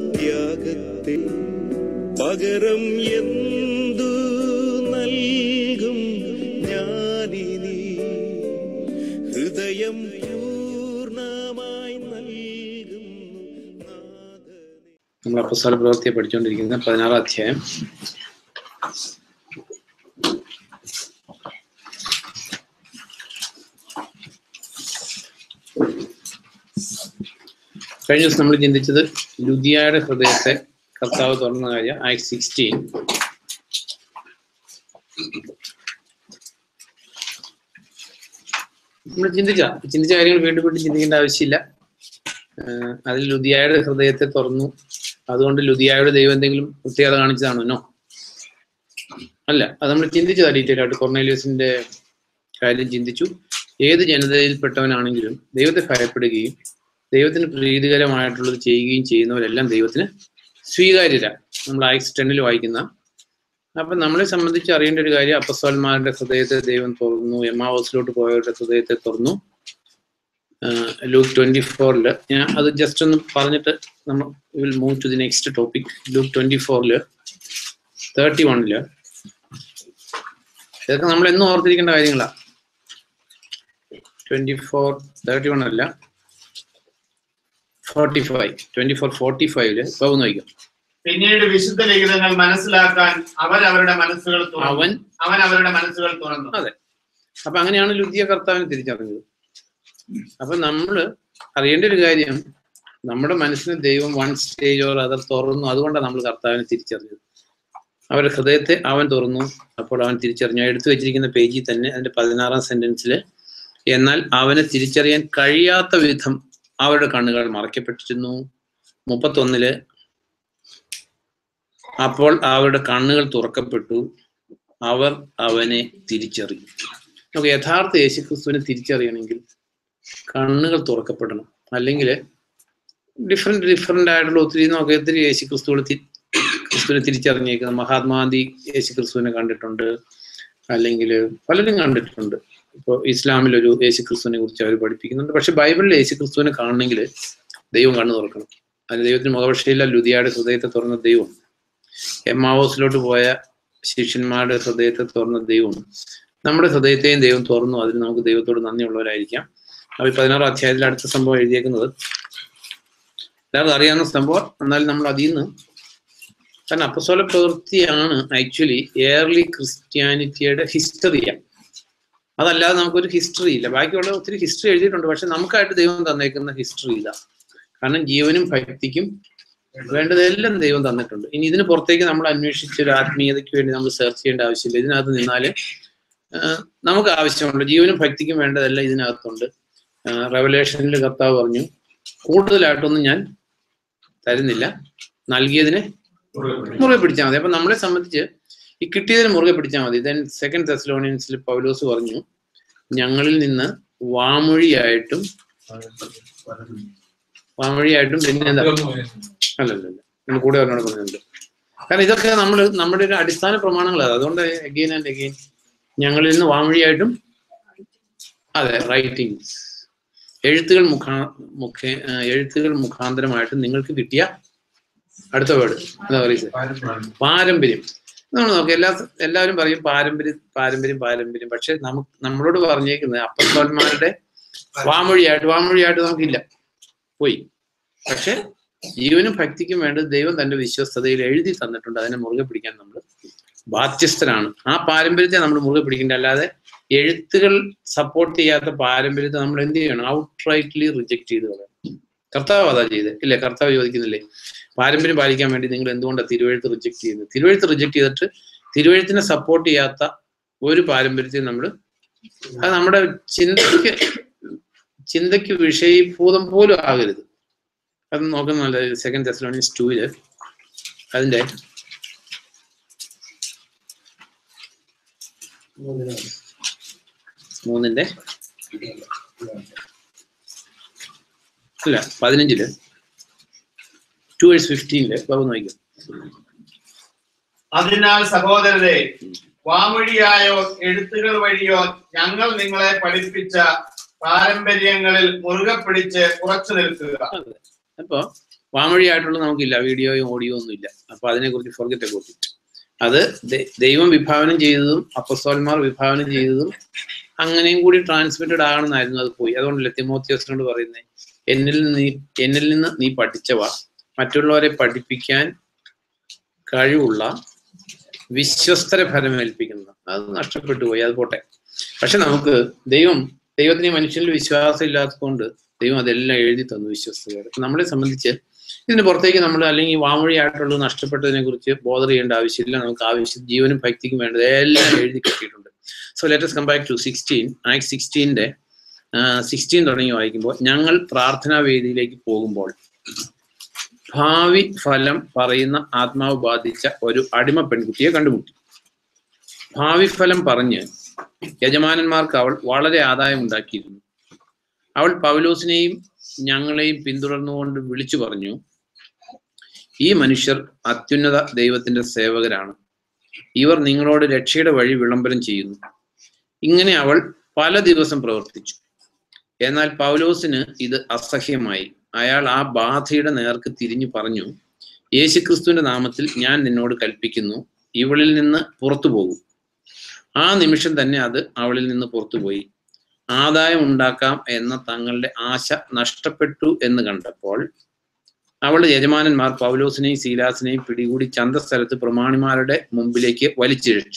ത്യാഗത്തെ പകരം എന്തു നൽകും ഞാനിനി ഹൃദയം പൂർണ്ണമായി നൽകുന്നു നാഥനെ നമ്മൾ അപ്പസ്തല പ്രവൃത്തിയെ പഠിച്ചുകൊണ്ടിരിക്കുന്ന പതിനാറാം അധ്യായം കഴിഞ്ഞ ദിവസം നമ്മൾ ചിന്തിച്ചത് ലുദിയയുടെ ഹൃദയത്തെ കർത്താവ് തുറന്ന കാര്യം ആക്ട് സിക്സ്റ്റീൻ നമ്മൾ ചിന്തിച്ച ചിന്തിച്ച കാര്യങ്ങൾ വീണ്ടും വീണ്ടും ചിന്തിക്കേണ്ട ആവശ്യമില്ല ആഹ് അതിൽ ലുദിയായുടെ ഹൃദയത്തെ തുറന്നു അതുകൊണ്ട് ലുദിയായുടെ ദൈവം എന്തെങ്കിലും പ്രത്യേകത കാണിച്ചതാണോ നോ അല്ല അത് നമ്മൾ ചിന്തിച്ചതാ ഡീറ്റെയിൽ ആയിട്ട് കൊർണേലിയസിന്റെ കാര്യം ചിന്തിച്ചു ഏത് ജനതയിൽപ്പെട്ടവനാണെങ്കിലും ദൈവത്തെ ഭയപ്പെടുകയും ദൈവത്തിന് പ്രീതികരമായിട്ടുള്ളത് ചെയ്യുകയും ചെയ്യുന്നവരെല്ലാം ദൈവത്തിന് സ്വീകാര്യര നമ്മൾ ആക്സ് ടെന്നിൽ വായിക്കുന്ന അപ്പൊ നമ്മളെ സംബന്ധിച്ച് അറിയേണ്ട ഒരു കാര്യം അപ്പസ്വന്മാരുടെ ഹൃദയത്തെ ദൈവം തുറന്നു എമാവോസിലോട്ട് പോയവരുടെ ഹൃദയത്തെ തുറന്നു ലൂക്ക് ട്വന്റി ഫോറില് ഞാൻ അത് ജസ്റ്റ് ഒന്ന് പറഞ്ഞിട്ട് നമ്മൾ will move to the next topic Luke twenty ഫോറില് തേർട്ടി വണ്ണില് ഇതൊക്കെ നമ്മൾ എന്നും ഓർത്തിരിക്കേണ്ട കാര്യങ്ങളാ ട്വന്റി ഫോർ തേർട്ടി വൺ അല്ല forty five twenty four forty ഫൈവില് പോകുന്ന നോക്കാം പിന്നീട് വിശുദ്ധ ലിഖിതങ്ങൾ മനസ്സിലാക്കാൻ അവൻ അവരുടെ മനസ്സുകൾ തുറന്നു അവൻ അവൻ അവരുടെ മനസ്സുകൾ തുറന്നു അതെ അപ്പൊ അങ്ങനെയാണ് ലുദ്ധിയ കർത്താവിനെ തിരിച്ചറിഞ്ഞത് അപ്പൊ നമ്മള് അറിയേണ്ട ഒരു കാര്യം നമ്മുടെ മനസ്സിന് ദൈവം വൺ സ്റ്റേജ് ഓർ അതർ തുറന്നു അതുകൊണ്ടാണ് നമ്മൾ കർത്താവിനെ തിരിച്ചറിഞ്ഞത് അവരുടെ ഹൃദയത്തെ അവൻ തുറന്നു അപ്പോൾ അവൻ തിരിച്ചറിഞ്ഞു എടുത്തു വെച്ചിരിക്കുന്ന പേജിൽ തന്നെ അതിന്റെ പതിനാറാം സെന്റൻസിൽ എന്നാൽ അവനെ തിരിച്ചറിയാൻ കഴിയാത്ത വിധം അവരുടെ കണ്ണുകൾ മറയ്ക്കപ്പെട്ടിരുന്നു മുപ്പത്തൊന്നില് അപ്പോൾ അവരുടെ കണ്ണുകൾ തുറക്കപ്പെട്ടു അവർ അവനെ തിരിച്ചറിയും നമുക്ക് യഥാർത്ഥ യേശുക്രിസ്തുവിനെ തിരിച്ചറിയണമെങ്കിൽ കണ്ണുകൾ തുറക്കപ്പെടണം അല്ലെങ്കിൽ ഡിഫറെന്റ് ഡിഫറെന്റ് ആയിട്ടുള്ള ഒത്തിരി നമുക്ക് ഒത്തിരി യേശുക്രിസ്തുവിനെ തി- ക്രിസ്തുവിനെ തിരിച്ചറിഞ്ഞേക്കുന്നത് മഹാത്മാഗാന്ധി യേശുക്രിസ്തുവിനെ കണ്ടിട്ടുണ്ട് അല്ലെങ്കിൽ പലരും കണ്ടിട്ടുണ്ട് ഇപ്പോൾ ഇസ്ലാമിൽ ഒരു യേശുക്രിസ്തുവിനെ കുറിച്ച് അവർ പഠിപ്പിക്കുന്നുണ്ട് പക്ഷെ ബൈബിളിൽ യേശുക്രിസ്തുവിനെ കാണണമെങ്കിൽ ദൈവം കണ്ണു തുറക്കണം അതിന് ദൈവത്തിന് മുഖപക്ഷയില്ല ലുതിയായുടെ ഹൃദയത്തെ തുറന്ന ദൈവം എമ്മാവോസിലോട്ട് പോയ ശിഷ്യന്മാരുടെ ഹൃദയത്തെ തുറന്ന ദൈവം നമ്മുടെ ഹൃദയത്തെയും ദൈവം തുറന്നു അതിന് നമുക്ക് ദൈവത്തോട് നന്ദിയുള്ളവരായിരിക്കാം അപ്പൊ ഈ പതിനാറാം അധ്യായത്തിൽ അടുത്ത സംഭവം എഴുതിയേക്കുന്നത് എല്ലാവർക്കും അറിയാവുന്ന സംഭവം എന്നാൽ നമ്മൾ അതിൽ നിന്ന് കാരണം അപ്പസോല പ്രവൃത്തിയാണ് ആക്ച്വലി എയർലി ക്രിസ്ത്യാനിറ്റിയുടെ ഹിസ്റ്ററിയാണ് അതല്ലാതെ നമുക്കൊരു ഹിസ്റ്ററി ഇല്ല ബാക്കിയുള്ള ഒത്തിരി ഹിസ്റ്ററി എഴുതിയിട്ടുണ്ട് പക്ഷെ നമുക്കായിട്ട് ദൈവം തന്നേക്കുന്ന ഹിസ്റ്ററി ഇല്ല കാരണം ജീവനും ഭക്തിക്കും വേണ്ടതെല്ലാം ദൈവം തന്നിട്ടുണ്ട് ഇനി ഇതിന് പുറത്തേക്ക് നമ്മൾ അന്വേഷിച്ച് ഒരു ആത്മീയതയ്ക്ക് വേണ്ടി നമ്മൾ സെർച്ച് ചെയ്യേണ്ട ആവശ്യമില്ല ഇതിനകത്ത് നിന്നാല് ആഹ് നമുക്ക് ആവശ്യമുണ്ട് ജീവനും ഭക്തിക്കും വേണ്ടതെല്ലാം ഇതിനകത്തുണ്ട് റെവലേഷനിൽ കർത്താവ് പറഞ്ഞു കൂടുതലായിട്ടൊന്നും ഞാൻ തരുന്നില്ല നൽകിയതിനെ മുറുകെ പിടിച്ചാൽ മതി അപ്പൊ നമ്മളെ സംബന്ധിച്ച് ഈ കിട്ടിയതിന് മുറുകെ പിടിച്ചാൽ മതി ദെൻ സെക്കൻഡ് തെസ്ലോണിയൻസിൽ പൗലോസ് പറഞ്ഞു ഞങ്ങളിൽ നിന്ന് വാമൊഴിയായിട്ടും വാമൊഴിയായിട്ടും പിന്നെ എന്താ അല്ലല്ല നമ്മൾ കൂടെ അവരോട് പറഞ്ഞിട്ടുണ്ട് കാരണം ഇതൊക്കെ നമ്മൾ നമ്മുടെ ഒരു അടിസ്ഥാന പ്രമാണങ്ങളാണ് അതുകൊണ്ട് അഗെയിൻ ആൻഡ് അഗെയിൻ ഞങ്ങളിൽ നിന്ന് വാമൊഴിയായിട്ടും അതെ റൈറ്റിംഗ്സ് എഴുത്തുകൾ മുഖാ മുഖ ആ, എഴുത്തുകൾ മുഖാന്തരമായിട്ട് നിങ്ങൾക്ക് കിട്ടിയ അടുത്ത വേർഡ് എന്താ പറയുക പാരമ്പര്യം നമ്മൾ നോക്കാം എല്ലാ എല്ലാവരും പറയും പാരമ്പര്യം പാരമ്പര്യം പാരമ്പര്യം പക്ഷെ നമുക്ക് നമ്മളോട് പറഞ്ഞേക്കുന്നത് അപ്പസ്വന്മാരുടെ വാമൊഴിയായിട്ട് വാമൊഴിയായിട്ട് നമുക്കില്ല പോയി പക്ഷെ ജീവനും ഭക്തിക്കും വേണ്ടത് ദൈവം തന്റെ വിശ്വസ്തതയിൽ എഴുതി തന്നിട്ടുണ്ട് അതിനെ മുറുകെ പിടിക്കാൻ നമ്മൾ ബാധ്യസ്ഥരാണ് ആ പാരമ്പര്യത്തെ നമ്മൾ മുറുകെ പിടിക്കേണ്ട അല്ലാതെ എഴുത്തുകൾ സപ്പോർട്ട് ചെയ്യാത്ത പാരമ്പര്യത്തെ നമ്മൾ എന്ത് ചെയ്യണം ഔട്ട് റൈറ്റ്ലി റിജക്ട് ചെയ്ത് കളയണം കർത്താവ് അതാ ചെയ്ത് ഇല്ലേ കർത്താവ് ചോദിക്കുന്നില്ലേ പാരമ്പര്യം പാലിക്കാൻ വേണ്ടി നിങ്ങൾ എന്തുകൊണ്ടാണ് തിരുവഴുത്ത് റിജക്ട് ചെയ്യുന്നത് തിരുവഴുത്ത് റിജക്ട് ചെയ്തിട്ട് തിരുവഴുത്തിനെ സപ്പോർട്ട് ചെയ്യാത്ത ഒരു പാരമ്പര്യത്തെ നമ്മൾ അത് നമ്മുടെ ചിന്തയ്ക്ക് ചിന്തയ്ക്ക് വിഷയീഭൂതം പോലും ആകരുത് അത് നോക്കുന്ന സെക്കൻഡ് തെസ്ലോണിയൻസ് ടൂവില് അതിന്റെ മൂന്നിന്റെ അല്ല പതിനഞ്ചില് ടു വേഴ്സ് ഫിഫ്റ്റീനില് ബാബു നോക്കാം അതിനാൽ സഹോദരരെ വാമൊഴിയായോ എഴുത്തുകൾ വഴിയോ ഞങ്ങൾ നിങ്ങളെ പഠിപ്പിച്ച പാരമ്പര്യങ്ങളിൽ മുറുകെ പിടിച്ച് ഉറച്ചു നിൽക്കുക അപ്പൊ വാമൊഴിയായിട്ടുള്ള നമുക്കില്ല വീഡിയോയും ഓഡിയോ ഒന്നും ഇല്ല അപ്പൊ അതിനെക്കുറിച്ച് ഫോർഗറ്റ് അബൌട്ട് ഇറ്റ് അത് ദൈ- ദൈവം വിഭാവനം ചെയ്തതും അപ്പസ്തോലന്മാർ വിഭാവനം ചെയ്തതും അങ്ങനെയും കൂടി ട്രാൻസ്മിറ്റഡ് ആകണമെന്നായിരുന്നു അത് പോയി അതുകൊണ്ടല്ലേ തിമോത്തിയോസിനോട് പറയുന്നത് എന്നിൽ നിന്ന് നീ എന്നിൽ നിന്ന് നീ പഠിച്ചവ മറ്റുള്ളവരെ പഠിപ്പിക്കാൻ കഴിവുള്ള വിശ്വസ്തരെ ഫലമേൽപ്പിക്കുന്നത് അത് നഷ്ടപ്പെട്ടു പോയി അത് പോട്ടെ പക്ഷെ നമുക്ക് ദൈവം ദൈവത്തിന് ഈ മനുഷ്യനിൽ വിശ്വാസം ഇല്ലാത്തതുകൊണ്ട് ദൈവം അതെല്ലാം എഴുതി തന്നു വിശ്വസ്തയോടെ അപ്പൊ നമ്മളെ സംബന്ധിച്ച് ഇതിന് പുറത്തേക്ക് നമ്മൾ അല്ലെങ്കിൽ വാമൊഴിയായിട്ടുള്ളത് നഷ്ടപ്പെട്ടതിനെ കുറിച്ച് ബോധർ ചെയ്യേണ്ട ആവശ്യമില്ല നമുക്ക് ആവശ്യം ജീവനും ഭക്തിക്കും വേണ്ടത് എല്ലാം എഴുതി കിട്ടിയിട്ടുണ്ട് so let's come back to sixteen act സിക്സ്റ്റീൻ്റെ സിക്സ്റ്റീൻ തുടങ്ങി വായിക്കുമ്പോൾ ഞങ്ങൾ പ്രാർത്ഥനാ വേദിയിലേക്ക് പോകുമ്പോൾ ഭാവി ഫലം പറയുന്ന ആത്മാവ് ബാധിച്ച ഒരു അടിമ പെൺകുട്ടിയെ കണ്ടുമുട്ടി ഭാവി ഫലം പറഞ്ഞ് യജമാനന്മാർക്ക് അവൾ വളരെ ആദായം ഉണ്ടാക്കിയിരുന്നു അവൾ പൗലോസിനെയും ഞങ്ങളെയും പിന്തുടർന്നുകൊണ്ട് വിളിച്ചു പറഞ്ഞു ഈ മനുഷ്യർ അത്യുന്നത ദൈവത്തിന്റെ സേവകരാണ് ഇവർ നിങ്ങളോട് രക്ഷയുടെ വഴി വിളംബരം ചെയ്യുന്നു ഇങ്ങനെ അവൾ പല ദിവസം പ്രവർത്തിച്ചു എന്നാൽ പൗലോസിന് ഇത് അസഹ്യമായി അയാൾ ആ ബാധയുടെ നേർക്ക് തിരിഞ്ഞു പറഞ്ഞു യേശുക്രിസ്തുവിന്റെ നാമത്തിൽ ഞാൻ നിന്നോട് കൽപ്പിക്കുന്നു ഇവളിൽ നിന്ന് പുറത്തു പോകും ആ നിമിഷം തന്നെ അത് അവളിൽ നിന്ന് പുറത്തുപോയി ആദായം ഉണ്ടാക്കാം എന്ന തങ്ങളുടെ ആശ നഷ്ടപ്പെട്ടു എന്ന് കണ്ടപ്പോൾ അവളുടെ യജമാനന്മാർ പൗലോസിനെയും സീലാസിനെയും പിടികൂടി ചന്തസ്ഥലത്ത് പ്രമാണിമാരുടെ മുമ്പിലേക്ക് വലിച്ചിഴച്ചു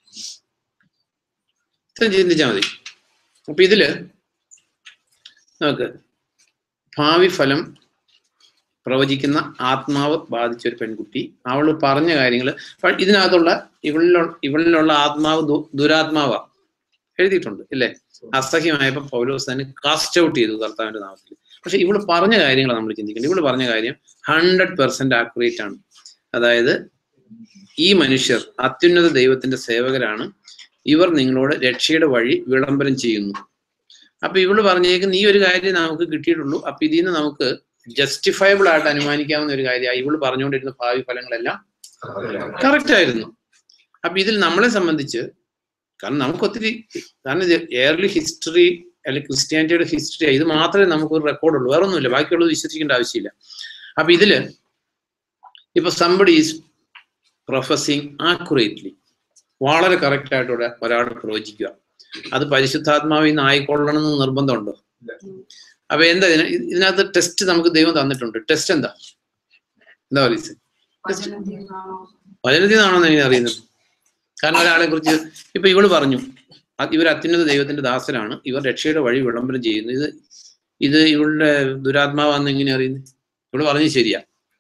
ഇത്രയും ചിന്തിച്ചാൽ മതി അപ്പൊ ഇതില് നമുക്ക് ഭാവി ഫലം പ്രവചിക്കുന്ന ആത്മാവ് ബാധിച്ച ഒരു പെൺകുട്ടി അവൾ പറഞ്ഞ കാര്യങ്ങൾ ഇതിനകത്തുള്ള ഇവളിലുള്ള ഇവളിലുള്ള ആത്മാവ് ദു- ദുരാത്മാവാ എഴുതിയിട്ടുണ്ട് ഇല്ലേ അസഹ്യമായപ്പോ പൗലോസ് തന്നെ കാസ്റ്റ് ഔട്ട് ചെയ്തു കർത്താവിന്റെ നാമത്തിൽ പക്ഷെ ഇവള് പറഞ്ഞ കാര്യങ്ങൾ നമ്മൾ ചിന്തിക്കേണ്ടത് ഇവള് പറഞ്ഞ കാര്യം ഹൺഡ്രഡ് പെർസെന്റ് ആക്യുറേറ്റ് ആണ് അതായത് ഈ മനുഷ്യർ അത്യുന്നത ദൈവത്തിന്റെ സേവകരാണ് ഇവർ നിങ്ങളോട് രക്ഷയുടെ വഴി വിളംബരം ചെയ്യുന്നു അപ്പൊ ഇവള് പറഞ്ഞേക്കുന്ന ഈ ഒരു കാര്യം നമുക്ക് കിട്ടിയിട്ടുള്ളൂ അപ്പൊ ഇതിൽ നിന്ന് നമുക്ക് ജസ്റ്റിഫയബിൾ ആയിട്ട് അനുമാനിക്കാവുന്ന ഒരു കാര്യമാണ് ഇവള് പറഞ്ഞുകൊണ്ടിരുന്ന ഭാവി ഫലങ്ങളെല്ലാം കറക്റ്റ് ആയിരുന്നു അപ്പൊ ഇതിൽ നമ്മളെ സംബന്ധിച്ച് കാരണം നമുക്ക് ഒത്തിരി കാരണം എയർലി ഹിസ്റ്ററി അല്ലെങ്കിൽ ക്രിസ്ത്യാനിറ്റിയുടെ ഹിസ്റ്ററി ഇത് മാത്രമേ നമുക്ക് ഒരു റെക്കോർഡുള്ളൂ വേറെ ഒന്നുമില്ല ബാക്കിയുള്ളത് വിശ്വസിക്കേണ്ട ആവശ്യമില്ല അപ്പൊ ഇതില് ഇപ്പൊ സംബഡി ഈസ് പ്രൊഫസിങ് ആക്യുറേറ്റ്ലി വളരെ കറക്റ്റ് ആയിട്ട് ഇവിടെ ഒരാൾ പ്രവചിക്കുക അത് പരിശുദ്ധാത്മാവിൽ നിന്ന് ആയിക്കൊള്ളണം എന്ന് നിർബന്ധമുണ്ടോ അപ്പൊ എന്താ ഇതിന് ഇത് ഇതിനകത്ത് ടെസ്റ്റ് നമുക്ക് ദൈവം തന്നിട്ടുണ്ട് ടെസ്റ്റ് എന്താ എന്താ പറയുക വചനത്തിൽ നിന്നാണോ എനിക്ക് അറിയുന്നത് കാരണം ഒരാളെ കുറിച്ച് ഇപ്പൊ ഇവള് പറഞ്ഞു അത് ഇവർ അത്യുന്നത ദൈവത്തിന്റെ ദാസരാണ് ഇവർ രക്ഷയുടെ വഴി വിളംബരം ചെയ്യുന്നു ഇത് ഇത് ഇവളുടെ ദുരാത്മാവാന്ന് എങ്ങനെ അറിയുന്നത് ഇവള് പറഞ്ഞു ശരിയാ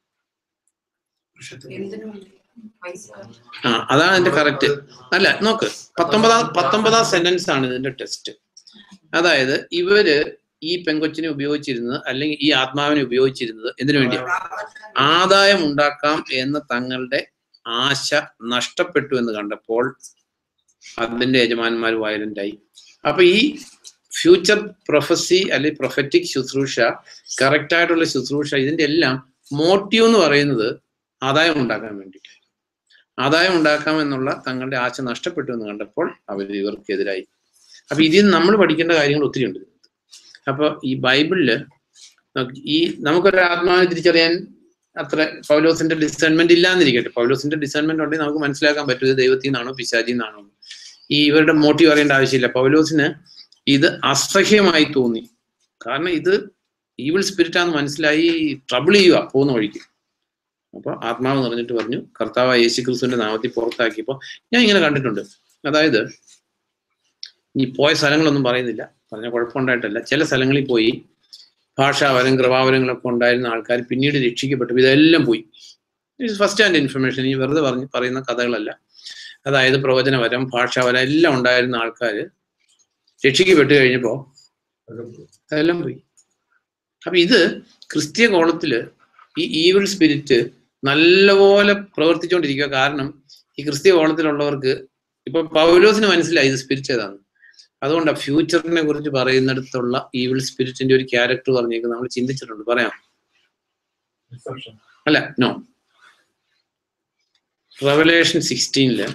ആ അതാണ് എന്റെ കറക്റ്റ് അല്ല നോക്ക് പത്തൊമ്പതാം പത്തൊമ്പതാം സെന്റൻസ് ആണ് ഇതിന്റെ ടെസ്റ്റ് അതായത് ഇവര് ഈ പെങ്കൊച്ചിനെ ഉപയോഗിച്ചിരുന്നത് അല്ലെങ്കിൽ ഈ ആത്മാവിനെ ഉപയോഗിച്ചിരുന്നത് എന്തിനു വേണ്ടിയാണ് ആദായം ഉണ്ടാക്കാം എന്ന തങ്ങളുടെ ആശ നഷ്ടപ്പെട്ടു എന്ന് കണ്ടപ്പോൾ അതിന്റെ യജമാനന്മാർ വയലന്റ് ആയി അപ്പൊ ഈ ഫ്യൂച്ചർ പ്രൊഫസി അല്ലെങ്കിൽ പ്രൊഫറ്റിക് ശുശ്രൂഷ കറക്റ്റ് ആയിട്ടുള്ള ശുശ്രൂഷ ഇതിന്റെ എല്ലാം മോട്ടീവ് എന്ന് പറയുന്നത് ആദായം ഉണ്ടാക്കാൻ വേണ്ടിയിട്ട് ആദായം ഉണ്ടാക്കാം എന്നുള്ള തങ്ങളുടെ ആശ നഷ്ടപ്പെട്ടു എന്ന് കണ്ടപ്പോൾ അവർ ഇവർക്കെതിരായി അപ്പൊ ഇതിൽ നിന്ന് നമ്മൾ പഠിക്കേണ്ട കാര്യങ്ങൾ ഒത്തിരി ഉണ്ട് ഇതിനകത്ത്. അപ്പൊ ഈ ബൈബിളില് നമുക്ക് ഈ നമുക്കൊരു ആത്മാവിനെ തിരിച്ചറിയാൻ അത്ര പൗലോസിന്റെ ഡിസൈൻമെന്റ് ഇല്ലാന്നിരിക്കട്ടെ പൗലോസിന്റെ ഡിസൈൻമെന്റ് ഉണ്ടെങ്കിൽ നമുക്ക് മനസ്സിലാക്കാൻ പറ്റും ഇത് ദൈവത്തിൽ നിന്നാണോ പിശാചിൽ നിന്നാണോ എന്ന്. ഈ ഇവരുടെ മോട്ടീവ് അറിയേണ്ട ആവശ്യമില്ല പൗലോസിന് ഇത് അസഹ്യമായി തോന്നി കാരണം ഇത് ഈവിൾ സ്പിരിറ്റ് ആണെന്ന് മനസ്സിലായി ട്രബിൾ ചെയ്യുക പോകുന്ന വഴിക്ക് അപ്പൊ ആത്മാവ് നിറഞ്ഞിട്ട് പറഞ്ഞു കർത്താവ് യേശു ക്രിസ്തുവിന്റെ നാമത്തിൽ പുറത്താക്കിയപ്പോ ഞാൻ ഇങ്ങനെ കണ്ടിട്ടുണ്ട് അതായത് ഈ പോയ സ്ഥലങ്ങളൊന്നും പറയുന്നില്ല പറഞ്ഞ കുഴപ്പമുണ്ടായിട്ടല്ല ചില സ്ഥലങ്ങളിൽ പോയി ഭാഷാവരം കൃപാവരങ്ങളൊക്കെ ഉണ്ടായിരുന്ന ആൾക്കാർ പിന്നീട് രക്ഷിക്കപ്പെട്ടു ഇതെല്ലാം പോയി ഫസ്റ്റ് ഹാൻഡ് ഇൻഫർമേഷൻ ഈ വെറുതെ പറഞ്ഞ് പറയുന്ന കഥകളല്ല അതായത് പ്രവചനവരം ഭാഷാവരം എല്ലാം ഉണ്ടായിരുന്ന ആൾക്കാർ രക്ഷിക്കപ്പെട്ട് കഴിഞ്ഞപ്പോ അതെല്ലാം പോയി അപ്പൊ ഇത് ക്രിസ്തീയ കോളത്തില് ഈ ഈവിൾ സ്പിരിറ്റ് നല്ലപോലെ പ്രവർത്തിച്ചുകൊണ്ടിരിക്കുക കാരണം ഈ ക്രിസ്തീയ കോളത്തിലുള്ളവർക്ക് ഇപ്പൊ പൗലോസിന് മനസ്സിലായി ഇത് സ്പിരിറ്റ് ഏതാണ് അതുകൊണ്ടാണ് ഫ്യൂച്ചറിനെ കുറിച്ച് പറയുന്നിടത്തുള്ള ഈവിൾ സ്പിരിറ്റിന്റെ ഒരു ക്യാരക്ടർ പറഞ്ഞേക്ക് നമ്മൾ ചിന്തിച്ചിട്ടുണ്ട് പറയാം അല്ല നോ റവലേഷൻ സിക്സ്റ്റീനില്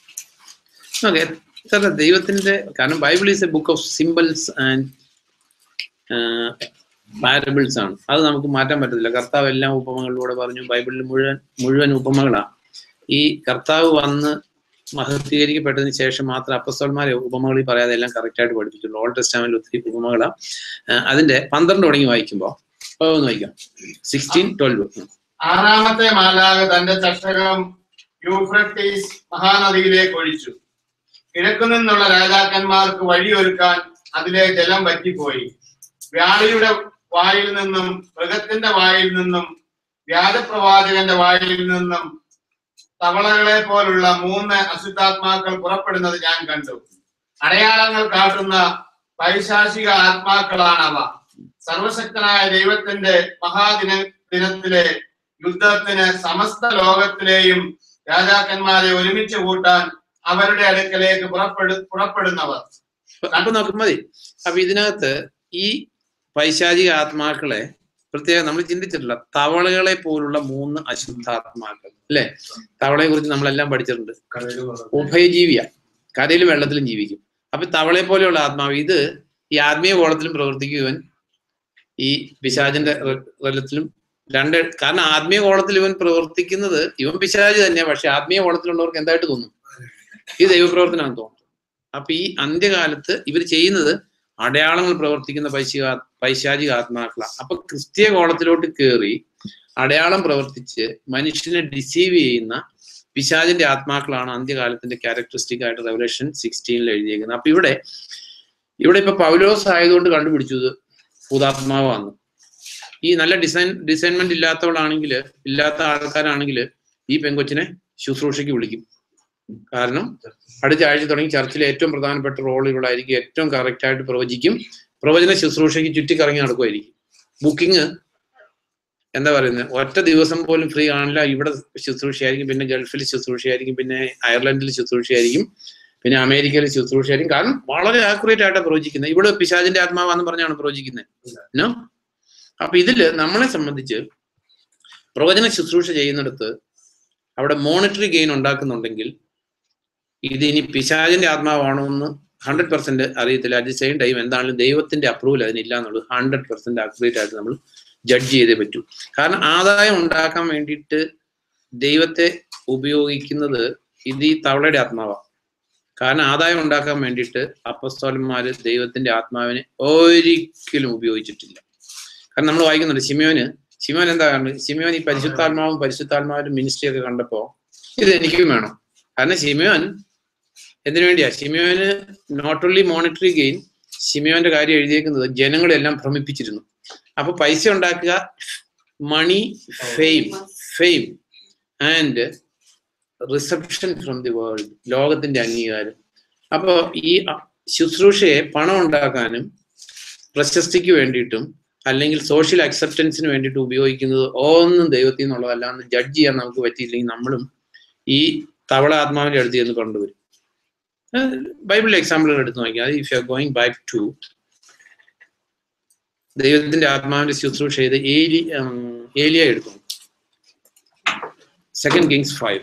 ഓക്കെ എത്ര ദൈവത്തിന്റെ കാരണം Bible is a book of simples and parables ആണ് അത് നമുക്ക് മാറ്റാൻ പറ്റത്തില്ല കർത്താവ് എല്ലാം ഉപമകളിലൂടെ പറഞ്ഞു ബൈബിളിൽ മുഴുവൻ മുഴുവൻ ഉപമകളാ ഈ കർത്താവ് വന്ന് മഹത്വീകരിക്കപ്പെട്ടതിന് ശേഷം മാത്രം അപ്പസ്തോന്മാരെ ഉപമകളിൽ പറയാതെ എല്ലാം correct ആയിട്ട് പഠിപ്പിച്ചുള്ളൂ ഓൾഡ് ടെസ്റ്റാമിൽ ഒത്തിരി ഉപമകളാ ആ, അതിന്റെ പന്ത്രണ്ട് തുടങ്ങി വായിക്കുമ്പോൾ ഒന്ന് വായിക്കാം സിക്സ്റ്റീൻ ട്വൽവ് ആറാമത്തെ മാലാക തന്റെ ചഷകം യൂഫ്രട്ടീസ് മഹാനദിയിലേക്ക് ഒഴിച്ചു കിഴക്കു നിന്നുള്ള രാജാക്കന്മാർക്ക് വഴിയൊരുക്കാൻ അതിലെ ജലം വറ്റിപ്പോയി വ്യാളിയുടെ വായിൽ നിന്നും മൃഗത്തിന്റെ വായിൽ നിന്നും വ്യാജപ്രവാചകന്റെ വായിൽ നിന്നും തവളകളെ പോലുള്ള മൂന്ന് അശുദ്ധാത്മാക്കൾ പുറപ്പെടുന്നത് ഞാൻ കണ്ടു അടയാളങ്ങൾ കാട്ടുന്ന പൈശാചിക ആത്മാക്കളാണവ സർവശക്തനായ ദൈവത്തിന്റെ മഹാദിന ദിനത്തിലെ യുദ്ധത്തിന് സമസ്ത ലോകത്തിലെയും രാജാക്കന്മാരെ ഒരുമിച്ച് കൂട്ടാൻ അവരുടെ അടുക്കലേക്ക് പുറപ്പെടു പുറപ്പെടുന്നവർ അപ്പൊ നോക്കും മതി അപ്പൊ ഇതിനകത്ത് ഈ പൈശാചിക ആത്മാക്കളെ പ്രത്യേകം നമ്മൾ ചിന്തിച്ചിട്ടില്ല തവളകളെ പോലുള്ള മൂന്ന് അശുദ്ധാത്മാക്കൾ അല്ലെ തവളയെ കുറിച്ച് നമ്മളെല്ലാം പഠിച്ചിട്ടുണ്ട് ഉഭയജീവിയ കരയിലും വെള്ളത്തിലും ജീവിക്കും അപ്പൊ തവളയെ പോലെയുള്ള ആത്മാവ് ഇത് ഈ ആത്മീയ കോളത്തിലും പ്രവർത്തിക്കുവൻ ഈ പിശാചിന്റെ റലത്തിലും രണ്ട് കാരണം ആത്മീയ കോളത്തിൽ ഇവൻ പ്രവർത്തിക്കുന്നത് ഇവൻ പിശാച് തന്നെയാ പക്ഷെ ആത്മീയ കോളത്തിലുള്ളവർക്ക് എന്തായിട്ട് തോന്നും ഈ ദൈവപ്രവർത്തനമാണെന്ന് തോന്നുന്നു അപ്പൊ ഈ അന്ത്യകാലത്ത് ഇവർ ചെയ്യുന്നത് അടയാളങ്ങൾ പ്രവർത്തിക്കുന്ന പൈശിക പൈശാചിക ആത്മാക്കളാണ് അപ്പൊ ക്രിസ്തീയ കോളത്തിലോട്ട് കയറി അടയാളം പ്രവർത്തിച്ച് മനുഷ്യനെ ഡിസീവ് ചെയ്യുന്ന പിശാചിന്റെ ആത്മാക്കളാണ് അന്ത്യകാലത്തിന്റെ ക്യാരക്ടറിസ്റ്റിക് ആയിട്ട് റെവലേഷൻ സിക്സ്റ്റീനിൽ എഴുതിയേക്കുന്നത് അപ്പൊ ഇവിടെ ഇവിടെ ഇപ്പൊ പൗലോസ് ആയതുകൊണ്ട് കണ്ടുപിടിച്ചത് ഭൂതാത്മാവാന്ന് ഈ നല്ല ഡിസൈൻ ഡിസൈൻമെന്റ് ഇല്ലാത്തവളാണെങ്കിൽ ഇല്ലാത്ത ആൾക്കാരാണെങ്കിൽ ഈ പെങ്കൊച്ചിനെ ശുശ്രൂഷയ്ക്ക് വിളിക്കും കാരണം അടുത്ത ആഴ്ച തുടങ്ങി ചർച്ചിലെ ഏറ്റവും പ്രധാനപ്പെട്ട റോളുകളായിരിക്കും ഏറ്റവും കറക്റ്റ് ആയിട്ട് പ്രവചിക്കും പ്രവചന ശുശ്രൂഷയ്ക്ക് ചുറ്റിക്കറങ്ങി നടക്കുമായിരിക്കും ബുക്കിംഗ് എന്താ പറയുന്നത് ഒറ്റ ദിവസം പോലും ഫ്രീ കാണില്ല ഇവിടെ ശുശ്രൂഷയായിരിക്കും പിന്നെ ഗൾഫിൽ ശുശ്രൂഷയായിരിക്കും പിന്നെ അയർലൻഡിൽ ശുശ്രൂഷയായിരിക്കും പിന്നെ അമേരിക്കയിൽ ശുശ്രൂഷയായിരിക്കും കാരണം വളരെ ആക്യുറേറ്റ് ആയിട്ടാണ് പ്രവചിക്കുന്നത് ഇവിടെ പിശാചിന്റെ ആത്മാവാന്ന് പറഞ്ഞാണ് പ്രവചിക്കുന്നത് നോ അപ്പൊ ഇതില് നമ്മളെ സംബന്ധിച്ച് പ്രവചന ശുശ്രൂഷ ചെയ്യുന്നിടത്ത് അവിടെ മോണിറ്ററി ഗെയിൻ ഉണ്ടാക്കുന്നുണ്ടെങ്കിൽ ഇത് ഇനി പിശാചിന്റെ ആത്മാവാണോ എന്ന് ഹൺഡ്രഡ് പെർസെന്റ് അറിയത്തില്ല അറ്റ് ദി സെയിം ടൈം എന്താണെങ്കിലും ദൈവത്തിന്റെ അപ്രൂവൽ അതിനില്ല എന്നുള്ളത് ഹൺഡ്രഡ് പെർസെന്റ് ആക്യുറേറ്റ് ആയിട്ട് നമ്മൾ ജഡ്ജ് ചെയ്തേ പറ്റൂ കാരണം ആദായം ഉണ്ടാക്കാൻ വേണ്ടിയിട്ട് ദൈവത്തെ ഉപയോഗിക്കുന്നത് ഇത് ഈ തവളയുടെ ആത്മാവാണ് കാരണം ആദായം ഉണ്ടാക്കാൻ വേണ്ടിയിട്ട് അപ്പസ്തോലന്മാര് ദൈവത്തിന്റെ ആത്മാവിനെ ഒരിക്കലും ഉപയോഗിച്ചിട്ടില്ല കാരണം നമ്മൾ വായിക്കുന്നുണ്ട് ശിമയോന് ശിമോൻ എന്താ കണ്ടത് ശിമയോൻ ഈ പരിശുദ്ധാത്മാവും പരിശുദ്ധാത്മാവിന്റെ മിനിസ്ട്രി ഒക്കെ കണ്ടപ്പോ ഇത് എനിക്കും വേണം കാരണം ശിമയോൻ എന്തിനു വേണ്ടിയാ ശിമയോന് നോട്ട് ഓൺലി മോണിറ്ററി ഗെയിൻ ശിമയോന്റെ കാര്യം എഴുതിയേക്കുന്നത് ജനങ്ങളെല്ലാം ഭ്രമിപ്പിച്ചിരുന്നു അപ്പൊ പൈസ ഉണ്ടാക്കുക money fame fame and reception from the world ലോകത്തിന്റെ അംഗീകാരം അപ്പോ ഈ അ- ശുശ്രൂഷയെ പണം ഉണ്ടാക്കാനും പ്രശസ്തിക്ക് വേണ്ടിയിട്ടും അല്ലെങ്കിൽ സോഷ്യൽ അക്സെപ്റ്റൻസിന് വേണ്ടിയിട്ട് ഉപയോഗിക്കുന്നത് ഒന്നും ദൈവത്തിൽ നിന്നുള്ളതല്ല എന്ന് ജഡ്ജ് ചെയ്യാൻ നമുക്ക് പറ്റിയില്ലെങ്കിൽ നമ്മളും ഈ തവള ആത്മാവിന്റെ അടുത്ത് ചെന്ന് കൊണ്ടുവരും ഏഹ് ബൈബിളിലെ എക്സാമ്പിളുകൾ എടുത്ത് നോക്കിയാൽ if you are going back to ദൈവത്തിന്റെ ആത്മാവിന്റെ ശുശ്രൂഷ ചെയ്ത് ഏലി ഉം, ഏലിയ എടുത്തു സെക്കൻഡ് കിങ്സ് ഫൈവ്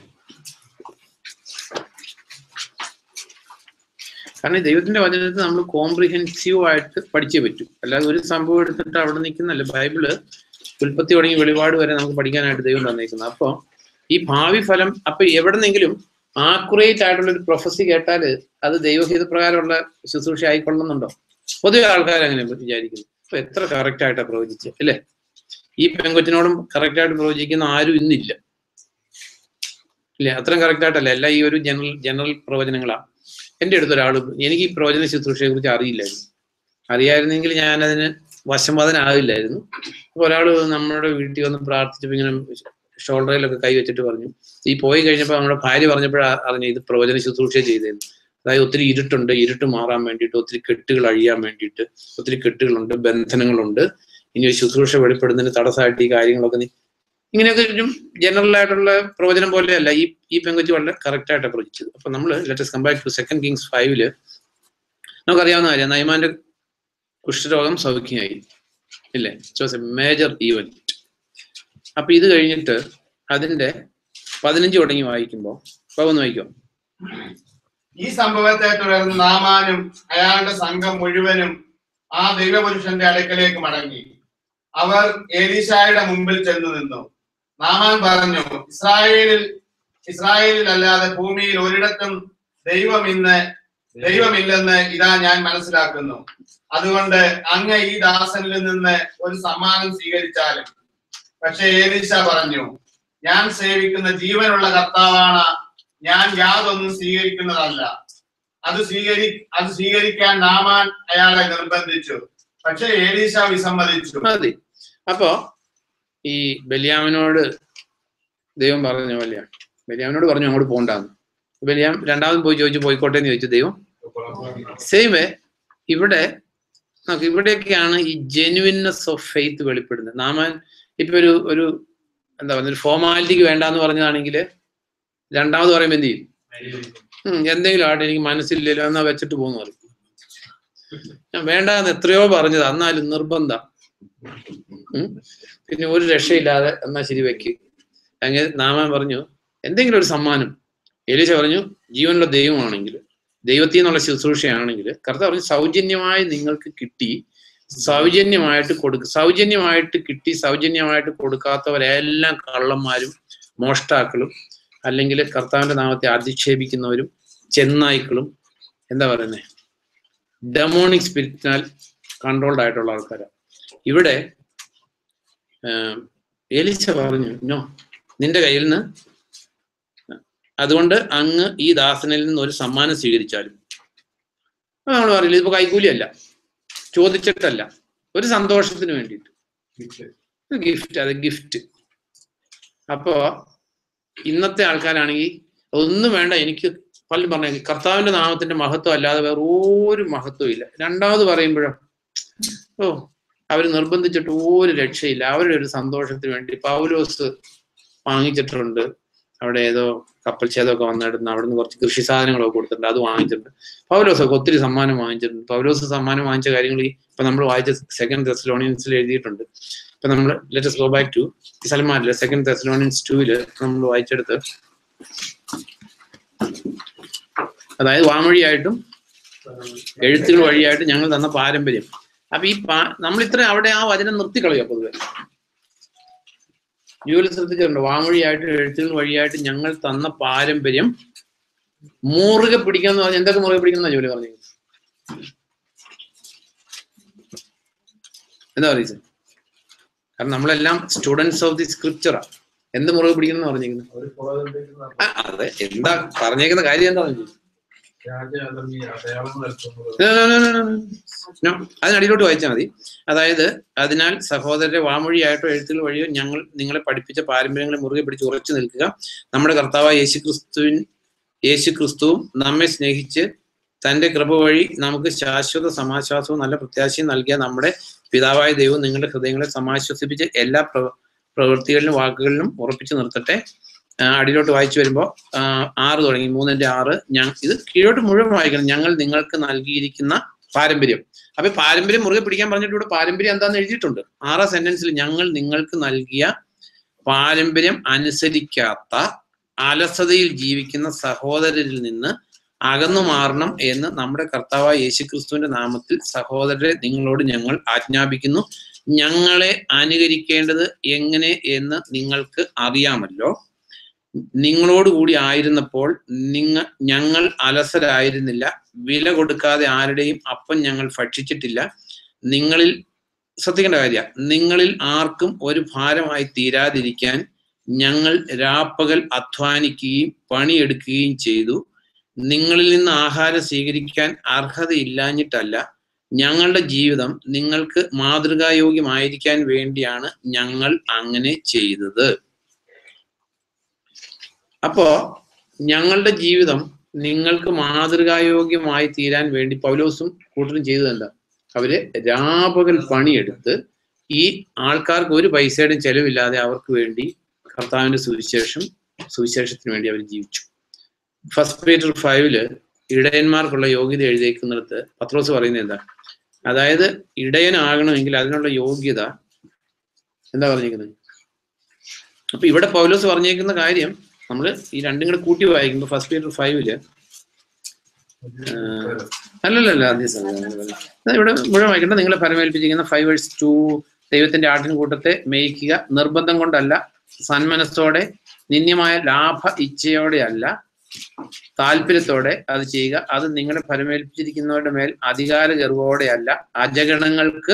കാരണം ഈ ദൈവത്തിന്റെ വചനത്തെ നമ്മൾ കോംപ്രിഹെൻസീവ് ആയിട്ട് പഠിച്ചേ പറ്റൂ അല്ലാതെ ഒരു സംഭവം എടുത്തിട്ട് അവിടെ നിൽക്കുന്നല്ല ബൈബിള് ഉൽപ്പത്തി തുടങ്ങി വെളിപാട് വരെ നമുക്ക് പഠിക്കാനായിട്ട് ദൈവം തന്നേക്കുന്നത് അപ്പൊ ഈ ഭാവി ഫലം അപ്പൊ എവിടെന്നെങ്കിലും ആക്യുറേറ്റ് ആയിട്ടുള്ള ഒരു പ്രൊഫസി കേട്ടാൽ അത് ദൈവഹിത പ്രകാരമുള്ള ശുശ്രൂഷ ആയിക്കൊള്ളുന്നുണ്ടോ പൊതുവെ ആൾക്കാർ അങ്ങനെ വിചാരിക്കുന്നു അപ്പൊ എത്ര കറക്റ്റ് ആയിട്ടാണ് പ്രവചിച്ചത് അല്ലേ ഈ പെങ്കൊച്ചിനോടും കറക്റ്റ് ആയിട്ട് പ്രവചിക്കുന്ന ആരും ഇന്നില്ല ഇല്ലേ അത്രയും കറക്റ്റ് ആയിട്ടല്ല എല്ലാം ഈ ഒരു ജനറൽ ജനറൽ പ്രവചനങ്ങളാണ് എൻ്റെ അടുത്ത് ഒരാൾ എനിക്ക് ഈ പ്രവചന ശുശ്രൂഷയെ കുറിച്ച് അറിയില്ലായിരുന്നു അറിയായിരുന്നെങ്കിൽ ഞാനതിന് വശംവദനാകില്ലായിരുന്നു അപ്പൊ ഒരാൾ നമ്മുടെ വീട്ടിൽ വന്ന് പ്രാർത്ഥിച്ചപ്പോൾ ഇങ്ങനെ ഷോൾഡറിലൊക്കെ കൈ വെച്ചിട്ട് പറഞ്ഞു ഈ പോയി കഴിഞ്ഞപ്പോൾ നമ്മുടെ ഭാര്യ പറഞ്ഞപ്പോഴാണ് അറിഞ്ഞു ഇത് പ്രവചന ശുശ്രൂഷ ചെയ്തതെന്ന് അതായത് ഒത്തിരി ഇരുട്ടുണ്ട് ഇരുട്ട് മാറാൻ വേണ്ടിയിട്ട് ഒത്തിരി കെട്ടുകൾ അഴിയാൻ വേണ്ടിയിട്ട് ഒത്തിരി കെട്ടുകളുണ്ട് ബന്ധനങ്ങളുണ്ട് ഇനി ഒരു ശുശ്രൂഷ വെളിപ്പെടുന്നതിന് തടസ്സമായിട്ട് ഈ കാര്യങ്ങളൊക്കെ നീ ഇങ്ങനെയൊക്കെ ഒരു ജനറൽ ആയിട്ടുള്ള പ്രവചനം പോലെയല്ല ഈ ഈ പെങ്കൊച്ച് വളരെ കറക്റ്റ് ആയിട്ടാണ് പ്രവചിച്ചത് അപ്പൊ നമ്മൾ let's come back to second Kings ഫൈവില് നമുക്കറിയാവുന്ന കാര്യം നൈമാന്റെ കുഷ്ഠരോഗം സൗഖ്യമായി ഇല്ലേ ഇറ്റ്സ് എ മേജർ ഈവന്റ് അപ്പൊ ഇത് കഴിഞ്ഞിട്ട് അതിന്റെ പതിനഞ്ച് തുടങ്ങി വായിക്കുമ്പോൾ അപ്പൊ ഒന്ന് വായിക്കോ ഈ സംഭവത്തെ തുടർന്ന് നാമാനും അയാളുടെ സംഘം മുഴുവനും ആ ദൈവപുരുഷന്റെ അടുക്കലേക്ക് മടങ്ങി അവർ ഏലീശായുടെ മുമ്പിൽ ചെന്നു നിന്നു നാമാൻ പറഞ്ഞു ഇസ്രായേലിൽ ഇസ്രായേലിൽ അല്ലാതെ ഭൂമിയിൽ ഒരിടത്തും ദൈവം ഇന്ന് ദൈവമില്ലെന്ന് ഇതാ ഞാൻ മനസ്സിലാക്കുന്നു അതുകൊണ്ട് അങ്ങ് ഈ ദാസനിൽ നിന്ന് ഒരു സമ്മാനം സ്വീകരിച്ചാലും പക്ഷെ ഏലീശ പറഞ്ഞു ഞാൻ സേവിക്കുന്ന ജീവനുള്ള കർത്താവാണ് ഞാൻ യാതൊന്നും സ്വീകരിക്കുന്നതല്ല അത് സ്വീകരി അത് സ്വീകരിക്കാൻ നാമാൻ അയാളെ നിർബന്ധിച്ചു പക്ഷെ ഏലീശ വിസമ്മതിച്ചു മതി അപ്പോ ഈ ബലിയാമിനോട് ദൈവം പറഞ്ഞു ബലിയാം ബലിയാമിനോട് പറഞ്ഞു അങ്ങോട്ട് പോകണ്ടെന്ന് ബലിയാം രണ്ടാമതും പോയി ചോദിച്ചു പോയിക്കോട്ടെ എന്ന് ചോദിച്ചു ദൈവം സെയിം ഇവിടെ നമുക്ക് ഇവിടെയൊക്കെയാണ് ഈ ജെനുവിൻനെസ് ഓഫ് ഫെയ്ത്ത് വെളിപ്പെടുന്നത് നാമൻ ഇപ്പൊ ഒരു ഒരു എന്താ പറയുക ഒരു ഫോർമാലിറ്റിക്ക് വേണ്ടാന്ന് പറഞ്ഞതാണെങ്കിൽ രണ്ടാമത് പറയുമ്പോൾ എന്ത് ചെയ്യും ഉം, എന്തെങ്കിലും ആട്ടെ എനിക്ക് മനസ്സില്ലല്ലോ എന്നാ വെച്ചിട്ട് പോകുന്നു പറയും ഞാൻ വേണ്ടാന്ന് എത്രയോ പറഞ്ഞത് എന്നാലും നിർബന്ധ ഉം. പിന്നെ ഒരു രക്ഷയില്ലാതെ എന്നാ ശരി വെക്ക് അങ്ങനെ നാമൻ പറഞ്ഞു എന്തെങ്കിലും ഒരു സമ്മാനം എലീശ പറഞ്ഞു ജീവനുള്ള ദൈവമാണെങ്കിൽ ദൈവത്തിൽ നിന്നുള്ള ശുശ്രൂഷയാണെങ്കിൽ കർത്താവ് പറഞ്ഞു സൗജന്യമായി നിങ്ങൾക്ക് കിട്ടി സൗജന്യമായിട്ട് കൊടുക്ക സൗജന്യമായിട്ട് കിട്ടി സൗജന്യമായിട്ട് കൊടുക്കാത്തവരെല്ലാം കള്ളന്മാരും മോഷ്ടാക്കളും അല്ലെങ്കിൽ കർത്താവിന്റെ നാമത്തെ അധിക്ഷേപിക്കുന്നവരും ചെന്നായ്ക്കളും എന്താ പറയുന്നത് ഡെമോണിക് സ്പിരിറ്റിനാൽ കൺട്രോൾഡ് ആയിട്ടുള്ള ആൾക്കാരാണ് ഇവിടെ ആഹ്, എലിശ പറഞ്ഞു നോ നിന്റെ കയ്യിൽ നിന്ന് അതുകൊണ്ട് അങ്ങ് ഈ ദാസനിൽ നിന്ന് ഒരു സമ്മാനം സ്വീകരിച്ചാലും അപ്പൊ നമ്മൾ പറയില്ല ഇതിപ്പോ കൈക്കൂലിയല്ല ചോദിച്ചിട്ടല്ല ഒരു സന്തോഷത്തിന് വേണ്ടിയിട്ട് ഗിഫ്റ്റ് അത് ഗിഫ്റ്റ് അപ്പോ ഇന്നത്തെ ആൾക്കാരാണെങ്കിൽ ഒന്നും വേണ്ട എനിക്ക് പലരും പറഞ്ഞ കർത്താവിന്റെ നാമത്തിന്റെ മഹത്വം അല്ലാതെ വേറെ ഒരു മഹത്വം ഇല്ല രണ്ടാമത് പറയുമ്പോഴോ ഓ അവർ നിർബന്ധിച്ചിട്ട് ഒരു രക്ഷയില്ല അവരുടെ ഒരു സന്തോഷത്തിന് വേണ്ടി പൗലോസ് വാങ്ങിച്ചിട്ടുണ്ട് അവിടെ ഏതോ കപ്പൽ ഛേദമൊക്കെ വന്നിടുന്ന അവിടെ നിന്ന് കുറച്ച് കൃഷി സാധനങ്ങളൊക്കെ കൊടുത്തിട്ടുണ്ട് അത് വാങ്ങിച്ചിട്ടുണ്ട് പൗലോസൊക്കെ ഒത്തിരി സമ്മാനം വാങ്ങിച്ചിട്ടുണ്ട് പൗലോസ് സമ്മാനം വാങ്ങിച്ച കാര്യങ്ങൾ ഈ ഇപ്പൊ നമ്മൾ വായിച്ച സെക്കൻഡ് തെസ്ലോണിയൻസിൽ എഴുതിയിട്ടുണ്ട് ഇപ്പൊ നമ്മൾ ലെറ്റസ് ഗോ ബാക്ക് ടു സൽമാനിലെ സെക്കൻഡ് തെസ്ലോണിയൻസ് ടൂവില് നമ്മൾ വായിച്ചെടുത്ത് അതായത് വാമൊഴിയായിട്ടും എഴുത്തുകൾ വഴിയായിട്ട് ഞങ്ങൾ തന്ന പാരമ്പര്യം അപ്പൊ ഈ പാ നമ്മൾ ഇത്ര അവിടെ ആ വചനം നിർത്തിക്കളയോ പൊതുവെ ജോലി ശ്രദ്ധിച്ചിട്ടുണ്ട് വാമൊഴിയായിട്ട് എഴുത്തുകൾ വഴിയായിട്ട് ഞങ്ങൾ തന്ന പാരമ്പര്യം മുറുകെ പിടിക്കാന്ന് പറഞ്ഞാൽ എന്തൊക്കെ മുറുകെ പിടിക്കുന്ന ജോലി പറഞ്ഞു എന്താ പറയുക കാരണം നമ്മളെല്ലാം സ്റ്റുഡൻസ് ഓഫ് ദി സ്ക്രിപ്ചറാ എന്ത് മുറുകെ പിടിക്കണം പറഞ്ഞിരിക്കുന്നത് ആ, അതെ എന്താ പറഞ്ഞേക്കുന്ന കാര്യം എന്താണെന്ന് ചോദിച്ചു No, no, no, no, no, no. No. അതിനടിയിലോട്ട് വായിച്ചാൽ മതി അതായത് അതിനാൽ സഹോദരരെ വാമൊഴിയായിട്ടോ എഴുത്തുകൾ വഴിയോ ഞങ്ങൾ നിങ്ങളെ പഠിപ്പിച്ച പാരമ്പര്യങ്ങളെ മുറുകെ പിടിച്ച് ഉറച്ചു നിൽക്കുക നമ്മുടെ കർത്താവായ യേശു ക്രിസ്തുവിൻ യേശു ക്രിസ്തുവും നമ്മെ സ്നേഹിച്ച് തന്റെ കൃപ വഴി നമുക്ക് ശാശ്വത സമാശ്വാസവും നല്ല പ്രത്യാശയും നൽകിയ നമ്മുടെ പിതാവായ ദൈവം നിങ്ങളുടെ ഹൃദയങ്ങളെ സമാശ്വസിപ്പിച്ച് എല്ലാ പ്രവ പ്രവൃത്തികളിലും വാക്കുകളിലും ഉറപ്പിച്ചു നിർത്തട്ടെ ആ, അടിയിലോട്ട് വായിച്ചു വരുമ്പോൾ ആറ് തുടങ്ങി മൂന്നിന്റെ ആറ് ഞാൻ ഇത് കീഴോട്ട് മുഴുവൻ വായിക്കണം ഞങ്ങൾ നിങ്ങൾക്ക് നൽകിയിരിക്കുന്ന പാരമ്പര്യം അപ്പൊ ഈ പാരമ്പര്യം മുറുകെ പിടിക്കാൻ പറഞ്ഞിട്ട് ഇവിടെ പാരമ്പര്യം എന്താന്ന് എഴുതിയിട്ടുണ്ട് ആറാം സെന്റൻസിൽ ഞങ്ങൾ നിങ്ങൾക്ക് നൽകിയ പാരമ്പര്യം അനുസരിക്കാത്ത അലസതയിൽ ജീവിക്കുന്ന സഹോദരരിൽ നിന്ന് അകന്നു മാറണം എന്ന് നമ്മുടെ കർത്താവായ യേശുക്രിസ്തുവിന്റെ നാമത്തിൽ സഹോദരരെ നിങ്ങളോട് ഞങ്ങൾ ആജ്ഞാപിക്കുന്നു ഞങ്ങളെ അനുകരിക്കേണ്ടത് എങ്ങനെ എന്ന് നിങ്ങൾക്ക് അറിയാമല്ലോ നിങ്ങളോട് കൂടി ആയിരുന്നപ്പോൾ നിങ്ങ ഞങ്ങൾ അലസരായിരുന്നില്ല വില കൊടുക്കാതെ ആരുടെയും അപ്പം ഞങ്ങൾ ഭക്ഷിച്ചിട്ടില്ല നിങ്ങളിൽ ശ്രദ്ധിക്കേണ്ട കാര്യം നിങ്ങളിൽ ആർക്കും ഒരു ഭാരമായി തീരാതിരിക്കാൻ ഞങ്ങൾ രാപ്പകൽ അധ്വാനിക്കുകയും പണിയെടുക്കുകയും ചെയ്തു നിങ്ങളിൽ നിന്ന് ആഹാരം സ്വീകരിക്കാൻ അർഹതയില്ലാഞ്ഞിട്ടല്ല ഞങ്ങളുടെ ജീവിതം നിങ്ങൾക്ക് മാതൃകായോഗ്യമായിരിക്കാൻ വേണ്ടിയാണ് ഞങ്ങൾ അങ്ങനെ ചെയ്തത് അപ്പോ ഞങ്ങളുടെ ജീവിതം നിങ്ങൾക്ക് മാതൃകായോഗ്യമായി തീരാൻ വേണ്ടി പൗലോസും കൂട്ടരും ചെയ്തത് എന്താ അവര് രാപകൽ പണിയെടുത്ത് ഈ ആൾക്കാർക്ക് ഒരു പൈസയുടെയും ചെലവില്ലാതെ അവർക്ക് വേണ്ടി കർത്താവിന്റെ സുവിശേഷം സുവിശേഷത്തിന് വേണ്ടി അവർ ജീവിച്ചു ഫസ്റ്റ് പേജർ ഫൈവില് ഇടയന്മാർക്കുള്ള യോഗ്യത എഴുതിയേക്കുന്നിടത്ത് പത്രോസ് പറയുന്നത് എന്താ അതായത് ഇടയനാകണമെങ്കിൽ അതിനുള്ള യോഗ്യത എന്താ പറഞ്ഞിരിക്കുന്നത് അപ്പൊ ഇവിടെ പൗലോസ് പറഞ്ഞേക്കുന്ന കാര്യം നമ്മൾ ഈ രണ്ടും കൂടെ കൂട്ടി വായിക്കുമ്പോൾ ഫസ്റ്റ് പേജർ ഫൈവില് അല്ലല്ലല്ല ആദ്യ ഇവിടെ മുഴുവൻ വായിക്കണ്ട നിങ്ങളെ ഫലമേൽപ്പിച്ചിരിക്കുന്ന ഫൈവ് വേഴ്സ് ടു ദൈവത്തിന്റെ ആട്ടിൻകൂട്ടത്തെ മേയിക്കുക നിർബന്ധം കൊണ്ടല്ല സന്മനസ്സോടെ നിന്യമായ ലാഭ ഇച്ഛയോടെ അല്ല താല്പര്യത്തോടെ അത് ചെയ്യുക അത് നിങ്ങളെ ഫലമേൽപ്പിച്ചിരിക്കുന്നവരുടെ മേൽ അധികാര ഗർവോടെ അല്ല അജഗണങ്ങൾക്ക്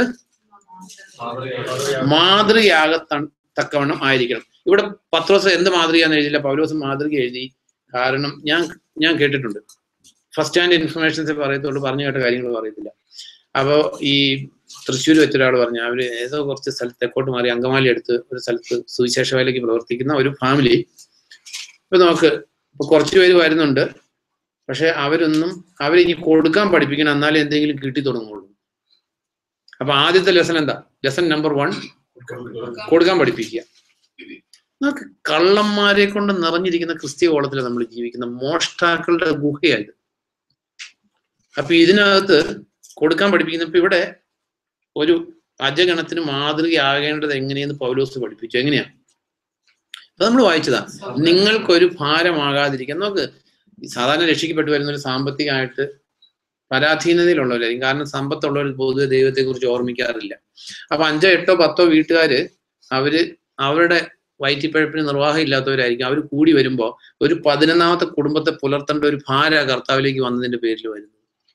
മാതൃകയാകത്ത തക്കവണ്ണം ആയിരിക്കണം ഇവിടെ പത്രോസ് എന്ത് മാതൃകയാന്ന് എഴുതിയില്ല പൗലോസ് മാതൃക എഴുതി കാരണം ഞാൻ ഞാൻ കേട്ടിട്ടുണ്ട് ഫസ്റ്റ് ഹാൻഡ് ഇൻഫർമേഷൻസ് പറയത്തുള്ളൂ പറഞ്ഞു കേട്ട കാര്യങ്ങൾ പറയത്തില്ല അപ്പോൾ ഈ തൃശ്ശൂർ വെച്ചൊരാൾ പറഞ്ഞു അവര് ഏതോ കുറച്ച് സ്ഥലത്ത് തെക്കോട്ട് മാറി അങ്കമാലി അടുത്ത് ഒരു സ്ഥലത്ത് സുവിശേഷ വേലയ്ക്ക് പ്രവർത്തിക്കുന്ന ഒരു ഫാമിലി ഇപ്പൊ നമുക്ക് ഇപ്പൊ കുറച്ച് പേര് വരുന്നുണ്ട് പക്ഷെ അവരൊന്നും അവരിനി കൊടുക്കാൻ പഠിപ്പിക്കണം എന്നാലേ എന്തെങ്കിലും കിട്ടി തുടങ്ങുള്ളൂ അപ്പൊ ആദ്യത്തെ ലെസൺ എന്താ ലെസൺ നമ്പർ വൺ കൊടുക്കാൻ പഠിപ്പിക്കുക നമുക്ക് കള്ളന്മാരെ കൊണ്ട് നിറഞ്ഞിരിക്കുന്ന ക്രിസ്തീയ കോളത്തിൽ നമ്മൾ ജീവിക്കുന്ന മോഷ്ടാക്കളുടെ ഗുഹയായത് അപ്പൊ ഇതിനകത്ത് കൊടുക്കാൻ പഠിപ്പിക്കുന്ന ഇപ്പൊ ഇവിടെ ഒരു അജഗണത്തിന് മാതൃകയാകേണ്ടത് എങ്ങനെയെന്ന് പൗലോസ് പഠിപ്പിച്ചു എങ്ങനെയാ അത് നമ്മൾ വായിച്ചതാ നിങ്ങൾക്കൊരു ഭാരമാകാതിരിക്കാൻ നോക്ക് ഈ സാധാരണ രക്ഷിക്കപ്പെട്ടു വരുന്ന ഒരു സാമ്പത്തികമായിട്ട് പരാധീനതയിലുള്ളവരായിരിക്കും കാരണം സമ്പത്തുള്ളവർ പൊതുവെ ദൈവത്തെ കുറിച്ച് ഓർമ്മിക്കാറില്ല അപ്പൊ അഞ്ചോ എട്ടോ പത്തോ വീട്ടുകാര് അവര് അവരുടെ വയറ്റിപ്പഴപ്പിന് നിർവാഹം ഇല്ലാത്തവരായിരിക്കും അവർ കൂടി വരുമ്പോൾ ഒരു പതിനൊന്നാമത്തെ കുടുംബത്തെ പുലർത്തേണ്ട ഒരു ഭാര കർത്താവിലേക്ക് വന്നതിന്റെ പേരിൽ വരുന്നു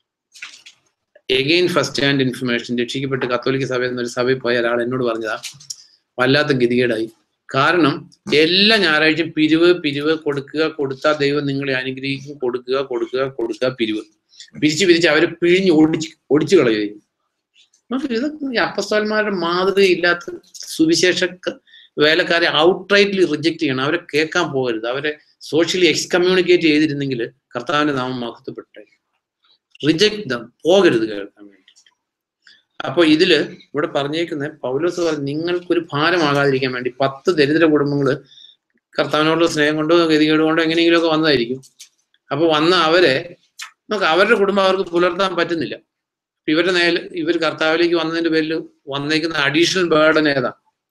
എഗെയിൻ ഫസ്റ്റ് ഹാൻഡ് ഇൻഫർമേഷൻ രക്ഷിക്കപ്പെട്ട് കത്തോലിക്ക സഭയിൽ നിന്ന് ഒരു സഭയിൽ പോയ ഒരാൾ എന്നോട് പറഞ്ഞതാ വല്ലാത്ത ഗതികേടായി കാരണം എല്ലാ ഞായറാഴ്ചയും പിരിവ് പിരിവ് കൊടുക്കുക കൊടുത്താൽ ദൈവം നിങ്ങളെ അനുഗ്രഹിക്കും കൊടുക്കുക കൊടുക്കുക കൊടുക്കുക പിരിവ് പിരിച്ച് പിരിച്ച് അവരെ പിഴിഞ്ഞ് ഓടിച്ച് ഓടിച്ചു കളയുകയും നമുക്ക് ഇതൊക്കെ ഈ അപ്പസ്തോലന്മാരുടെ മാതൃകയില്ലാത്ത സുവിശേഷ വേലക്കാരെ ഔട്ട്റൈറ്റ്ലി റിജക്ട് ചെയ്യണം അവരെ കേൾക്കാൻ പോകരുത് അവരെ സോഷ്യലി എക്സ്കമ്മ്യൂണിക്കേറ്റ് ചെയ്തിരുന്നെങ്കിൽ കർത്താവിന്റെ നാമം മഹത്വപ്പെട്ടെ റിജക്ട് ദം പോകരുത് കേൾക്കാൻ വേണ്ടി അപ്പൊ ഇതില് ഇവിടെ പറഞ്ഞേക്കുന്ന പൗലോസ് പറഞ്ഞു നിങ്ങൾക്കൊരു ഭാരമാകാതിരിക്കാൻ വേണ്ടി പത്ത് ദരിദ്ര കുടുംബങ്ങള് കർത്താവിനോടുള്ള സ്നേഹം കൊണ്ടോ ഗതികേട് കൊണ്ടോ എങ്ങനെയെങ്കിലുമൊക്കെ വന്നതായിരിക്കും അപ്പൊ വന്ന അവരെ നമുക്ക് അവരുടെ കുടുംബം അവർക്ക് പുലർത്താൻ പറ്റുന്നില്ല ഇവരുടെ നേരെ ഇവർ കർത്താവിലേക്ക് വന്നതിന്റെ പേരിൽ വന്നേക്കുന്ന അഡീഷണൽ ബേർഡൻ ഏതാ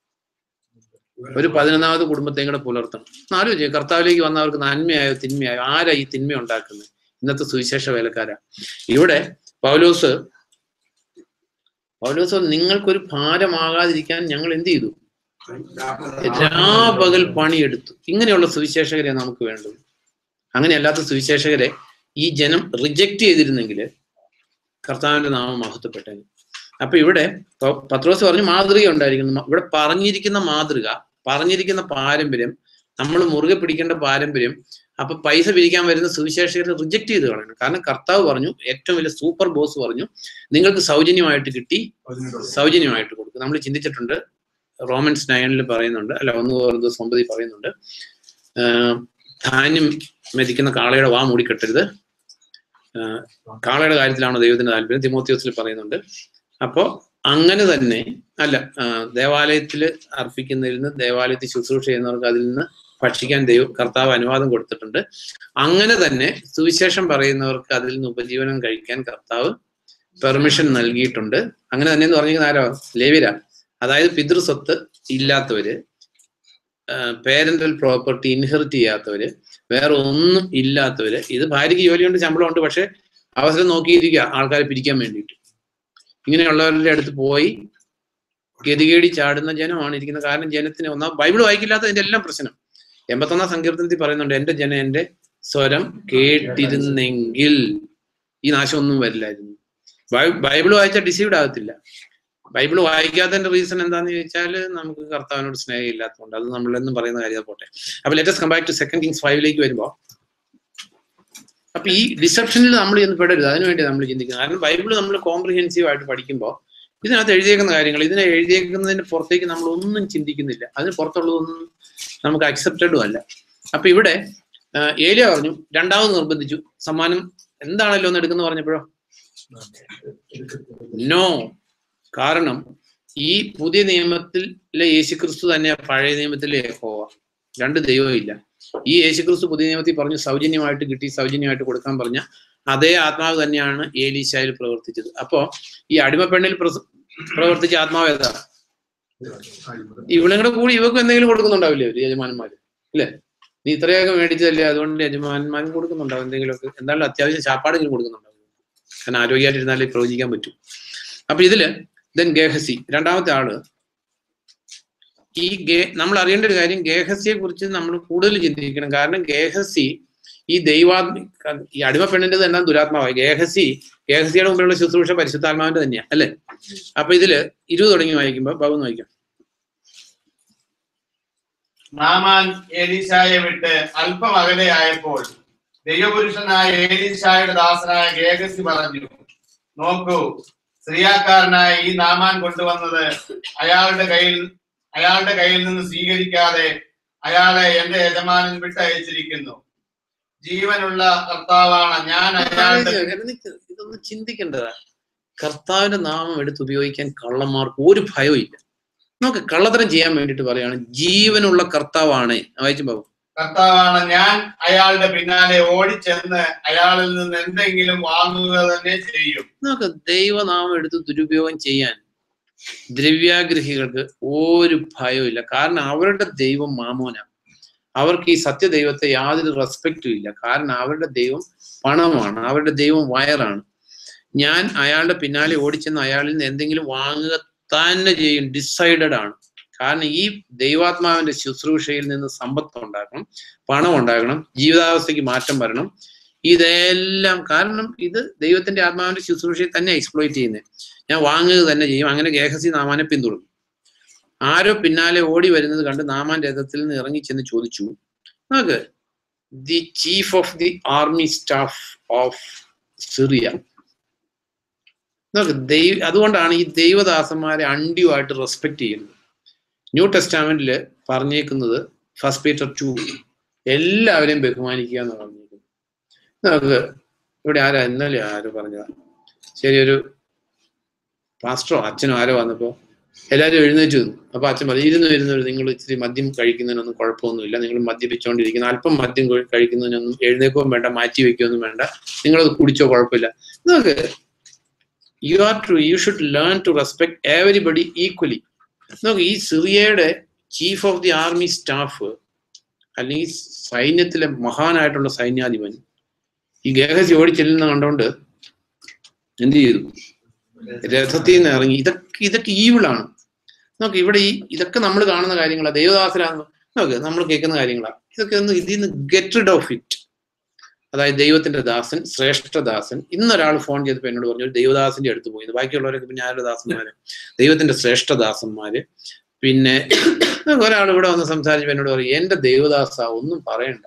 ഒരു പതിനൊന്നാമത് കുടുംബത്തെയും കൂടെ പുലർത്തണം ആലോചിക്കുക കർത്താവിലേക്ക് വന്നവർക്ക് നന്മയായോ തിന്മയായോ ആരാ ഈ തിന്മ ഉണ്ടാക്കുന്നത് ഇന്നത്തെ സുവിശേഷ വേലക്കാരാ ഇവിടെ പൗലോസ് പൗലോസ് നിങ്ങൾക്കൊരു ഭാരമാകാതിരിക്കാൻ ഞങ്ങൾ എന്ത് ചെയ്തു രാപകൽ പണിയെടുത്തു ഇങ്ങനെയുള്ള സുവിശേഷകരെ നമുക്ക് വേണ്ടത് അങ്ങനെയല്ലാത്ത സുവിശേഷകരെ ഈ ജനം റിജക്റ്റ് ചെയ്തിരുന്നെങ്കിൽ കർത്താവിന്റെ നാമം മഹത്വപ്പെട്ടേനെ അപ്പൊ ഇവിടെ പ- പത്രോസ് പറഞ്ഞു മാതൃക ഉണ്ടായിരിക്കുന്നു മ- ഇവിടെ പറഞ്ഞിരിക്കുന്ന മാതൃക പറഞ്ഞിരിക്കുന്ന പാരമ്പര്യം നമ്മൾ മുറുകെ പിടിക്കേണ്ട പാരമ്പര്യം അപ്പൊ പൈസ പിരിക്കാൻ വരുന്ന സുവിശേഷകരെ റിജക്ട് ചെയ്ത് കളയണം കാരണം കർത്താവ് പറഞ്ഞു ഏറ്റവും വലിയ സൂപ്പർ ബോസ് പറഞ്ഞു നിങ്ങൾക്ക് സൗജന്യമായിട്ട് കിട്ടി സൗജന്യമായിട്ട് കൊടുക്കും നമ്മൾ ചിന്തിച്ചിട്ടുണ്ട് റോമൻസ് നയനിൽ പറയുന്നുണ്ട് അല്ല ഒന്ന് ഓർന്ന് സമ്പതി പറയുന്നുണ്ട് ആഹ് ധാന്യം മെതിക്കുന്ന കാളയുടെ വാ മൂടിക്കെട്ടരുത് ആഹ് കാളയുടെ കാര്യത്തിലാണോ ദൈവത്തിന്റെ താല്പര്യം തിമോത്യോസിൽ പറയുന്നുണ്ട് അപ്പോ അങ്ങനെ തന്നെ അല്ല ആഹ് ദേവാലയത്തിൽ അർപ്പിക്കുന്നതിൽ നിന്ന് ദേവാലയത്തിൽ ശുശ്രൂഷ ചെയ്യുന്നവർക്ക് അതിൽ നിന്ന് ഭക്ഷിക്കാൻ ദൈവം കർത്താവ് അനുവാദം കൊടുത്തിട്ടുണ്ട് അങ്ങനെ തന്നെ സുവിശേഷം പറയുന്നവർക്ക് അതിൽ നിന്ന് ഉപജീവനം കഴിക്കാൻ കർത്താവ് പെർമിഷൻ നൽകിയിട്ടുണ്ട് അങ്ങനെ തന്നെ എന്ന് പറഞ്ഞിരിക്കുന്ന ആരോ ലേവിര അതായത് പിതൃസ്വത്ത് ഇല്ലാത്തവര് പേരന്റൽ പ്രോപ്പർട്ടി ഇൻഹെറിറ്റ് ചെയ്യാത്തവര് വേറെ ഒന്നും ഇല്ലാത്തവര് ഇത് ഭാര്യയ്ക്ക് ജോലിയുണ്ട് ശമ്പളമുണ്ട് പക്ഷെ അവസരം നോക്കിയിരിക്കുക ആൾക്കാരെ പിരിക്കാൻ വേണ്ടിയിട്ട് ഇങ്ങനെയുള്ളവരുടെ അടുത്ത് പോയി ഗതികേടി ചാടുന്ന ജനമാണ് ഇരിക്കുന്നത് കാരണം ജനത്തിന് ഒന്നാം ബൈബിൾ വായിക്കില്ലാത്തതിന്റെ എല്ലാം പ്രശ്നം എൺപത്തൊന്നാം സങ്കീർത്തനത്തിൽ പറയുന്നുണ്ട് എന്റെ ജനം എന്റെ സ്വരം കേട്ടിരുന്നെങ്കിൽ ഈ നാശമൊന്നും വരില്ലായിരുന്നു ബൈ- ബൈബിൾ വായിച്ചാൽ ഡിസീവ്ഡ് ആകത്തില്ല ബൈബിൾ വായിക്കാത്തതിന്റെ റീസൺ എന്താന്ന് ചോദിച്ചാൽ നമുക്ക് കർത്താവിനോട് സ്നേഹം ഇല്ലാത്തതുകൊണ്ട് അത് നമ്മളെന്നും പറയുന്ന കാര്യം പോട്ടെ അപ്പൊ let's come back to second Kings ഫൈവിലേക്ക് വരുമ്പോ അപ്പൊ ഈ ഡിസപ്ഷനിൽ നമ്മൾ ചെന്ന് പെടരുത് അതിനുവേണ്ടി നമ്മൾ ചിന്തിക്കുന്നത് കാരണം ബൈബിൾ നമ്മൾ കോംപ്രിഹെൻസീവ് ആയിട്ട് പഠിക്കുമ്പോൾ ഇതിനകത്ത് എഴുതിയേക്കുന്ന കാര്യങ്ങൾ ഇതിനെ എഴുതിയേക്കുന്നതിന് പുറത്തേക്ക് നമ്മൾ ഒന്നും ചിന്തിക്കുന്നില്ല അതിന് പുറത്തുള്ളതൊന്നും നമുക്ക് അക്സെപ്റ്റഡും അല്ല അപ്പൊ ഇവിടെ ആ, ഏലിയ പറഞ്ഞു രണ്ടാമത് നിർബന്ധിച്ചു സമ്മാനം എന്താണല്ലോ ഒന്ന് എടുക്കുന്ന പറഞ്ഞപ്പോഴോ നോ കാരണം ഈ പുതിയ നിയമത്തിലെ യേശുക്രിസ്തു തന്നെ പഴയ നിയമത്തിലെ യഹോവ രണ്ട് ദൈവവും ഇല്ല ഈ യേശുക്രിസ്തു പുതിയ നിയമത്തിൽ പറഞ്ഞു സൗജന്യമായിട്ട് കിട്ടി സൗജന്യമായിട്ട് കൊടുക്കാൻ പറഞ്ഞ അതേ ആത്മാവ് തന്നെയാണ് ഏലീശായിൽ പ്രവർത്തിച്ചത് അപ്പോ ഈ അടിമപ്പെണ്ണിൽ പ്രസ- പ്രവർത്തിച്ച ആത്മാവ് ഏതാ ഇവളും കൂടെ കൂടി ഇവക്കും എന്തെങ്കിലും കൊടുക്കുന്നുണ്ടാവില്ലേ ഒരു യജമാനന്മാര് ഇല്ലേ നീ ഇത്രയൊക്കെ മേടിച്ചതല്ലേ അതുകൊണ്ട് യജമാനന്മാരും കൊടുക്കുന്നുണ്ടാവും എന്തെങ്കിലുമൊക്കെ എന്തായാലും അത്യാവശ്യം ചാപ്പാടെങ്കിലും കൊടുക്കുന്നുണ്ടാവും കാരണം ആരോഗ്യമായിട്ടിരുന്നാലേ പ്രവചിക്കാൻ പറ്റൂ അപ്പൊ ഇതില് ദെൻ ഗേഹസി രണ്ടാമത്തെ ആള് ഈ ഗേ നമ്മൾ അറിയേണ്ട ഒരു കാര്യം ഗേഹസിയെ കുറിച്ച് നമ്മൾ കൂടുതൽ ചിന്തിക്കണം കാരണം ഗേഹസി ഈ ദൈവാത്മ ഈ അടിമ പെണ്ണിന്റെ എന്താ ദുരാത്മാവായി ഗേഹസി ഗേഹസിയുടെ മുമ്പിലുള്ള ശുശ്രൂഷ പരിശുദ്ധാത്മാവിന്റെ തന്നെയാ അല്ലെ അപ്പൊ ഇതില് ഇരുപത് തുടങ്ങി വായിക്കുമ്പോ ബാബു ഒന്ന് വായിക്കാം നാമാൻ ഏലീശായെ വിട്ട് അല്പം അകലെയായപ്പോൾ ദൈവപുരുഷനായ ഏലീശായുടെ ദാസനായ ഗേഗസി പറഞ്ഞു നോക്കൂ സ്ത്രീയാക്കാരനായ ഈ നാമാൻ കൊണ്ടുവന്നത് അയാളുടെ കയ്യിൽ അയാളുടെ കയ്യിൽ നിന്ന് സ്വീകരിക്കാതെ അയാളെ എന്റെ യജമാനൻ വിട്ടയച്ചിരിക്കുന്നു ജീവനുള്ള കർത്താവാണ് ഞാൻ അയാളുടെ എനിക്ക് ഇതൊന്ന് ചിന്തിക്കേണ്ടതാ കർത്താവിന്റെ നാമം എടുത്ത് ഉപയോഗിക്കാൻ കള്ളന്മാർക്ക് ഒരു ഭയവും ഇല്ല നമുക്ക് കള്ളത്തരം ചെയ്യാൻ വേണ്ടിയിട്ട് പറയാണ് ജീവനുള്ള കർത്താവാണ് വായിച്ചു ബാബു കർത്താവാണ് ഞാൻ അയാളുടെ പിന്നാലെ ഓടിച്ചെന്ന് അയാളിൽ നിന്ന് എന്തെങ്കിലും വാങ്ങുക തന്നെ ചെയ്യും നമുക്ക് ദൈവനാമം എടുത്ത് ദുരുപയോഗം ചെയ്യാൻ ദ്രവ്യാഗ്രഹികൾക്ക് ഒരു ഭയവും ഇല്ല കാരണം അവരുടെ ദൈവം മാമോനാണ് അവർക്ക് ഈ സത്യദൈവത്തെ യാതൊരു റെസ്പെക്റ്റും ഇല്ല കാരണം അവരുടെ ദൈവം പണമാണ് അവരുടെ ദൈവം വയറാണ് ഞാൻ അയാളുടെ പിന്നാലെ ഓടിച്ചെന്ന് അയാളിൽ നിന്ന് എന്തെങ്കിലും വാങ്ങുക തന്നെ ചെയ്യും ഡിസൈഡഡ് ആണ് കാരണം ഈ ദൈവാത്മാവിന്റെ ശുശ്രൂഷയിൽ നിന്ന് സമ്പത്ത് ഉണ്ടാക്കണം പണം ഉണ്ടാക്കണം ജീവിതാവസ്ഥയ്ക്ക് മാറ്റം വരണം ഇതെല്ലാം കാരണം ഇത് ദൈവത്തിന്റെ ആത്മാവിന്റെ ശുശ്രൂഷയെ തന്നെ എക്സ്പ്ലോയിറ്റ് ചെയ്യുന്നത് ഞാൻ വാങ്ങുക തന്നെ ചെയ്യും അങ്ങനെ ഗേഹസി നാമാനെ പിന്തുടർന്നു ആരോ പിന്നാലെ ഓടി വരുന്നത് കണ്ട് നാമാൻ രഥത്തിൽ നിന്ന് ഇറങ്ങി ചെന്ന് ചോദിച്ചു നോക്ക് the chief of the army staff of Syria നോക്ക് ദൈവ അതുകൊണ്ടാണ് ഈ ദൈവദാസന്മാരെ അണ്ടിയുമായിട്ട് റെസ്പെക്ട് ചെയ്യുന്നത് ന്യൂ ടെസ്റ്റാമെന്റില് പറഞ്ഞേക്കുന്നത് ഫസ്റ്റ് പീറ്റർ ടു എല്ലാവരെയും ബഹുമാനിക്കുക എന്ന് പറഞ്ഞേക്കുന്നത് നമുക്ക് ഇവിടെ ആരാ ഇന്നലെ ആരോ പറഞ്ഞതാ ശരി ഒരു പാസ്റ്ററോ അച്ഛനോ ആരോ വന്നപ്പോ എല്ലാവരും എഴുന്നേറ്റ് നിന്നു അപ്പൊ അച്ഛൻ പറഞ്ഞു ഇരുന്ന് ഇരുന്നവർ നിങ്ങൾ ഇച്ചിരി മദ്യം കഴിക്കുന്നതിനൊന്നും കുഴപ്പമൊന്നുമില്ല നിങ്ങൾ മദ്യപിച്ചുകൊണ്ടിരിക്കുന്ന അല്പം മദ്യം കഴി- കഴിക്കുന്നതിനൊന്നും എഴുന്നേക്കുകയും വേണ്ട മാറ്റി വെക്കുകയൊന്നും വേണ്ട നിങ്ങളത് കുടിച്ചോ കുഴപ്പമില്ല നമുക്ക് you are to you should learn to respect everybody equally നോക്ക് ഈ സിറിയയുടെ chief of the army staff അല്ലെങ്കിൽ സൈന്യത്തിലെ മഹാനായിട്ടുള്ള സൈന്യാധിപൻ ഈ ഗേഹസി ഓടിച്ചെല്ലുന്ന കണ്ടുകൊണ്ട് എന്ത് ചെയ്തു രഥത്തിൽ നിന്ന് ഇറങ്ങി ഇതൊക്കെ ഇതൊക്കെ ഈവിളാണ് നോക്ക് ഇവിടെ ഈ ഇതൊക്കെ നമ്മൾ കാണുന്ന കാര്യങ്ങളാണ് ദൈവദാസരാന്ന് നോക്ക് നമ്മൾ കേൾക്കുന്ന കാര്യങ്ങളാണ് ഇതൊക്കെ ഒന്ന് ഇതിൽ നിന്ന് ഗെറ്റ് റിഡ് ഓഫ് ഇറ്റ് അതായത് ദൈവത്തിന്റെ ദാസൻ ശ്രേഷ്ഠദാസൻ ഇന്നൊരാൾ ഫോൺ ചെയ്തപ്പോൾ എന്നോട് പറഞ്ഞു ഒരു ദൈവദാസന്റെ അടുത്ത് പോയി ബാക്കിയുള്ളവരൊക്കെ പിന്നെ ആരുടെ ദാസന്മാര് ദൈവത്തിന്റെ ശ്രേഷ്ഠദാസന്മാര് പിന്നെ ഒരാൾ ഇവിടെ വന്ന് സംസാരിച്ചപ്പോൾ എന്നോട് പറയും എന്റെ ദൈവദാസ ഒന്നും പറയണ്ട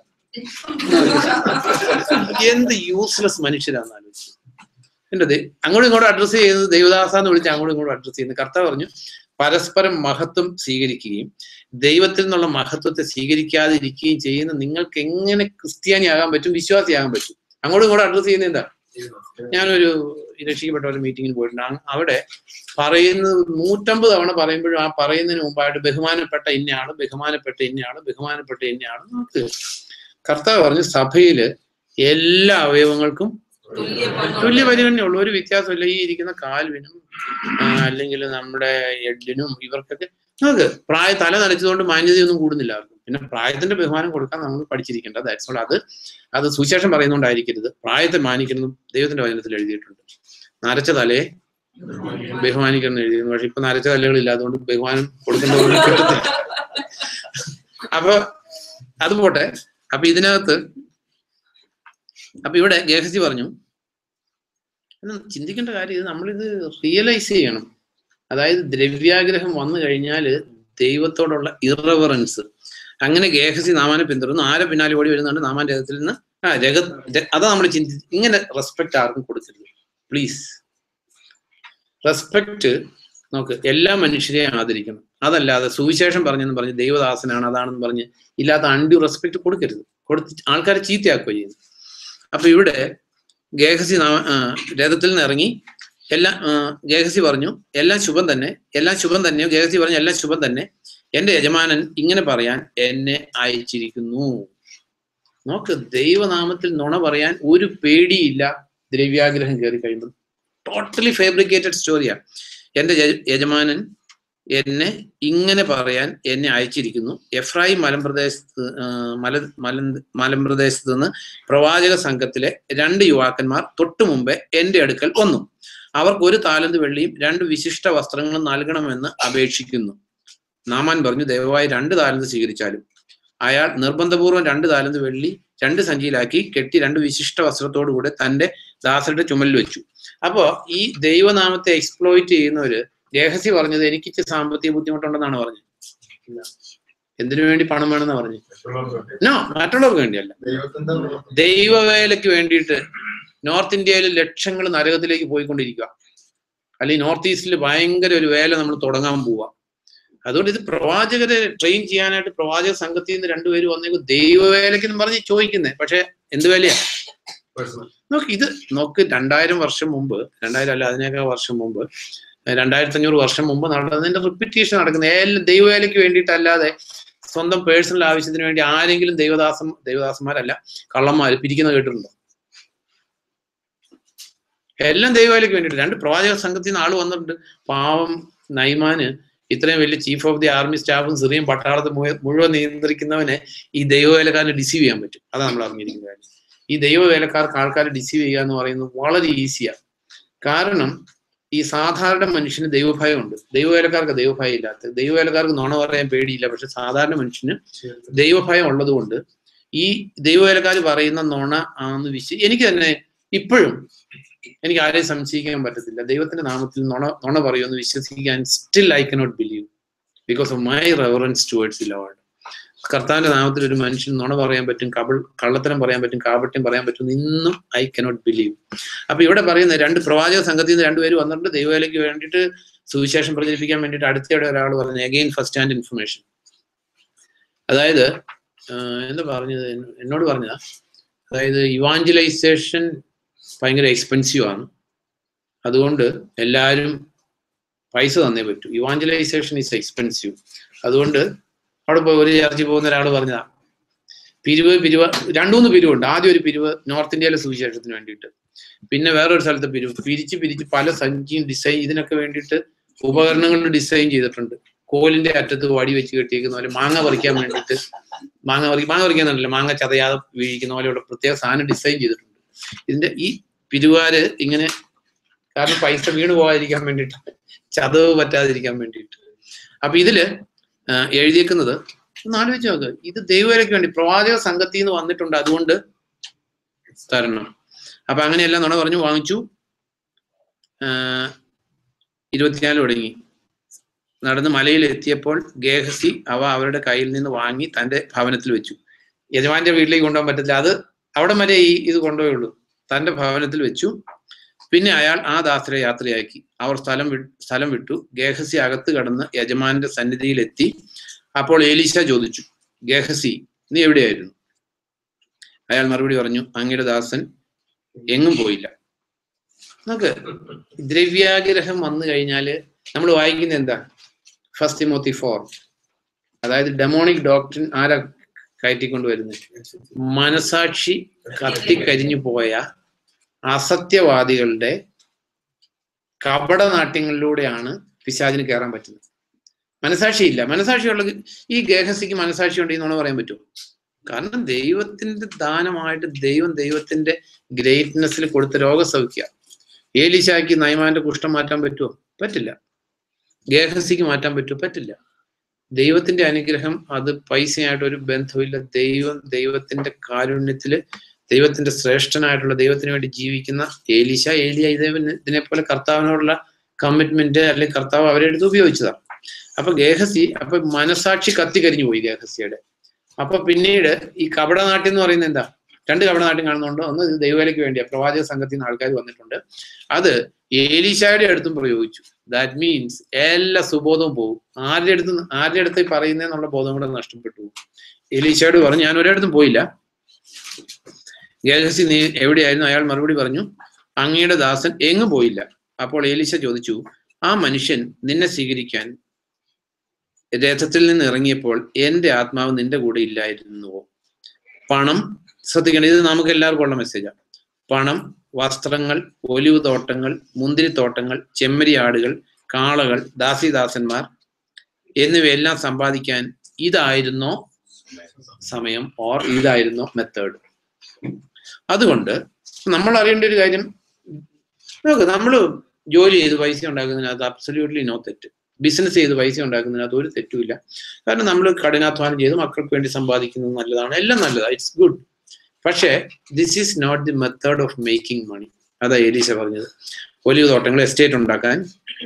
എന്ത് യൂസ്ലെസ് മനുഷ്യരാന്ന് ആലോചിച്ചു എന്റെ ദൈ- അങ്ങോട്ടും ഇങ്ങോട്ടും അഡ്രസ്സ് ചെയ്യുന്നത് ദൈവദാസ എന്ന് വിളിച്ച് അങ്ങോട്ടും ഇങ്ങോട്ടും അഡ്രസ്സ് ചെയ്യുന്നത് കർത്താവ് പറഞ്ഞു പരസ്പരം മഹത്വം സ്വീകരിക്കുകയും ദൈവത്തിൽ നിന്നുള്ള മഹത്വത്തെ സ്വീകരിക്കാതിരിക്കുകയും ചെയ്യുന്ന നിങ്ങൾക്ക് എങ്ങനെ ക്രിസ്ത്യാനിയാകാൻ പറ്റും വിശ്വാസിയാകാൻ പറ്റും അങ്ങോട്ടും ഇങ്ങോട്ടും അഡ്രസ്സ് ചെയ്യുന്നത് എന്താ ഞാനൊരു രക്ഷിക്കപ്പെട്ട ഒരു മീറ്റിങ്ങിന് പോയിട്ടുണ്ട് അങ് അവിടെ പറയുന്നത് നൂറ്റമ്പത് തവണ പറയുമ്പോഴും ആ പറയുന്നതിന് മുമ്പായിട്ട് ബഹുമാനപ്പെട്ട ഇന്നയാള് ബഹുമാനപ്പെട്ട ഇന്നയാള് ബഹുമാനപ്പെട്ട ഇന്നയാള് നോക്ക് കർത്താവ് പറഞ്ഞു സഭയില് എല്ലാ അവയവങ്ങൾക്കും തുല്യ പരിഗണനയുള്ളൂ ഒരു വ്യത്യാസമില്ല ഈ ഇരിക്കുന്ന കാൽവിനും അല്ലെങ്കിൽ നമ്മുടെ എഡിനും ഇവർക്കൊക്കെ നമുക്ക് പ്രായ തല നനച്ചതുകൊണ്ട് മാന്യതയൊന്നും കൂടുന്നില്ല ആർക്കും പിന്നെ പ്രായത്തിന്റെ ബഹുമാനം കൊടുക്കാൻ നമ്മൾ പഠിച്ചിരിക്കേണ്ട ദാറ്റ്സ് ഓൾ അത് അത് സുവിശേഷം പറയുന്നതുകൊണ്ടായിരിക്കരുത് പ്രായത്തെ മാനിക്കണം ദൈവത്തിന്റെ വചനത്തിൽ എഴുതിയിട്ടുണ്ട് നരച്ച തലയെ ബഹുമാനിക്കണം എന്ന് എഴുതിയിരുന്നു പക്ഷെ ഇപ്പൊ നരച്ച തലകളില്ല അതുകൊണ്ട് ബഹുമാനം കൊടുക്കേണ്ടതുകൊണ്ട് കിട്ടത്തില്ല അപ്പൊ അത് പോട്ടെ അപ്പൊ ഇതിനകത്ത് അപ്പൊ ഇവിടെ ഗേഹസി പറഞ്ഞു ഇത് ചിന്തിക്കേണ്ട കാര്യം ഇത് നമ്മളിത് റിയലൈസ് ചെയ്യണം അതായത് ദ്രവ്യാഗ്രഹം വന്നു കഴിഞ്ഞാൽ ദൈവത്തോടുള്ള ഇറവറൻസ് അങ്ങനെ ഗേഹസി നാമാനെ പിന്തുടർന്നു ആരെ പിന്നാലെ ഓടി വരുന്നുണ്ട് നാമാൻ രഥത്തിൽ നിന്ന് ആ രഗ ര- അതാ നമ്മൾ ചിന്തി ഇങ്ങനെ റെസ്പെക്ട് ആർക്കും കൊടുക്കരുത് പ്ലീസ് റെസ്പെക്ട് നോക്ക് എല്ലാ മനുഷ്യരെയും ആദരിക്കണം അതല്ലാതെ സുവിശേഷം പറഞ്ഞെന്ന് പറഞ്ഞ് ദൈവദാസനാണ് അതാണെന്ന് പറഞ്ഞ് ഇല്ലാത്ത അണ്ടി റെസ്പെക്ട് കൊടുക്കരുത് കൊടുത്ത് ആൾക്കാരെ ചീത്തയാക്കുക ചെയ്യുന്നു അപ്പൊ ഇവിടെ ഗേഹസി നാ- ആ, രഥത്തിൽ നിന്ന് ഇറങ്ങി എല്ലാം ആ, ഗേഹസി പറഞ്ഞു എല്ലാം ശുഭം തന്നെ എല്ലാം ശുഭം തന്നെ ഗേഹസി പറഞ്ഞു എല്ലാം ശുഭം തന്നെ എന്റെ യജമാനൻ ഇങ്ങനെ പറയാൻ എന്നെ അയച്ചിരിക്കുന്നു നോക്ക് ദൈവനാമത്തിൽ നുണ പറയാൻ ഒരു പേടിയില്ല ദ്രവ്യാഗ്രഹം കയറി കഴിയുമ്പോൾ ടോട്ടലി ഫാബ്രിക്കേറ്റഡ് സ്റ്റോറിയാണ് എന്റെ യ- യജമാനൻ എന്നെ ഇങ്ങനെ പറയാൻ എന്നെ അയച്ചിരിക്കുന്നു എഫ്രായിം മലമ്പ്രദേശത്ത് ആ, മല മല മലമ്പ്രദേശത്ത് നിന്ന് പ്രവാചക സംഘത്തിലെ രണ്ട് യുവാക്കന്മാർ തൊട്ടു മുമ്പേ എന്റെ അടുക്കൽ വന്നു അവർക്ക് ഒരു താലന്ത് വെള്ളിയും രണ്ട് വിശിഷ്ട വസ്ത്രങ്ങളും നൽകണമെന്ന് അപേക്ഷിക്കുന്നു നാമാൻ പറഞ്ഞു ദയവായി രണ്ട് താലന്ത് സ്വീകരിച്ചാലും അയാൾ നിർബന്ധപൂർവ്വം രണ്ട് താലന്ത് വെള്ളി രണ്ട് സഞ്ചിയിലാക്കി കെട്ടി രണ്ട് വിശിഷ്ട വസ്ത്രത്തോടു കൂടെ തന്റെ ദാസരുടെ ചുമലിൽ വെച്ചു അപ്പോ ഈ ദൈവനാമത്തെ എക്സ്പ്ലോയിറ്റ് ചെയ്യുന്നവര് രഹസ്യ പറഞ്ഞത് എനിക്ക് ഇച്ചിരി സാമ്പത്തിക ബുദ്ധിമുട്ടുണ്ടെന്നാണ് പറഞ്ഞത് എന്തിനു വേണ്ടി പണം വേണമെന്ന് പറഞ്ഞു നോ മറ്റുള്ളവർക്ക് വേണ്ടിയല്ല ദൈവത്തിന്റെ പ്രവൃത്തി. ദൈവവേലയ്ക്ക് വേണ്ടിയിട്ട് നോർത്ത് ഇന്ത്യയിൽ ലക്ഷങ്ങൾ നരകത്തിലേക്ക് പോയിക്കൊണ്ടിരിക്കുക അല്ലെങ്കിൽ നോർത്ത് ഈസ്റ്റിൽ ഭയങ്കര ഒരു വേല നമ്മൾ തുടങ്ങാൻ പോവുക അതുകൊണ്ട് ഇത് പ്രവാചകരെ ട്രെയിൻ ചെയ്യാനായിട്ട് പ്രവാചക സംഘത്തിൽ നിന്ന് രണ്ടുപേര് വന്നേക്കും ദൈവവേലയ്ക്ക് എന്ന് പറഞ്ഞ് ചോദിക്കുന്നേ പക്ഷെ എന്ത് വേലയാ Personal. നോക്ക് ഇത് നോക്ക് രണ്ടായിരം വർഷം മുമ്പ് രണ്ടായിരം അല്ല അതിനേക്കാൾ വർഷം മുമ്പ് രണ്ടായിരത്തി അഞ്ഞൂറ് വർഷം മുമ്പ് നടന്നതിന്റെ റിപ്പീറ്റേഷൻ നടക്കുന്നത് എല്ലാം ദൈവവേലയ്ക്ക് വേണ്ടിയിട്ടല്ലാതെ സ്വന്തം പേഴ്സണൽ ആവശ്യത്തിന് വേണ്ടി ആരെങ്കിലും ദൈവദാസം ദൈവദാസന്മാരല്ല കള്ളന്മാർ പിരിക്കുന്നത് കേട്ടിട്ടുണ്ടോ എല്ലാം ദൈവവേലയ്ക്ക് വേണ്ടിയിട്ട് രണ്ട് പ്രവാചക സംഘത്തിൽ നിന്ന് ആള് വന്നിട്ടുണ്ട് പാവം നൈമാന് ഇത്രയും വലിയ ചീഫ് ഓഫ് ദി ആർമി സ്റ്റാഫും സിറിയൻ പട്ടാളത്തെ മുഴു- മുഴുവൻ നിയന്ത്രിക്കുന്നവനെ ഈ ദൈവവേലക്കാരനെ ഡിസീവ് ചെയ്യാൻ പറ്റും അതാണ് നമ്മൾ അറിഞ്ഞിരിക്കുന്ന കാര്യം ഈ ദൈവവേലക്കാർക്ക് ആൾക്കാരെ ഡിസീവ് ചെയ്യുക എന്ന് പറയുന്നത് വളരെ ഈസിയാണ് കാരണം ഈ സാധാരണ മനുഷ്യന് ദൈവഭയമുണ്ട് ദൈവവേലക്കാർക്ക് ദൈവഭയം ഇല്ലാത്ത ദൈവവേലക്കാർക്ക് നുണ പറയാൻ പേടിയില്ല പക്ഷെ സാധാരണ മനുഷ്യന് ദൈവഭയം ഉള്ളതുകൊണ്ട് ഈ ദൈവവേലക്കാർ പറയുന്ന നുണ ആന്ന് വിശ്വ എനിക്ക് തന്നെ ഇപ്പോഴും എനിക്ക് ആരെയും സംശയിക്കാൻ പറ്റത്തില്ല ദൈവത്തിന്റെ നാമത്തിൽ നുണ നുണ പറയുമെന്ന് വിശ്വസിക്കാൻ still I cannot believe because of my reverence towards the Lord കർത്താവിന്റെ നാമത്തിൽ ഒരു മനുഷ്യൻ നുണ പറയാൻ പറ്റും കബൾ കള്ളത്തരം പറയാൻ പറ്റും കാപട്യം പറയാൻ പറ്റും ഇന്നും ഐ കനോട്ട് ബിലീവ് അപ്പൊ ഇവിടെ പറയുന്ന രണ്ട് പ്രവാചക സംഘത്തിൽ നിന്ന് രണ്ടുപേര് വന്നിട്ട് ദൈവവേലയ്ക്ക് വേണ്ടിയിട്ട് സുവിശേഷം പ്രചരിപ്പിക്കാൻ വേണ്ടിയിട്ട് അടുത്തിടെ ഒരാൾ പറഞ്ഞു അഗെയിൻ ഫസ്റ്റ് ഹാൻഡ് ഇൻഫർമേഷൻ അതായത് ആഹ് എന്താ പറഞ്ഞത് എന്ന- എന്നോട് പറഞ്ഞതാ അതായത് ഇവാഞ്ചലൈസേഷൻ ഭയങ്കര എക്സ്പെൻസീവ് ആണ് അതുകൊണ്ട് എല്ലാവരും പൈസ തന്നേ പറ്റൂ ഇവാഞ്ചലൈസേഷൻ ഈസ് എക്സ്പെൻസീവ് അതുകൊണ്ട് അവിടെ പോയി ഒരു ചർച്ചിൽ പോകുന്ന ഒരാൾ പറഞ്ഞതാ പിരിവ് പിരിവ് രണ്ടുമൂന്ന് പിരിവുണ്ട് ആദ്യം ഒരു പിരിവ് നോർത്ത് ഇന്ത്യയിലെ സുവിശേഷത്തിന് വേണ്ടിയിട്ട് പിന്നെ വേറൊരു സ്ഥലത്തെ പിരിവ് പിരിച്ച് പിരിച്ച് പല സഞ്ചിയും ഡിസൈൻ ഇതിനൊക്കെ വേണ്ടിയിട്ട് ഉപകരണങ്ങൾ ഡിസൈൻ ചെയ്തിട്ടുണ്ട് കോലിന്റെ അറ്റത്ത് വടി വെച്ച് കെട്ടിയിരിക്കുന്ന പോലെ മാങ്ങ പറിക്കാൻ വേണ്ടിയിട്ട് മാങ്ങ പറി മാങ്ങ പറിക്കാന്നല്ല മാങ്ങ ചതയാതെ വീഴിക്കുന്ന പോലെ ഇവിടെ പ്രത്യേക സാധനം ഡിസൈൻ ചെയ്തിട്ടുണ്ട് ഇതിന്റെ ഈ പിരിവാര് ഇങ്ങനെ കാരണം പൈസ വീണ് പോകാതിരിക്കാൻ വേണ്ടിയിട്ട് ചതവ് പറ്റാതിരിക്കാൻ വേണ്ടിയിട്ട് അപ്പൊ ഇതില് ആ, എഴുതിയേക്കുന്നത് ഒന്ന് ആലോചിച്ച് നോക്ക് ഇത് ദൈവവേലയ്ക്ക് വേണ്ടി പ്രവാചക സംഘത്തിൽ നിന്ന് വന്നിട്ടുണ്ട് അതുകൊണ്ട് തരണം അപ്പൊ അങ്ങനെയെല്ലാം നുണ പറഞ്ഞു വാങ്ങിച്ചു ആ, ഇരുപത്തിനാല് തുടങ്ങി നടന്ന് മലയിൽ എത്തിയപ്പോൾ ഗേഹസി അവ അവരുടെ കയ്യിൽ നിന്ന് വാങ്ങി തന്റെ ഭവനത്തിൽ വെച്ചു യജമാന്റെ വീട്ടിലേക്ക് കൊണ്ടുപോകാൻ പറ്റത്തില്ല അത് അവിടെ വരെ ഈ ഇത് കൊണ്ടുപോയുള്ളൂ തന്റെ ഭവനത്തിൽ വെച്ചു പിന്നെ അയാൾ ആ ദാസരെ യാത്രയാക്കി അവർ സ്ഥലം വി സ്ഥലം വിട്ടു ഗേഹസി അകത്ത് കടന്ന് യജമാന്റെ സന്നിധിയിലെത്തി അപ്പോൾ ഏലീശ ചോദിച്ചു ഗേഹസി നീ എവിടെയായിരുന്നു അയാൾ മറുപടി പറഞ്ഞു അങ്ങയുടെ ദാസൻ എങ്ങും പോയില്ല നമുക്ക് ദ്രവ്യാഗ്രഹം വന്നു കഴിഞ്ഞാല് നമ്മൾ വായിക്കുന്ന എന്താ ഫസ്റ്റ് തിമോത്തി ഫോർ അതായത് ഡെമോണിക് ഡോക്ടറിൻ ആരാ കയറ്റിക്കൊണ്ട് വരുന്നത് മനസാക്ഷി കത്തിക്കരിഞ്ഞു പോയ അസത്യവാദികളുടെ കപടനാട്യങ്ങളിലൂടെയാണ് പിശാചിന് കയറാൻ പറ്റുന്നത് മനസാക്ഷിയില്ല മനസാക്ഷിയുള്ള ഈ ഗേഹസിക്ക് മനസാക്ഷി ഉണ്ടെന്ന് പറയാൻ പറ്റുമോ കാരണം ദൈവത്തിന്റെ ദാനമായിട്ട് ദൈവം ദൈവത്തിന്റെ ഗ്രേറ്റ്നെസ്സിൽ കൊടുത്ത രോഗസൗഖ്യ ഏലിശാക്ക് നയമാന്റെ കുഷ്ഠം മാറ്റാൻ പറ്റുമോ പറ്റില്ല ഗേഹസിക്ക് മാറ്റാൻ പറ്റുമോ പറ്റില്ല ദൈവത്തിന്റെ അനുഗ്രഹം അത് പൈസയായിട്ട് ഒരു ബന്ധമില്ല ദൈവം ദൈവത്തിന്റെ കാരുണ്യത്തില് ദൈവത്തിന്റെ ശ്രേഷ്ഠനായിട്ടുള്ള ദൈവത്തിന് വേണ്ടി ജീവിക്കുന്ന ഏലീശ ഏലിയ ഇതേവന് ഇതിനെ പോലെ കർത്താവിനോടുള്ള കമ്മിറ്റ്മെന്റ് അല്ലെങ്കിൽ കർത്താവ് അവരെ എടുത്ത് ഉപയോഗിച്ചതാണ് അപ്പൊ ഗേഹസി അപ്പൊ മനസാക്ഷി കത്തിക്കരിഞ്ഞു പോയി ഗേഹസിയുടെ അപ്പൊ പിന്നീട് ഈ കപടനാട്യം എന്ന് പറയുന്നത് എന്താ രണ്ട് കപടനാട്യം കാണുന്നുണ്ട് ഒന്ന് ഇത് ദൈവവേലയ്ക്ക് വേണ്ടിയാ പ്രവാചക സംഘത്തിൽ നിന്ന് ആൾക്കാർ വന്നിട്ടുണ്ട് അത് ഏലീശായുടെ അടുത്തും പ്രയോഗിച്ചു ദാറ്റ് മീൻസ് എല്ലാ സുബോധവും പോകും ആരുടെ അടുത്ത് ആരുടെ അടുത്ത് പറയുന്നതെന്നുള്ള ബോധം കൂടെ നഷ്ടപ്പെട്ടു പോകും എലീശയോട് പറഞ്ഞു ഞാൻ ഒരിടത്തും പോയില്ല ഗേഹസി നീ എവിടെയായിരുന്നു അയാൾ മറുപടി പറഞ്ഞു അങ്ങയുടെ ദാസൻ എങ്ങും പോയില്ല അപ്പോൾ ഏലീശ ചോദിച്ചു ആ മനുഷ്യൻ നിന്നെ സ്വീകരിക്കാൻ രഥത്തിൽ നിന്ന് ഇറങ്ങിയപ്പോൾ എന്റെ ആത്മാവ് നിന്റെ കൂടെ ഇല്ലായിരുന്നുവോ പണം ശ്രദ്ധിക്കണം ഇത് നമുക്ക് എല്ലാവർക്കും ഉള്ള മെസ്സേജാണ് പണം വസ്ത്രങ്ങൾ ഒലിവ് തോട്ടങ്ങൾ മുന്തിരിത്തോട്ടങ്ങൾ ചെമ്മരിയാടുകൾ കാളകൾ ദാസിദാസന്മാർ എന്നിവയെല്ലാം സമ്പാദിക്കാൻ ഇതായിരുന്നോ സമയം ഓർ ഇതായിരുന്നോ മെത്തേഡ് അതുകൊണ്ട് നമ്മൾ അറിയേണ്ട ഒരു കാര്യം നോക്ക് നമ്മൾ ജോലി ചെയ്ത് പൈസ ഉണ്ടാക്കുന്നതിനകത്ത് അബ്സല്യൂട്ട്ലി നോ തെറ്റ് ബിസിനസ് ചെയ്ത് പൈസ ഉണ്ടാക്കുന്നതിനകത്ത് ഒരു തെറ്റുമില്ല കാരണം നമ്മൾ കഠിനാധ്വാനം ചെയ്ത് മക്കൾക്ക് വേണ്ടി സമ്പാദിക്കുന്നത് നല്ലതാണ് എല്ലാം നല്ലതാണ് ഇറ്റ്സ് ഗുഡ് പക്ഷേ this is not the method of making money അതാ എലീശ പറഞ്ഞത് വലിയ തോട്ടങ്ങൾ എസ്റ്റേറ്റ് ഉണ്ടാക്കാൻ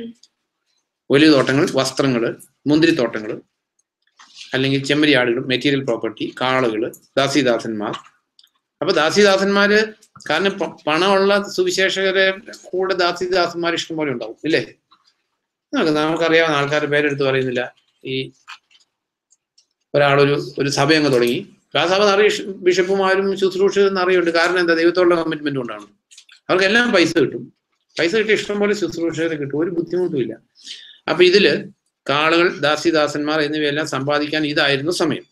വലിയ തോട്ടങ്ങൾ വസ്ത്രങ്ങൾ മുന്തിരിത്തോട്ടങ്ങൾ അല്ലെങ്കിൽ ചെമ്മരിയാടുകൾ മെറ്റീരിയൽ പ്രോപ്പർട്ടി കാളുകൾ ദാസിദാസന്മാർ അപ്പൊ ദാസിദാസന്മാര് കാരണം പ- പണമുള്ള സുവിശേഷകരെ കൂടെ ദാസിദാസന്മാർ ഇഷ്ടംപോലെ ഉണ്ടാവും ഇല്ലേ നമുക്ക് നമുക്കറിയാവുന്ന ആൾക്കാരുടെ പേരെടുത്ത് പറയുന്നില്ല ഈ ഒരാളൊരു ഒരു സഭ അങ്ങ് തുടങ്ങി ആ സഭ നിറയെ ഷ് ബിഷപ്പുമാരും ശുശ്രൂഷ നിറയുണ്ട് കാരണം എന്താ ദൈവത്തോടുള്ള കമ്മിറ്റ്മെന്റ് കൊണ്ടാണ് അവർക്കെല്ലാം പൈസ കിട്ടും പൈസ കിട്ടി ഇഷ്ടംപോലെ ശുശ്രൂഷകരെ കിട്ടും ഒരു ബുദ്ധിമുട്ടുമില്ല അപ്പൊ ഇതില് കാളുകൾ ദാസിദാസന്മാർ എന്നിവയെല്ലാം സമ്പാദിക്കാൻ ഇതായിരുന്നു സമയം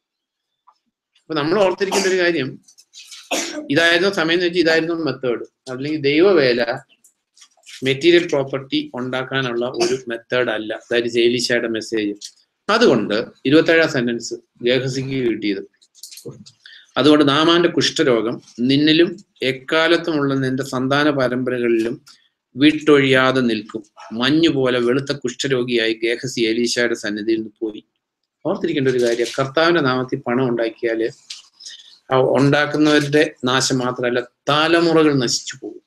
അപ്പൊ നമ്മൾ ഓർത്തിരിക്കേണ്ട ഒരു കാര്യം ഇതായിരുന്നു സമയം എന്ന് വെച്ചാൽ ഇതായിരുന്നു മെത്തേഡ് അല്ലെങ്കിൽ ദൈവവേല മെറ്റീരിയൽ പ്രോപ്പർട്ടി ഉണ്ടാക്കാനുള്ള ഒരു മെത്തേഡ് അല്ല ദാറ്റ് ഇസ് ഏലീശയുടെ മെസ്സേജ് അതുകൊണ്ട് ഇരുപത്തേഴാം സെന്റൻസ് ഗേഹസിക്ക് കിട്ടിയത് അതുകൊണ്ട് നാമാന്റെ കുഷ്ഠരോഗം നിന്നിലും എക്കാലത്തുമുള്ള നിന്റെ സന്താന പരമ്പരകളിലും വിട്ടൊഴിയാതെ നിൽക്കും മഞ്ഞു പോലെ വെളുത്ത കുഷ്ഠരോഗിയായി ഗേഹസി ഏലീശയുടെ സന്നിധിയിൽ നിന്ന് പോയി ഓർത്തിരിക്കേണ്ട ഒരു കാര്യം കർത്താവിന്റെ നാമത്തിൽ പണം ഉണ്ടാക്കിയാല് ആ ഉണ്ടാക്കുന്നവരുടെ നാശം മാത്രമല്ല തലമുറകൾ നശിച്ചു പോകും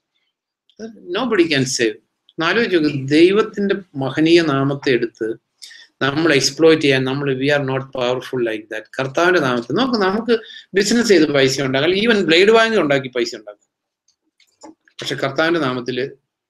നോ ബഡി ക്യാൻ സേവ് ആലോചിച്ച് നോക്ക് ദൈവത്തിന്റെ മഹനീയ നാമത്തെ എടുത്ത് നമ്മൾ എക്സ്പ്ലോയിറ്റ് ചെയ്യാൻ നമ്മൾ we are not powerful like that കർത്താവിന്റെ നാമത്തിൽ നോക്ക് നമുക്ക് ബിസിനസ് ചെയ്ത് പൈസ ഉണ്ടാക്കാം ഈവൻ ബ്ലേഡ് വാങ്ങി ഉണ്ടാക്കി പൈസ ഉണ്ടാക്കാം പക്ഷെ കർത്താവിന്റെ നാമത്തിൽ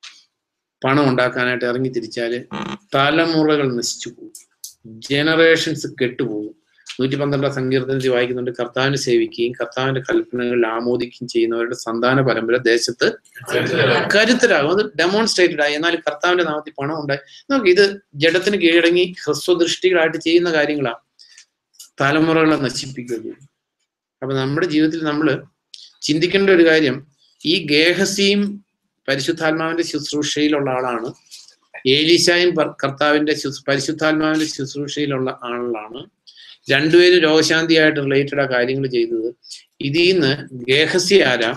പണം ഉണ്ടാക്കാനായിട്ട് ഇറങ്ങി തിരിച്ചാല് തലമുറകൾ നശിച്ചു പോകും ജനറേഷൻസ് കെട്ടുപോകും നൂറ്റി പന്ത്രണ്ടാം സങ്കീർത്തനത്തിൽ വായിക്കുന്നുണ്ട് കർത്താവിനെ സേവിക്കുകയും കർത്താവിന്റെ കൽപ്പനകളിൽ ആമോദിക്കുകയും ചെയ്യുന്നവരുടെ സന്താന പരമ്പര ദേശത്ത് കരുത്തരാകും അത് ഡെമോൺസ്ട്രേറ്റഡ് ആയി എന്നാൽ കർത്താവിന്റെ നാമത്തിൽ പണം ഉണ്ടായി നോക്ക് ഇത് ജഡത്തിന് കീഴടങ്ങി ഹ്രസ്വദൃഷ്ടികളായിട്ട് ചെയ്യുന്ന കാര്യങ്ങളാണ് തലമുറകളെ നശിപ്പിക്കുന്നത് അപ്പൊ നമ്മുടെ ജീവിതത്തിൽ നമ്മൾ ചിന്തിക്കേണ്ട ഒരു കാര്യം ഈ ഗേഹസിയും പരിശുദ്ധാത്മാവിന്റെ ശുശ്രൂഷയിലുള്ള ആളാണ് ഏലീശായും പർ- കർത്താവിന്റെ ശുശ്രൂ- പരിശുദ്ധാത്മാവിന്റെ ശുശ്രൂഷയിലുള്ള ആളാണ് രണ്ടുപേരും രോഗശാന്തിയായിട്ട് റിലേറ്റഡ് ആ കാര്യങ്ങൾ ചെയ്തത് ഇതിൽ നിന്ന് ഗേഹസി ആരാ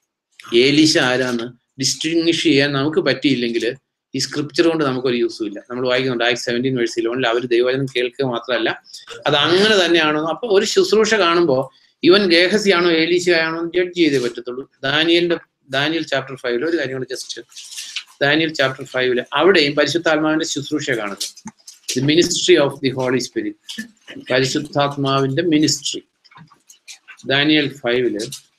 ഏലീശ ആരാന്ന് ഡിസ്റ്റിങ്വിഷ് ചെയ്യാൻ നമുക്ക് പറ്റിയില്ലെങ്കിൽ ഈ സ്ക്രിപ്ചർ കൊണ്ട് നമുക്കൊരു യൂസും ഇല്ല നമ്മൾ വായിക്കുന്നുണ്ട് ആക്ട് സെവൻറ്റീൻ വേഴ്സ് ഇലവനിൽ അവർ ദൈവവചനം കേൾക്കുക മാത്രമല്ല അത് അങ്ങനെ തന്നെയാണോ അപ്പൊ ഒരു ശുശ്രൂഷ കാണുമ്പോൾ ഇവൻ ഗേഹസിയാണോ ഏലീശയാണോ എന്ന് ജഡ്ജ് ചെയ്തേ പറ്റത്തുള്ളൂ ദാനിയലിന്റെ ദാനിയൽ ചാപ്റ്റർ ഫൈവിൽ ഒരു കാര്യം കൂടെ ജസ്റ്റ് ദാനിയൽ ചാപ്റ്റർ ഫൈവില് അവിടെയും പരിശുദ്ധാത്മാവിന്റെ ശുശ്രൂഷ കാണുന്നത് the ministry of the holy spirit പരിശുദ്ധാത്മാവിന്റെ മിനിസ്ട്രി ദാനിയൽ ഫൈവില്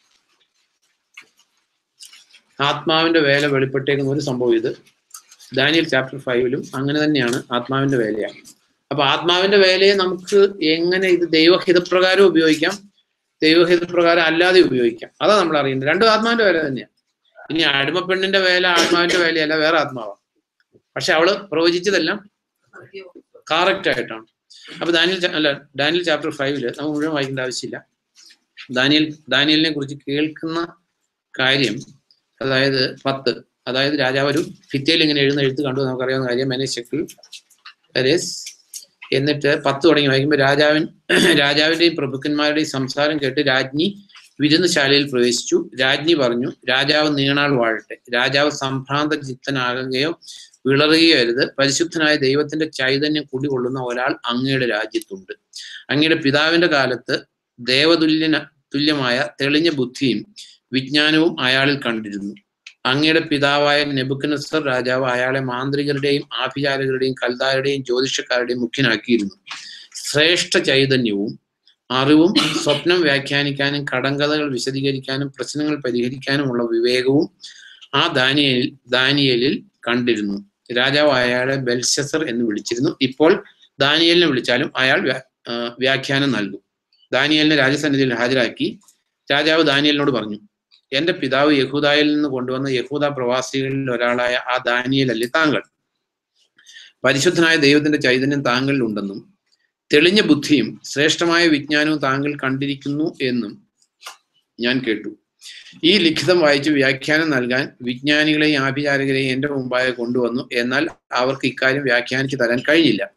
ആത്മാവിന്റെ വേല വെളിപ്പെട്ടേക്കുന്ന ഒരു സംഭവം ഇത് ദാനിയൽ ചാപ്റ്റർ ഫൈവിലും അങ്ങനെ തന്നെയാണ് ആത്മാവിന്റെ വേലയാണ് അപ്പൊ ആത്മാവിന്റെ വേലയെ നമുക്ക് എങ്ങനെ ഇത് ദൈവഹിതപ്രകാരം ഉപയോഗിക്കാം ദൈവഹിതപ്രകാരം അല്ലാതെ ഉപയോഗിക്കാം അതാ നമ്മൾ അറിയേണ്ടത് രണ്ടും ആത്മാവിന്റെ വേല തന്നെയാണ് ഇനി അടിമപ്പെണ്ണിന്റെ വേല ആത്മാവിന്റെ വേലയല്ല വേറെ ആത്മാവാണ് പക്ഷെ അവള് പ്രവചിച്ചതെല്ലാം കറക്റ്റ് ആയിട്ടാണ് അപ്പൊ ദാനിയൽ ചാ- അല്ല ഡാനിയൽ ചാപ്റ്റർ ഫൈവില് നമുക്ക് മുഴുവൻ വായിക്കേണ്ട ആവശ്യമില്ല ദാനിയൽ ദാനിയലിനെ കുറിച്ച് കേൾക്കുന്ന കാര്യം അതായത് പത്ത് അതായത് രാജാവ് ഒരു ഭിത്തിയിൽ ഇങ്ങനെ എഴുന്ന എഴുത്ത് കണ്ടു നമുക്കറിയാവുന്ന കാര്യം മെനശക്കിൽ പരേസ് എന്നിട്ട് പത്ത് തുടങ്ങി വായിക്കുമ്പോൾ രാജാവിൻ രാജാവിന്റെയും പ്രഭുക്കന്മാരുടെയും സംസാരം കേട്ട് രാജ്ഞി വിരുന്നുശാലയിൽ പ്രവേശിച്ചു രാജ്ഞി പറഞ്ഞു രാജാവ് നീണാൾ വാഴട്ടെ രാജാവ് സംഭ്രാന്ത ചിത്തനാകുകയോ വിളറുകയോ അരുത് പരിശുദ്ധനായ ദൈവത്തിന്റെ ചൈതന്യം കുടികൊള്ളുന്ന ഒരാൾ അങ്ങയുടെ രാജ്യത്തുണ്ട് അങ്ങയുടെ പിതാവിന്റെ കാലത്ത് ദേവതുല്യന തുല്യമായ തെളിഞ്ഞ ബുദ്ധിയും വിജ്ഞാനവും അയാളിൽ കണ്ടിരുന്നു അങ്ങയുടെ പിതാവായ നെബുക്കനസർ രാജാവ് അയാളെ മാന്ത്രികരുടെയും ആഭിചാരകരുടെയും കൽദാരുടെയും ജ്യോതിഷക്കാരുടെയും മുഖ്യനാക്കിയിരുന്നു ശ്രേഷ്ഠ ചൈതന്യവും അറിവും സ്വപ്നം വ്യാഖ്യാനിക്കാനും കടങ്കഥകൾ വിശദീകരിക്കാനും പ്രശ്നങ്ങൾ പരിഹരിക്കാനുമുള്ള വിവേകവും ആ ദാനിയൽ ദാനിയലിൽ കണ്ടിരുന്നു രാജാവ് അയാളെ ബെൽഷസർ എന്ന് വിളിച്ചിരുന്നു ഇപ്പോൾ ദാനിയലിനെ വിളിച്ചാലും അയാൾ വ്യാ- ആ, വ്യാഖ്യാനം നൽകും ദാനിയലിനെ രാജസന്നിധിയിൽ ഹാജരാക്കി രാജാവ് ദാനിയലിനോട് പറഞ്ഞു എന്റെ പിതാവ് യഹൂദായിൽ നിന്ന് കൊണ്ടുവന്ന യഹൂദ പ്രവാസികളിൽ ഒരാളായ ആ ദാനിയലല്ലേ താങ്കൾ പരിശുദ്ധനായ ദൈവത്തിന്റെ ചൈതന്യം താങ്കളിൽ ഉണ്ടെന്നും തെളിഞ്ഞ ബുദ്ധിയും ശ്രേഷ്ഠമായ വിജ്ഞാനവും താങ്കൾ കണ്ടിരിക്കുന്നു എന്നും ഞാൻ കേട്ടു ഈ ലിഖിതം വായിച്ച് വ്യാഖ്യാനം നൽകാൻ വിജ്ഞാനികളെയും ആഭിചാരകരെയും എന്റെ മുമ്പാകെ കൊണ്ടുവന്നു എന്നാൽ അവർക്ക് ഇക്കാര്യം വ്യാഖ്യാനിച്ചു തരാൻ കഴിഞ്ഞില്ല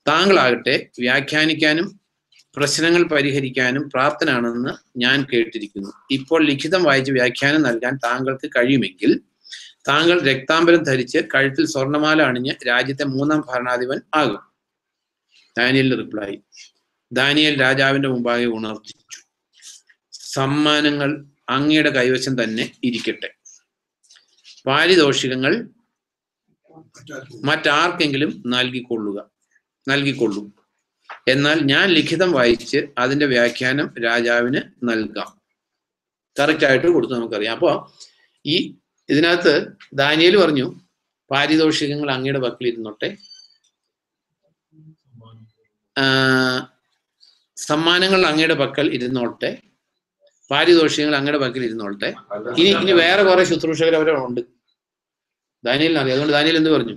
താങ്കളാകട്ടെ വ്യാഖ്യാനിക്കാനും പ്രശ്നങ്ങൾ പരിഹരിക്കാനും പ്രാപ്തനാണെന്ന് ഞാൻ കേട്ടിരിക്കുന്നു ഇപ്പോൾ ലിഖിതം വായിച്ച് വ്യാഖ്യാനം നൽകാൻ താങ്കൾക്ക് കഴിയുമെങ്കിൽ താങ്കൾ രക്താംബരം ധരിച്ച് കഴുത്തിൽ സ്വർണമാല അണിഞ്ഞ് രാജ്യത്തെ മൂന്നാം ഭരണാധിപൻ ആകും ദാനിയലിന്റെ റിപ്ലൈ ദാനിയൽ രാജാവിന്റെ മുമ്പാകെ ഉണർത്തിച്ചു സമ്മാനങ്ങൾ അങ്ങയുടെ കൈവശം തന്നെ ഇരിക്കട്ടെ പാരിതോഷികങ്ങൾ മറ്റാർക്കെങ്കിലും നൽകിക്കൊള്ളുക നൽകിക്കൊള്ളൂ എന്നാൽ ഞാൻ ലിഖിതം വായിച്ച് അതിന്റെ വ്യാഖ്യാനം രാജാവിന് നൽകാം കറക്റ്റ് ആയിട്ട് കൊടുത്തു നമുക്കറിയാം അപ്പോ ഈ ഇതിനകത്ത് ദാനിയേൽ പറഞ്ഞു പാരിതോഷികങ്ങൾ അങ്ങയുടെ പക്കൽ ഇരുന്നോട്ടെ ആ, സമ്മാനങ്ങൾ അങ്ങയുടെ പക്കൽ ഇരുന്നോട്ടെ പാരിതോഷികങ്ങൾ അങ്ങയുടെ പക്കൽ ഇരുന്നോട്ടെ ഇനി ഇനി വേറെ കുറെ ശുശ്രൂഷകർ അവരെ ഉണ്ട് ദാനിയലിന് അറിയാം അതുകൊണ്ട് ദാനിയൽ എന്ത് പറഞ്ഞു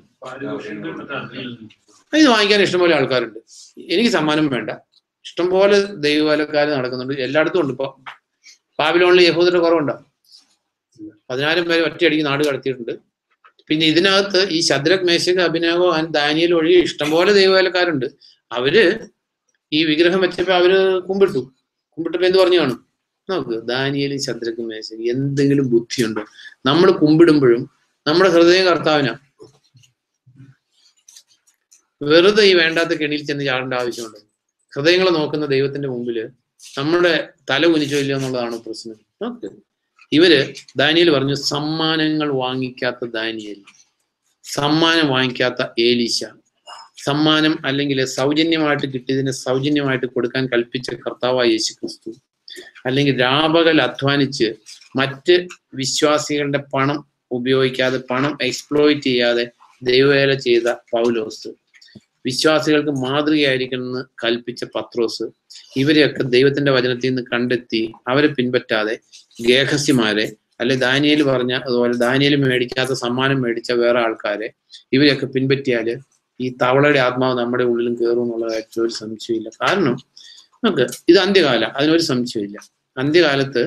ഇത് വാങ്ങിക്കാൻ ഇഷ്ടംപോലെ ആൾക്കാരുണ്ട് എനിക്ക് സമ്മാനം വേണ്ട ഇഷ്ടംപോലെ ദൈവകാലക്കാർ നടക്കുന്നുണ്ട് എല്ലായിടത്തും ഉണ്ട് ഇപ്പൊ പാബിലോണിൽ യഹൂദരുടെ കുറവുണ്ടോ പതിനായിരം പേര് ഒറ്റയടിക്ക് നാട് കടത്തിയിട്ടുണ്ട് പിന്നെ ഇതിനകത്ത് ഈ ശദ്രക് മേശക് അഭിനവോ ആൻഡ് ദാനിയൽ ഒഴികെ ഇഷ്ടംപോലെ ദൈവവേലക്കാരുണ്ട് അവര് ഈ വിഗ്രഹം വെച്ചപ്പോ അവര് കുമ്പിട്ടു കുമ്പിട്ടപ്പോ എന്ത് പറഞ്ഞു കാണും നോക്ക് ദാനിയലും ശദ്രക് മേശക് എന്തെങ്കിലും ബുദ്ധിയുണ്ടോ നമ്മൾ കുമ്പിടുമ്പോഴും നമ്മുടെ ഹൃദയം കർത്താവിനാ വെറുതെ ഈ വേണ്ടാത്ത കെണിയിൽ ചെന്ന് ചാടേണ്ട ആവശ്യമുണ്ട് ഹൃദയങ്ങളെ നോക്കുന്ന ദൈവത്തിന്റെ മുമ്പില് നമ്മുടെ തല കുനിച്ചോ ഇല്ലയോ എന്നുള്ളതാണ് പ്രശ്നം നോക്ക് ഇവര് ദാനിയൽ പറഞ്ഞു സമ്മാനങ്ങൾ വാങ്ങിക്കാത്ത ദാനിയൽ സമ്മാനം വാങ്ങിക്കാത്ത ഏലീശ സമ്മാനം അല്ലെങ്കിൽ സൗജന്യമായിട്ട് കിട്ടിയതിന് സൗജന്യമായിട്ട് കൊടുക്കാൻ കൽപ്പിച്ച കർത്താവായ യേശു ക്രിസ്തു അല്ലെങ്കിൽ രാപകൽ അധ്വാനിച്ച് മറ്റ് വിശ്വാസികളുടെ പണം ഉപയോഗിക്കാതെ പണം എക്സ്പ്ലോയിറ്റ് ചെയ്യാതെ ദൈവവേല ചെയ്ത പൗലോസ് വിശ്വാസികൾക്ക് മാതൃകയായിരിക്കണമെന്ന് കൽപ്പിച്ച പത്രോസ് ഇവരെയൊക്കെ ദൈവത്തിന്റെ വചനത്തിൽ നിന്ന് കണ്ടെത്തി അവരെ പിൻപറ്റാതെ ഗേഹസ്യമാരെ അല്ലെ ദാനിയേൽ പറഞ്ഞ അതുപോലെ ദാനിയേൽ മേടിക്കാത്ത സമ്മാനം മേടിച്ച വേറെ ആൾക്കാരെ ഇവരെയൊക്കെ പിൻപറ്റിയാല് ഈ തവളയുടെ ആത്മാവ് നമ്മുടെ ഉള്ളിലും കയറും എന്നുള്ള കാര്യത്തിൽ ഒരു സംശയമില്ല കാരണം നമുക്ക് ഇത് അന്ത്യകാല അതിനൊരു സംശയമില്ല അന്ത്യകാലത്ത്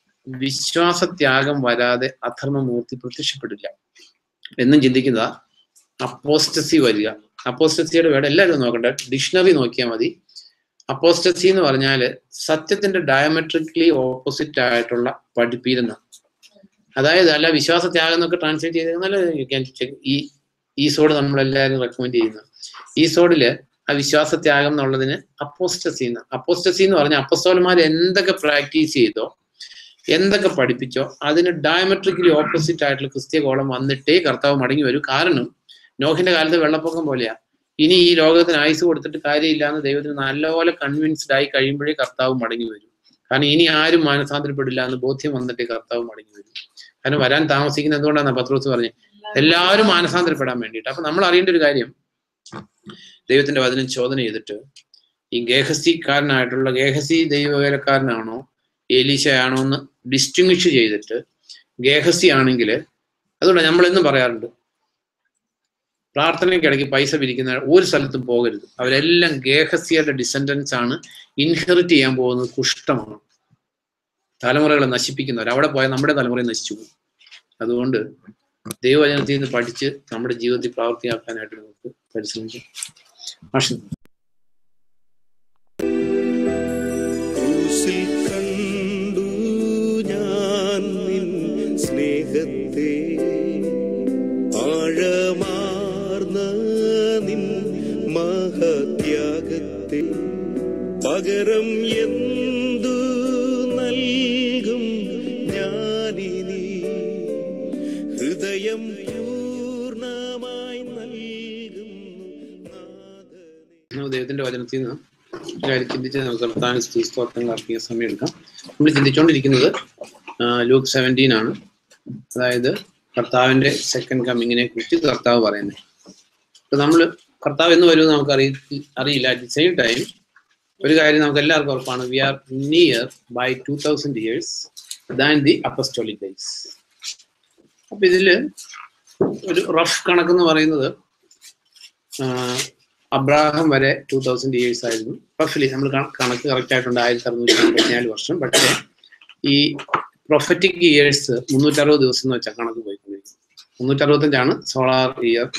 വിശ്വാസത്യാഗം വരാതെ അധർമ്മമൂർത്തി പ്രത്യക്ഷപ്പെടില്ല എന്നും ചിന്തിക്കുന്നതാ അപ്പോസ്റ്റസി വരിക അപ്പോസ്റ്റസിയുടെ വേർഡ് എല്ലാവരും നോക്കണ്ട ഡിക്ഷണറി നോക്കിയാൽ മതി അപ്പോസ്റ്റസി എന്ന് പറഞ്ഞാല് സത്യത്തിന്റെ ഡയമെട്രിക്കലി ഓപ്പോസിറ്റ് ആയിട്ടുള്ള പഠിപ്പീരുന്ന അതായത് അല്ല വിശ്വാസത്യാഗം എന്നൊക്കെ ട്രാൻസ്ലേറ്റ് ചെയ്താൽ യു ക്യാൻ ചെക്ക് ഈ ഈ സോഡ് നമ്മളെല്ലാവരും റെക്കമെൻഡ് ചെയ്യുന്ന ഈ സോഡില് ആ വിശ്വാസത്യാഗം എന്നുള്ളതിന് അപ്പോസ്റ്റസി എന്ന് അപ്പോസ്റ്റസി എന്ന് പറഞ്ഞാൽ അപ്പസ്തോലന്മാർ എന്തൊക്കെ പ്രാക്ടീസ് ചെയ്തോ എന്തൊക്കെ പഠിപ്പിച്ചോ അതിന് ഡയമെട്രിക്കലി ഓപ്പോസിറ്റ് ആയിട്ടുള്ള ക്രിസ്ത്യ കോളം വന്നിട്ടേ കർത്താവ് മടങ്ങി വരൂ കാരണം നോഹിന്റെ കാലത്ത് വെള്ളപ്പൊക്കം പോലെയാ ഇനി ഈ ലോകത്തിന് ആയുസ് കൊടുത്തിട്ട് കാര്യമില്ല എന്ന് ദൈവത്തിന് നല്ലപോലെ കൺവിൻസ്ഡ് ആയി കഴിയുമ്പോഴേ കർത്താവ് മടങ്ങി വരും കാരണം ഇനി ആരും മാനസാന്തരപ്പെടില്ല എന്ന് ബോധ്യം വന്നിട്ടേ കർത്താവ് മടങ്ങി വരും കാരണം വരാൻ താമസിക്കുന്ന എന്തുകൊണ്ടാണ് പത്രോസ് പറഞ്ഞത് എല്ലാവരും മാനസാന്തരപ്പെടാൻ വേണ്ടിയിട്ട് അപ്പൊ നമ്മൾ അറിയേണ്ട ഒരു കാര്യം ദൈവത്തിന്റെ വചനം ചോദന ചെയ്തിട്ട് ഈ ഗേഹസിക്കാരനായിട്ടുള്ള ഗേഹസി ദൈവവേലക്കാരനാണോ ഏലീശയാണോ എന്ന് ഡിസ്റ്റിങ്വിഷ് ചെയ്തിട്ട് ഗേഹസി ആണെങ്കിൽ അതുകൊണ്ട് നമ്മൾ എന്നും പറയാറുണ്ട് പ്രാർത്ഥനയ്ക്കിടയ്ക്ക് പൈസ പിരിക്കുന്ന ഒരു സ്ഥലത്തും പോകരുത് അവരെല്ലാം ഗേഹസിയുടെ ഡിസെൻഡൻസ് ആണ് ഇൻഹെറിറ്റ് ചെയ്യാൻ പോകുന്നത് കുഷ്ഠമാണ് തലമുറകളെ നശിപ്പിക്കുന്നവർ അവിടെ പോയാൽ നമ്മുടെ തലമുറയെ നശിച്ചു പോകും അതുകൊണ്ട് ദൈവവചനത്തിൽ നിന്ന് പഠിച്ച് നമ്മുടെ ജീവിതത്തിൽ പ്രാവർത്തിയാക്കാനായിട്ട് നമുക്ക് പരിശ്രമിക്കാം മാഷ് ക്രൂശിൽ കണ്ടു ഞാൻ നിൻ സ്നേഹത്തെ ആഴമാർന്ന നിൻ മഹത്യാഗത്തെ പകരം എന്തു നൽകും ഞാനിനി ഹൃദയം പൂർണ്ണമായി നൽകുന്നു നാഥനേ നമുക്ക് ദൈവത്തിന്റെ വചനത്തിൽ നിന്ന് ഒരു കാര്യം ചിന്തിച്ച് നമുക്ക് കർത്താവിന് സ്തുതി സ്തോത്രങ്ങൾ അർപ്പിക്കാൻ സമയം എടുക്കാം നമ്മൾ ചിന്തിച്ചുകൊണ്ടിരിക്കുന്നത് ലൂക്ക് സെവൻറ്റീൻ ആണ് അതായത് കർത്താവിന്റെ സെക്കൻഡ് കമ്മിങ്ങിനെ കുറിച്ച് കർത്താവ് പറയുന്നത് അപ്പൊ നമ്മൾ കർത്താവ് എന്ന് വരുമെന്ന് നമുക്ക് അറിയി അറിയില്ല അറ്റ് ദി സെയിം ടൈം ഒരു കാര്യം നമുക്ക് എല്ലാവർക്കും ഉറപ്പാണ് we are near by two thousand years than the apostolic days അപ്പൊ ഇതില് ഒരു റഫ് കണക്കെന്ന് പറയുന്നത് ആഹ് അബ്രാഹം വരെ ടൂ തൗസൻഡ് ഇയേഴ്സ് ആയിരുന്നു റഫ്ലി നമ്മൾ കണക്ക് കറക്റ്റ് ആയിട്ടുണ്ട് ആയിരത്തി അറുന്നൂറ്റി അമ്പത്തിനാല് വർഷം പക്ഷേ ഈ പ്രൊഫറ്റിക് ഇയേഴ്സ് മുന്നൂറ്ററുപത് ദിവസം എന്ന് വെച്ചാൽ കണക്ക് പോയിക്കൊണ്ടിരിക്കും മുന്നൂറ്ററുപത്തഞ്ചാണ് സോളാർ ഇയർ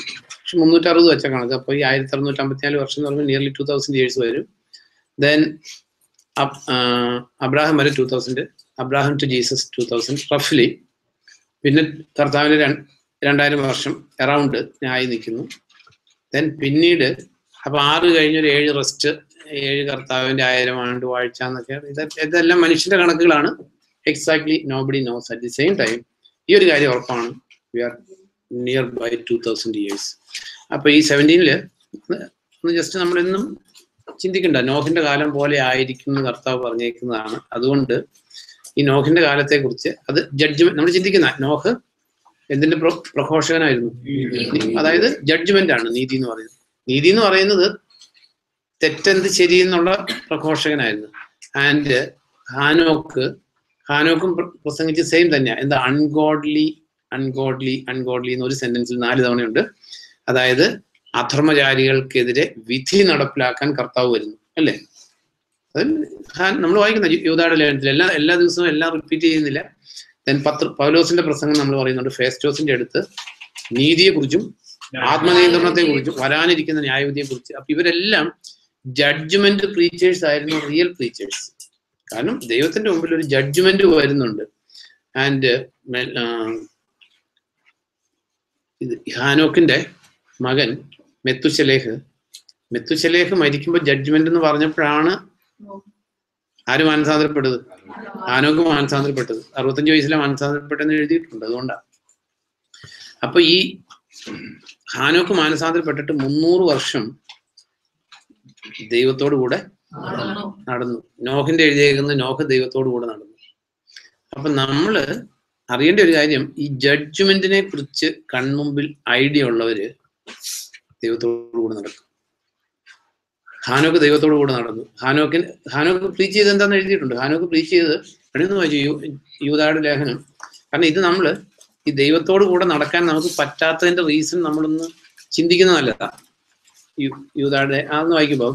പക്ഷെ മുന്നൂറ്ററുപത് വെച്ച കണക്ക് അപ്പോൾ ഈ ആയിരത്തി അറുന്നൂറ്റി അമ്പത്തിനാല് വർഷം എന്ന് പറയുമ്പോൾ നിയർലി ടു തൗസൻഡ് ഇയേഴ്സ് വരും ദെൻ അബ്രാഹം വരെ two thousand Abraham to Jesus two thousand റഫ്ലി പിന്നെ കർത്താവിന് രണ്ട് രണ്ടായിരം വർഷം അറൗണ്ട് ആയി നിൽക്കുന്നു ദെൻ പിന്നീട് അപ്പൊ ആറ് കഴിഞ്ഞൊരു ഏഴ് റെസ്റ്റ് ഏഴ് കർത്താവിന്റെ ആയിരം ആണ്ട് വാഴ്ച എന്നൊക്കെ ഇത് ഇതെല്ലാം മനുഷ്യന്റെ കണക്കുകളാണ് exactly nobody knows at the same time ഈ ഒരു കാര്യം ഉറപ്പാണ് we are near by two thousand years അപ്പൊ ഈ സെവൻറ്റീനില് ഒന്ന് ജസ്റ്റ് നമ്മളെന്നും ചിന്തിക്കണ്ട നോഹിന്റെ കാലം പോലെ ആയിരിക്കും എന്ന് കർത്താവ് പറഞ്ഞേക്കുന്നതാണ് അതുകൊണ്ട് ഈ നോഹിന്റെ കാലത്തെ കുറിച്ച് അത് ജഡ്ജ്മെന്റ് നമ്മൾ ചിന്തിക്കുന്ന നോഹ് എന്തിന്റെ പ്ര- പ്രഘോഷകനായിരുന്നു അതായത് ജഡ്ജ്മെന്റ് ആണ് നീതി എന്ന് പറയുന്നത് നീതി എന്ന് പറയുന്നത് തെറ്റെന്ത് ശരി എന്നുള്ള പ്രഘോഷകനായിരുന്നു ആൻഡ് ഹാനോക്ക് ഹാനോക്കും പ്ര- പ്രസംഗിച്ച് സെയിം തന്നെയാണ് എന്താ അൺഗോഡ്ലി അൺഗോഡ്ലി അൺഗോഡ്ലി എന്ന് ഒരു സെന്റൻസിൽ നാല് തവണയുണ്ട് അതായത് അധർമ്മചാരികൾക്കെതിരെ വിധി നടപ്പിലാക്കാൻ കർത്താവ് വരുന്നു അല്ലേ നമ്മൾ വായിക്കുന്ന യൂതായുടെ ലേഖനത്തിൽ എല്ലാ എല്ലാ ദിവസവും എല്ലാം റിപ്പീറ്റ് ചെയ്യുന്നില്ല ദെൻ പത്ര പൗലോസിന്റെ പ്രസംഗം നമ്മൾ പറയുന്നുണ്ട് ഫേസ്റ്റോസിന്റെ അടുത്ത് നീതിയെക്കുറിച്ചും ആത്മനിയന്ത്രണത്തെ കുറിച്ചും വരാനിരിക്കുന്ന ന്യായവിധിയെ കുറിച്ച് അപ്പൊ ഇവരെല്ലാം ജഡ്ജ്മെന്റ് പ്രീച്ചേഴ്സ് ആയിരുന്നു റിയൽ പ്രീച്ചേഴ്സ് കാരണം ദൈവത്തിന്റെ മുമ്പിൽ ഒരു ജഡ്ജ്മെന്റ് വരുന്നുണ്ട് ആൻഡ് ഇത് ഹാനോക്കിന്റെ മകൻ മെത്തുശലേഹ് മെത്തുശലേഹ് മരിക്കുമ്പോൾ ജഡ്ജ്മെന്റ് എന്ന് പറഞ്ഞപ്പോഴാണ് ആര് മാനസാന്തരപ്പെട്ടത് ഹാനോക്ക് മാനസാന്തരപ്പെട്ടത് അറുപത്തഞ്ച് വയസ്സിലെ മാനസാന്തരപ്പെട്ടെന്ന് എഴുതിയിട്ടുണ്ട് അതുകൊണ്ടാണ് അപ്പൊ ഈ ഹാനോക്ക് മാനസാന്തരപ്പെട്ടിട്ട് മുന്നൂറ് വർഷം ദൈവത്തോടു കൂടെ നടന്നു നോഹിന്റെ എഴുതിയേക്കുന്നത് നോഹ് ദൈവത്തോടു കൂടെ നടന്നു അപ്പൊ നമ്മള് അറിയേണ്ട ഒരു കാര്യം ഈ ജഡ്ജ്മെന്റിനെ കുറിച്ച് കൺമുമ്പിൽ ഐഡിയ ഉള്ളവര് ദൈവത്തോടു കൂടെ നടക്കും ഹാനോക്ക് ദൈവത്തോടു കൂടെ നടന്നു ഹാനോക്കിന് ഹാനോക്ക് പ്രീച്ച് ചെയ്ത് എന്താന്ന് എഴുതിയിട്ടുണ്ട് ഹാനോക്ക് പ്രീച്ച് ചെയ്ത് പെണ്ണെന്ന് വായിച്ചു യൂ- യൂദായുടെ ലേഖനം കാരണം ഇത് നമ്മള് ഈ ദൈവത്തോടു കൂടെ നടക്കാൻ നമുക്ക് പറ്റാത്തതിന്റെ റീസൺ നമ്മളൊന്ന് ചിന്തിക്കുന്നത് നല്ലതാ യു- യൂദായുടെ അതൊന്ന് വായിക്കുമ്പോ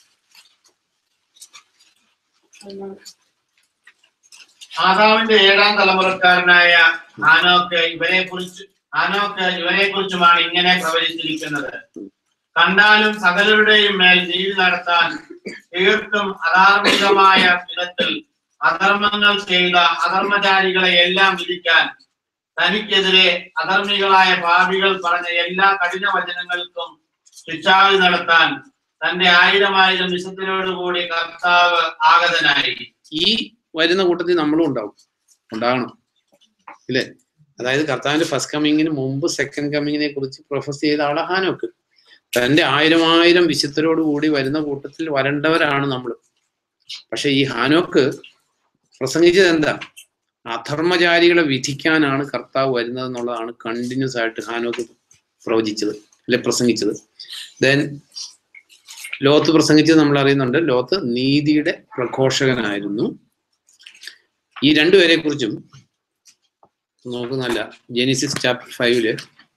ആദാമിന്റെ ഏഴാം തലമുറക്കാരനായ ആനോക്ക് ഇവനെ കുറിച്ച് ആനോക്ക് ഇവനെ കുറിച്ചുമാണ് ഇങ്ങനെ പ്രവചിച്ചിരിക്കുന്നത് കണ്ടാലും സകലരുടെയും മേൽ നീതി നടത്താൻ തീർത്തും അധാർമികമായ വിധത്തിൽ അധർമ്മങ്ങൾ ചെയ്ത അധർമ്മചാരികളെ എല്ലാം വിധിക്കാൻ തനിക്കെതിരെ അധർമ്മികളായ പാപികൾ പറഞ്ഞ എല്ലാ കഠിന വചനങ്ങൾക്കും ശിക്ഷാവിധി നടത്താൻ തന്റെ ആയിരം ആയിരം വിശുദ്ധരോടുകൂടി കർത്താവ് ആഗതനായി ഈ വരുന്ന കൂട്ടത്തിൽ നമ്മളും ഉണ്ടാവും ഉണ്ടാകണം ഇല്ലേ അതായത് കർത്താവിന്റെ ഫസ്റ്റ് കമ്മിങ്ങിന് മുമ്പ് സെക്കൻഡ് കമ്മിങ്ങിനെ കുറിച്ച് പ്രൊഫസ് ചെയ്ത ആളെ ഹാനോക്ക് തന്റെ ആയിരം ആയിരം വിശുദ്ധരോട് കൂടി വരുന്ന കൂട്ടത്തിൽ വരേണ്ടവരാണ് നമ്മൾ പക്ഷെ ഈ ഹാനോക്ക് പ്രസംഗിച്ചത് എന്താ അധർമ്മചാരികളെ വിധിക്കാനാണ് കർത്താവ് വരുന്നത് എന്നുള്ളതാണ് കണ്ടിന്യൂസ് ആയിട്ട് ഹാനോക്ക് പ്രവചിച്ചത് അല്ലെ പ്രസംഗിച്ചത് ദെൻ ലോത്ത് പ്രസംഗിച്ചത് നമ്മൾ അറിയുന്നുണ്ട് ലോത്ത് നീതിയുടെ പ്രഘോഷകനായിരുന്നു ഈ രണ്ടുപേരെ കുറിച്ചും നോക്കുന്നല്ല ജെനിസിസ് ചാപ്റ്റർ ഫൈവില്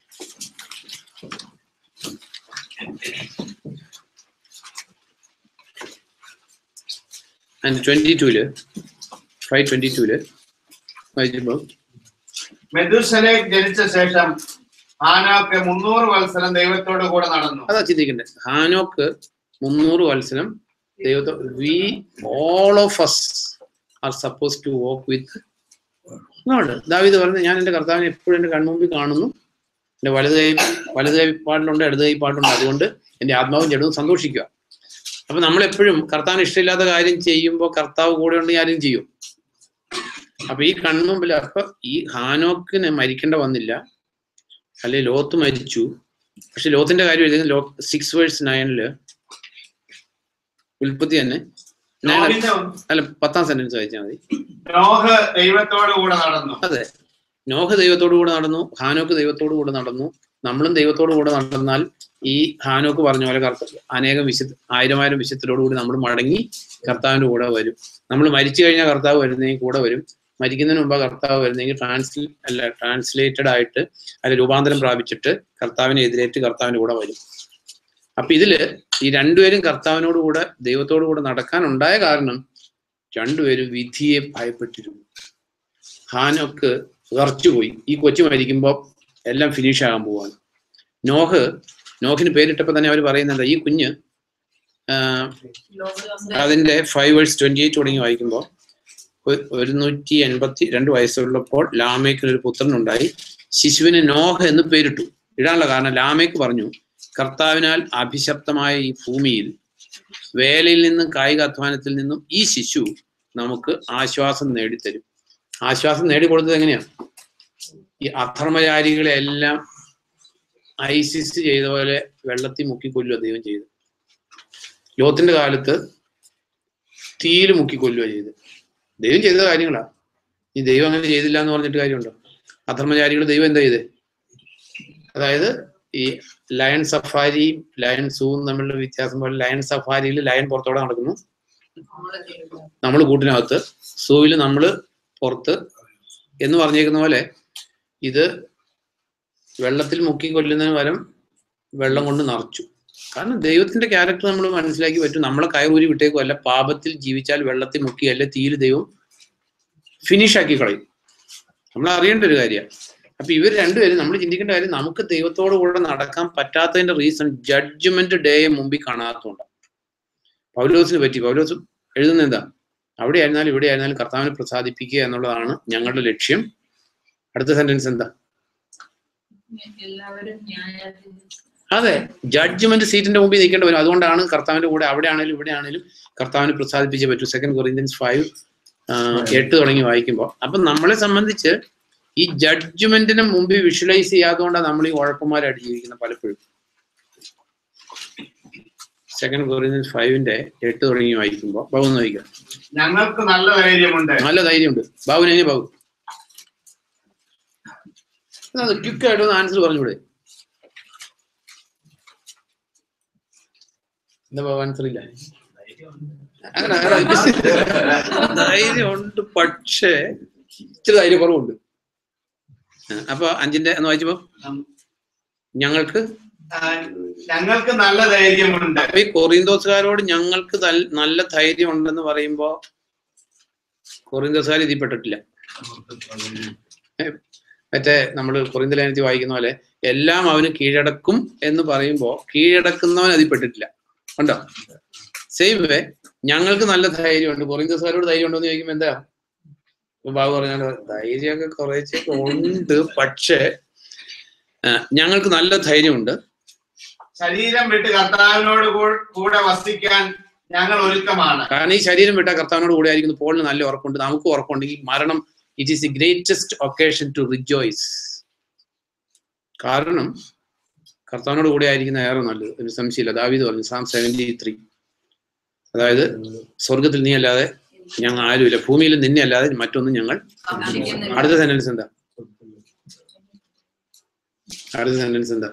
ആൻഡ് ട്വന്റി ടൂല് ഫൈവ് ട്വന്റി ടൂല് വായിക്കുമ്പോൾ മെതുസലേക്ക് ജനിച്ച ശേഷം ആനോക്ക് മുന്നൂറ് വത്സരം ദൈവത്തോട് കൂടെ നടന്നു അതാ ചിന്തിക്കണ്ടേ ഹാനോക്ക് മുന്നൂറ് വത്സരം ദൈവത്തോ we all of us are suppose to walk with God ദാവീദ് പറഞ്ഞു ഞാൻ എൻ്റെ കർത്താവിനെ എപ്പോഴും എൻ്റെ കൺമുമ്പിൽ കാണുന്നു എൻ്റെ വലത് കൈ വലത് കൈ പാട്ടിലുണ്ട് ഇടത് കൈ പാട്ടുണ്ട് അതുകൊണ്ട് എൻ്റെ ആത്മാവും ജഡവും സന്തോഷിക്കുക അപ്പൊ നമ്മൾ എപ്പോഴും കർത്താവിന് ഇഷ്ടമില്ലാത്ത കാര്യം ചെയ്യുമ്പോൾ കർത്താവ് കൂടെ ഉണ്ടെങ്കിൽ ആരും ചെയ്യും അപ്പൊ ഈ കൺമുമ്പിൽ അപ്പൊ ഈ ഹാനോക്കിന് മരിക്കേണ്ട വന്നില്ല അല്ലെ ലോത്ത് മരിച്ചു പക്ഷെ ലോത്തിന്റെ കാര്യം എഴുതുന്നത് ലോ സിക്സ് വേഴ്സ് നയനില് ഉൽപ്പത്തി തന്നെ nine- നോഹിന്റെ അല്ല പത്താം സെന്റൻസ് വായിച്ചാൽ മതി നോഹ് ദൈവത്തോട് കൂടെ നടന്നു അതെ നോഹ് ദൈവത്തോടു കൂടെ നടന്നു ഹാനോക്ക് ദൈവത്തോടു കൂടെ നടന്നു നമ്മളും ദൈവത്തോടു കൂടെ നടന്നാൽ ഈ ഹാനോക്ക് പറഞ്ഞ പോലെ കർത്ത അനേകം വിശുദ്ധ ആയിരം ആയിരം വിശുദ്ധരോട് കൂടി നമ്മൾ മടങ്ങി കർത്താവിന്റെ കൂടെ വരും നമ്മൾ മരിച്ചു കഴിഞ്ഞാൽ കർത്താവ് വരുന്നെങ്കിൽ കൂടെ വരും മരിക്കുന്നതിന് മുമ്പ് കർത്താവ് വരുന്നെങ്കിൽ ട്രാൻസ്ലേ അല്ല ട്രാൻസ്ലേറ്റഡ് ആയിട്ട് അല്ല രൂപാന്തരം പ്രാപിച്ചിട്ട് കർത്താവിനെ എതിരേറ്റ് കർത്താവിന്റെ കൂടെ വരും അപ്പൊ ഇതില് ഈ രണ്ടുപേരും കർത്താവിനോട് കൂടെ ദൈവത്തോടു കൂടെ നടക്കാൻ ഉണ്ടായ കാരണം രണ്ടുപേരും വിധിയെ ഭയപ്പെട്ടിരുന്നു ഹാനൊക്ക് ഉറച്ചുപോയി ഈ കൊച്ചു മരിക്കുമ്പോൾ എല്ലാം ഫിനിഷ് ആകാൻ പോവാണ് നോഹ് നോഹിന് പേരിട്ടപ്പോൾ തന്നെ അവർ പറയുന്നുണ്ട് ഈ കുഞ്ഞ് ആ, അതിന്റെ ഫൈവ് വേഴ്സ് ട്വന്റി എയ്റ്റ് തുടങ്ങി വായിക്കുമ്പോൾ ഒരുന്നൂറ്റി എൺപത്തി രണ്ട് വയസ്സുള്ളപ്പോൾ ലാമേക്കിന് ഒരു പുത്രനുണ്ടായി ശിശുവിന് നോഹ എന്ന് പേരിട്ടു ഇടാനുള്ള കാരണം ലാമേക്ക് പറഞ്ഞു കർത്താവിനാൽ അഭിശപ്തമായ ഈ ഭൂമിയിൽ വേലയിൽ നിന്നും കായിക അധ്വാനത്തിൽ നിന്നും ഈ ശിശു നമുക്ക് ആശ്വാസം നേടിത്തരും ആശ്വാസം നേടിക്കൊടുത്തത് എങ്ങനെയാ ഈ അധർമ്മചാരികളെ എല്ലാം ഐസിസ് ചെയ്ത പോലെ വെള്ളത്തിൽ മുക്കിക്കൊല്ലുക ദൈവം ചെയ്തു ലോത്തിന്റെ കാലത്ത് തീയിൽ മുക്കിക്കൊല്ലുക ചെയ്ത് ദൈവം ചെയ്ത കാര്യങ്ങളാ ഈ ദൈവം അങ്ങനെ ചെയ്തില്ല എന്ന് പറഞ്ഞിട്ട് കാര്യമുണ്ടോ അധർമ്മചാരികൾ ദൈവം എന്താ ചെയ്തേ അതായത് ഈ ലയൺ സഫാരിയും ലയൺ സൂവും തമ്മിലുള്ള വ്യത്യാസം പോലെ ലയൺ സഫാരിയിൽ ലയൺ പുറത്തോടെ നടക്കുന്നു നമ്മൾ കൂട്ടിനകത്ത് സൂവിൽ നമ്മൾ പുറത്ത് എന്ന് പറഞ്ഞേക്കുന്ന പോലെ ഇത് വെള്ളത്തിൽ മുക്കി കൊല്ലുന്നതിന് പകരം വെള്ളം കൊണ്ട് നിറച്ചു കാരണം ദൈവത്തിന്റെ ക്യാരക്ടർ നമ്മൾ മനസ്സിലാക്കി പറ്റും നമ്മളെ കയറൂരി വിട്ടേക്കും അല്ല പാപത്തിൽ ജീവിച്ചാൽ വെള്ളത്തിൽ മുക്കി അല്ല തീയിൽ ദൈവം ഫിനിഷ് ആക്കി കളയും നമ്മൾ അറിയേണ്ട ഒരു കാര്യമാണ് അപ്പൊ ഇവർ രണ്ടുപേരും നമ്മൾ ചിന്തിക്കേണ്ട കാര്യം നമുക്ക് ദൈവത്തോടു കൂടെ നടക്കാൻ പറ്റാത്തതിന്റെ റീസൺ ജഡ്ജ്മെന്റ് ഡേയെ മുമ്പിൽ കാണാത്തതുകൊണ്ടാണ് പൗലോസിന് പറ്റി പൗലോസ് എഴുതുന്നത് എന്താ അവിടെ ആയിരുന്നാലും ഇവിടെ ആയിരുന്നാലും കർത്താവിനെ പ്രസാദിപ്പിക്കുക എന്നുള്ളതാണ് ഞങ്ങളുടെ ലക്ഷ്യം അടുത്ത സെന്റൻസ് എന്താ എല്ലാവരും ന്യായാധിപതി അതെ ജഡ്ജ്മെന്റ് സീറ്റിന്റെ മുമ്പിൽ നിൽക്കേണ്ടി വരും അതുകൊണ്ടാണ് കർത്താവിന്റെ കൂടെ അവിടെ ആണെങ്കിലും ഇവിടെ ആണെങ്കിലും കർത്താവിനെ പ്രസാദിപ്പിച്ചേ പറ്റൂ സെക്കൻഡ് കൊറിയൻസ് ഫൈവ് എട്ട് തുടങ്ങി വായിക്കുമ്പോൾ അപ്പൊ നമ്മളെ സംബന്ധിച്ച് ഈ ജഡ്ജ്മെന്റിന് മുമ്പിൽ വിഷ്വലൈസ് ചെയ്യാത്തതുകൊണ്ടാണ് നമ്മൾ ഈ ഉഴപ്പന്മാരായിട്ട് ജീവിക്കുന്നത് പലപ്പോഴും സെക്കൻഡ് കൊറിയൻസ് ഫൈവിന്റെ എട്ട് തുടങ്ങി വായിക്കുമ്പോൾ ബാബു ഒന്ന് വായിക്കാം ഞങ്ങൾക്ക് നല്ല ധൈര്യമുണ്ട് നല്ല ധൈര്യമുണ്ട് ബാബുവിന് എങ്ങനെ ബാബു ക്വിക്കായിട്ട് ഒന്ന് ആൻസർ പറഞ്ഞൂടെ എന്താ ബാബു ആൻസർ ഇല്ല അങ്ങനെ അങ്ങനെ ധൈര്യമുണ്ട് പക്ഷേ ഇച്ചിരി ധൈര്യക്കുറവുണ്ട് ആ, അപ്പൊ അഞ്ചിന്റെ എന്ന് വായിച്ചപ്പോ ഞങ്ങൾക്ക് ആ, ഞങ്ങൾക്ക് നല്ല ധൈര്യമുണ്ട് അപ്പൊ ഈ കൊറിന്തോസുകാരോട് ഞങ്ങൾക്ക് തൽ- നല്ല ധൈര്യം ഉണ്ടെന്ന് പറയുമ്പോ കൊറിന്തോസുകാർ ഇതിൽ പെട്ടിട്ടില്ല ഏ, മറ്റേ നമ്മൾ കൊറിന്ത ലേനത്തിൽ വായിക്കുന്ന പോലെ എല്ലാം അവന് കീഴടക്കും എന്ന് പറയുമ്പോ കീഴടക്കുന്നവൻ അതിൽ പെട്ടിട്ടില്ല ഉണ്ടോ സെയിം വേ ഞങ്ങൾക്ക് നല്ല ധൈര്യമുണ്ട് കൊറിന്തോസുകാരോട് ധൈര്യം ഉണ്ടോ എന്ന് ചോദിക്കുമ്പോ എന്താ ഇപ്പൊ ബാബു പറഞ്ഞാൽ ധൈര്യമൊക്കെ കുറേശ്ശൊക്കെ ഉണ്ട് പക്ഷേ ആ, ഞങ്ങൾക്ക് നല്ല ധൈര്യമുണ്ട് ശരീരം വിട്ട് കർത്താവിനോട് കൂ- കൂടെ വസിക്കാൻ ഞങ്ങൾ ഒരുക്കമാണ് കാരണം ഈ ശരീരം വിട്ട കർത്താവിനോട് കൂടെ ആയിരിക്കുന്നു പോളിന് നല്ല ഉറപ്പുണ്ട് നമുക്ക് ഉറപ്പുണ്ടെങ്കിൽ മരണം it is the greatest occasion to rejoice കാരണം കർത്താവിനോട് കൂടെ ആയിരിക്കുന്ന ഏറെ നല്ലത് ഒരു സംശയമില്ല ദാവീദ് പറഞ്ഞു സാം സെവൻറ്റി ത്രീ അതായത് സ്വർഗത്തിൽ നീ അല്ലാതെ ഞങ്ങൾ ആരുമില്ല ഭൂമിയിൽ നിന്നെ അല്ലാതെ മറ്റൊന്നും ഞങ്ങൾ അടുത്ത സെന്റൻസ് എന്താ അടുത്ത സെന്റൻസ് എന്താ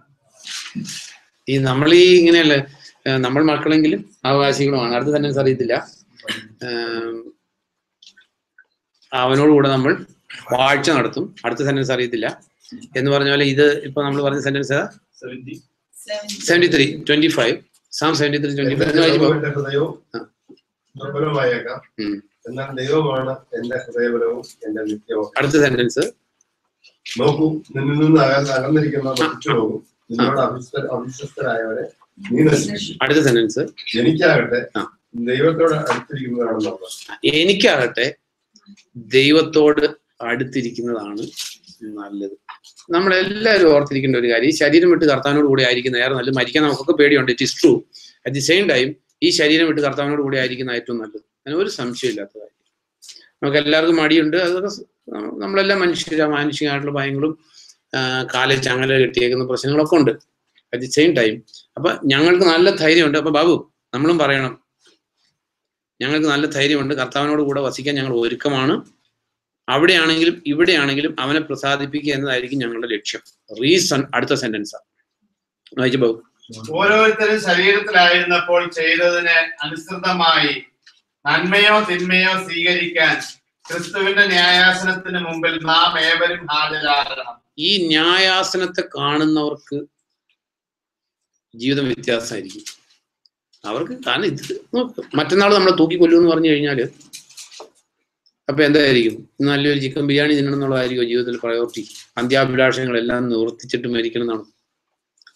ഈ നമ്മൾ ഈ ഇങ്ങനെയല്ലേ ഏഹ് നമ്മൾ മക്കളെങ്കിലും അവകാശികളുമാണ് അടുത്ത സെന്റൻസ് അറിയത്തില്ല ഏം, അവനോടുകൂടെ നമ്മൾ വാഴ്ച നടത്തും അടുത്ത സെന്റൻസ് അറിയത്തില്ല എന്ന് പറഞ്ഞ പോലെ ഇത് ഇപ്പൊ നമ്മൾ പറഞ്ഞ sentence seventy three twenty five psalm seventy three twenty five എന്റെ ഹൃദയവും ആ. ദുർബലമായേക്കാം ഉം. എന്നാൽ ദൈവമാണ് എന്റെ ഹൃദയബലവും എന്റെ നിത്യവും അടുത്ത സെന്റൻസ് നോക്കൂ നിന്നിൽ നിന്ന് അകന്ന് അകന്നിരിക്കുന്ന നശിച്ചു പോകും നിന്നോട് അവിശ്വ അവിശ്വസ്തരായവരെ നീ നശിപ്പിക്കും അടുത്ത സെന്റൻസ് എനിക്കാകട്ടെ ആ. ദൈവത്തോട് അടുത്തിരിക്കുന്നതാണ് നല്ലത് എനിക്കാകട്ടെ ദൈവത്തോട് അടുത്തിരിക്കുന്നതാണ് നല്ലത് നമ്മളെല്ലാവരും ഓർത്തിരിക്കേണ്ട ഒരു കാര്യം ഈ ശരീരം വിട്ട് കർത്താവിനോട് കൂടെ ആയിരിക്കുന്ന ഏറെ നല്ലത് മരിക്കാൻ നമുക്കൊക്കെ പേടിയുണ്ട് it is true at the same time ഈ ശരീരം വിട്ട് കർത്താവിനോട് കൂടെ ആയിരിക്കുന്ന ഏറ്റവും നല്ലത് അതിന് ഒരു സംശയമില്ലാത്ത കാര്യം നമുക്ക് എല്ലാവർക്കും മടിയുണ്ട് അതൊക്കെ സ- നമ്മളെല്ലാം മനുഷ്യരാ മാനുഷികമായിട്ടുള്ള ഭയങ്ങളും കാലിൽ ചങ്ങല കെട്ടിയേക്കുന്ന പ്രശ്നങ്ങളൊക്കെ ഉണ്ട് അറ്റ് ദി സെയിം ടൈം അപ്പൊ ഞങ്ങൾക്ക് നല്ല ധൈര്യമുണ്ട് അപ്പൊ ബാബു നമ്മളും പറയണം ഞങ്ങൾക്ക് നല്ല ധൈര്യമുണ്ട് കർത്താവിനോട് കൂടെ വസിക്കാൻ ഞങ്ങൾ ഒരുക്കമാണ് അവിടെയാണെങ്കിലും ഇവിടെയാണെങ്കിലും അവനെ പ്രസാദിപ്പിക്കുക എന്നതായിരിക്കും ഞങ്ങളുടെ ലക്ഷ്യം റീസൺ അടുത്ത സെന്റൻസാ വായിച്ചു ബാബു ഓരോരുത്തരും ശരീരത്തിലായിരുന്നപ്പോൾ ചെയ്തതിന് അനുസൃതമായി നന്മയോ തിന്മയോ സ്വീകരിക്കാൻ ക്രിസ്തുവിന്റെ ന്യായാസനത്തിന് മുമ്പിൽ നാം ഏവരും ഹാജരാകണം ഈ ന്യായാസനത്തെ കാണുന്നവർക്ക് ജീവിതം വ്യത്യാസമായിരിക്കും അവർക്ക് കാരണം ഇത് നോക്ക് മറ്റന്നാൾ നമ്മളെ തൂക്കിക്കൊല്ലു എന്ന് പറഞ്ഞു കഴിഞ്ഞാല് അപ്പൊ എന്തായിരിക്കും നല്ലൊരു ചിക്കൻ ബിരിയാണി തിന്നണം എന്നുള്ളതായിരിക്കും ജീവിതത്തിൽ പ്രയോറിറ്റി അന്ത്യാഭിലാഷങ്ങളെല്ലാം നിവർത്തിച്ചിട്ട് മരിക്കണം എന്നാണ്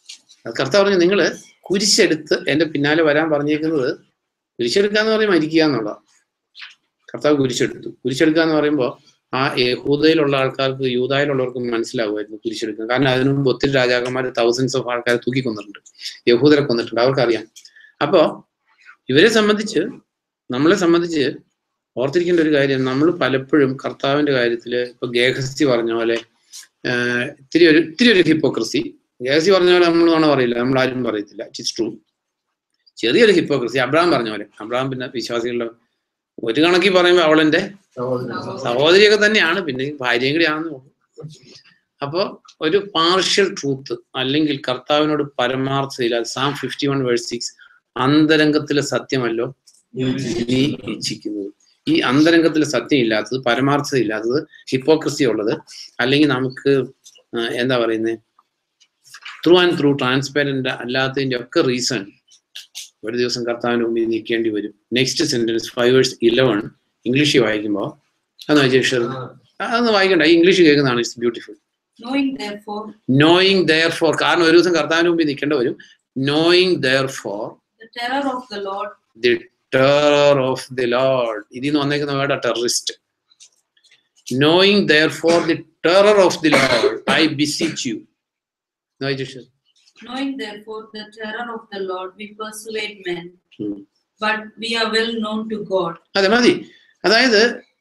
അത് കർത്താവ് പറഞ്ഞു നിങ്ങൾ കുരിശെടുത്ത് എൻ്റെ പിന്നാലെ വരാൻ പറഞ്ഞേക്കുന്നത് കുരിശെടുക്കുക എന്ന് പറയുമ്പോൾ മരിക്കുക എന്നുള്ളതാണ് കർത്താവ് കുരിശെടുത്തു കുരിശെടുക്കുക എന്ന് പറയുമ്പോൾ ആ യഹൂദയിലുള്ള ആൾക്കാർക്ക് യൂതായിലുള്ളവർക്ക് മനസ്സിലാവുമായിരുന്നു കുരിശെടുക്കുക കാരണം അതിനു മുമ്പ് ഒത്തിരി രാജാക്കന്മാർ തൗസൻഡ്സ് ഓഫ് ആൾക്കാരെ തൂക്കി കൊന്നിട്ടുണ്ട് യഹൂദരെ കൊന്നിട്ടുണ്ട് അവർക്കറിയാം അപ്പോ ഇവരെ സംബന്ധിച്ച് നമ്മളെ സംബന്ധിച്ച് ഓർത്തിരിക്കേണ്ട ഒരു കാര്യം നമ്മൾ പലപ്പോഴും കർത്താവിന്റെ കാര്യത്തിൽ ഇപ്പൊ ഗേഹസ്തി പറഞ്ഞ പോലെ ആഹ് ഇത്തിരി ഒരു ഇത്തിരി ഒരു ഹിപ്പോക്രസി ഗേഹസ്തി പറഞ്ഞ പോലെ നമ്മൾ നോണ പറയില്ല നമ്മൾ ആരും പറയത്തില്ല ഇറ്റ്സ് ട്രൂ ചെറിയൊരു ഹിപ്പോക്രസി അബ്രഹാം പറഞ്ഞ പോലെ അബ്രഹാം പിന്നെ വിശ്വാസികളുടെ ഒരു കണക്കിൽ പറയുമ്പോൾ അവളെന്റെ സഹോദരൻ സഹോദരിയൊക്കെ തന്നെയാണ് പിന്നെ ഭാര്യയും കൂടി ആണെന്ന് തോന്നുന്നു അപ്പോ ഒരു പാർഷ്യൽ ട്രൂത്ത് അല്ലെങ്കിൽ കർത്താവിനോട് പരമാർത്ഥതയില്ല psalm fifty one verse six അന്തരംഗത്തിലെ സത്യമല്ലോ നീ ഇച്ഛിക്കുന്നത് ഈ അന്തരംഗത്തിലെ സത്യം ഇല്ലാത്തത് പരമാർത്ഥത ഇല്ലാത്തത് ഹിപ്പോക്രസി ഉള്ളത് അല്ലെങ്കിൽ നമുക്ക് ആ, എന്താ പറയുന്നത് ത്രൂ ആൻഡ് ത്രൂ ട്രാൻസ്പെറന്റ് അല്ലാത്തതിന്റെ ഒക്കെ റീസൺ ഒരു ദിവസം കർത്താവിന് മുമ്പിൽ നിൽക്കേണ്ടി വരും next sentence five verse eleven ഇംഗ്ലീഷിൽ വായിക്കുമ്പോൾ അതൊന്ന് വായിച്ചു അതൊന്ന് വായിക്കണ്ട ഈ ഇംഗ്ലീഷ് കേൾക്കുന്നതാണ് it's beautiful Knowing therefore knowing therefore കാരണം ഒരു ദിവസം കർത്താവിന് മുമ്പിൽ നിൽക്കേണ്ടി വരും knowing therefore the terror of the Lord, the terror of the Lord ഇതിൽ നിന്ന് വന്നേക്കുന്ന word terrorist knowing therefore the terror of the load I beseech you knowing therefore the terror of the Lord, we persuade men, but we are well known to God. അതെ മതി അതായത്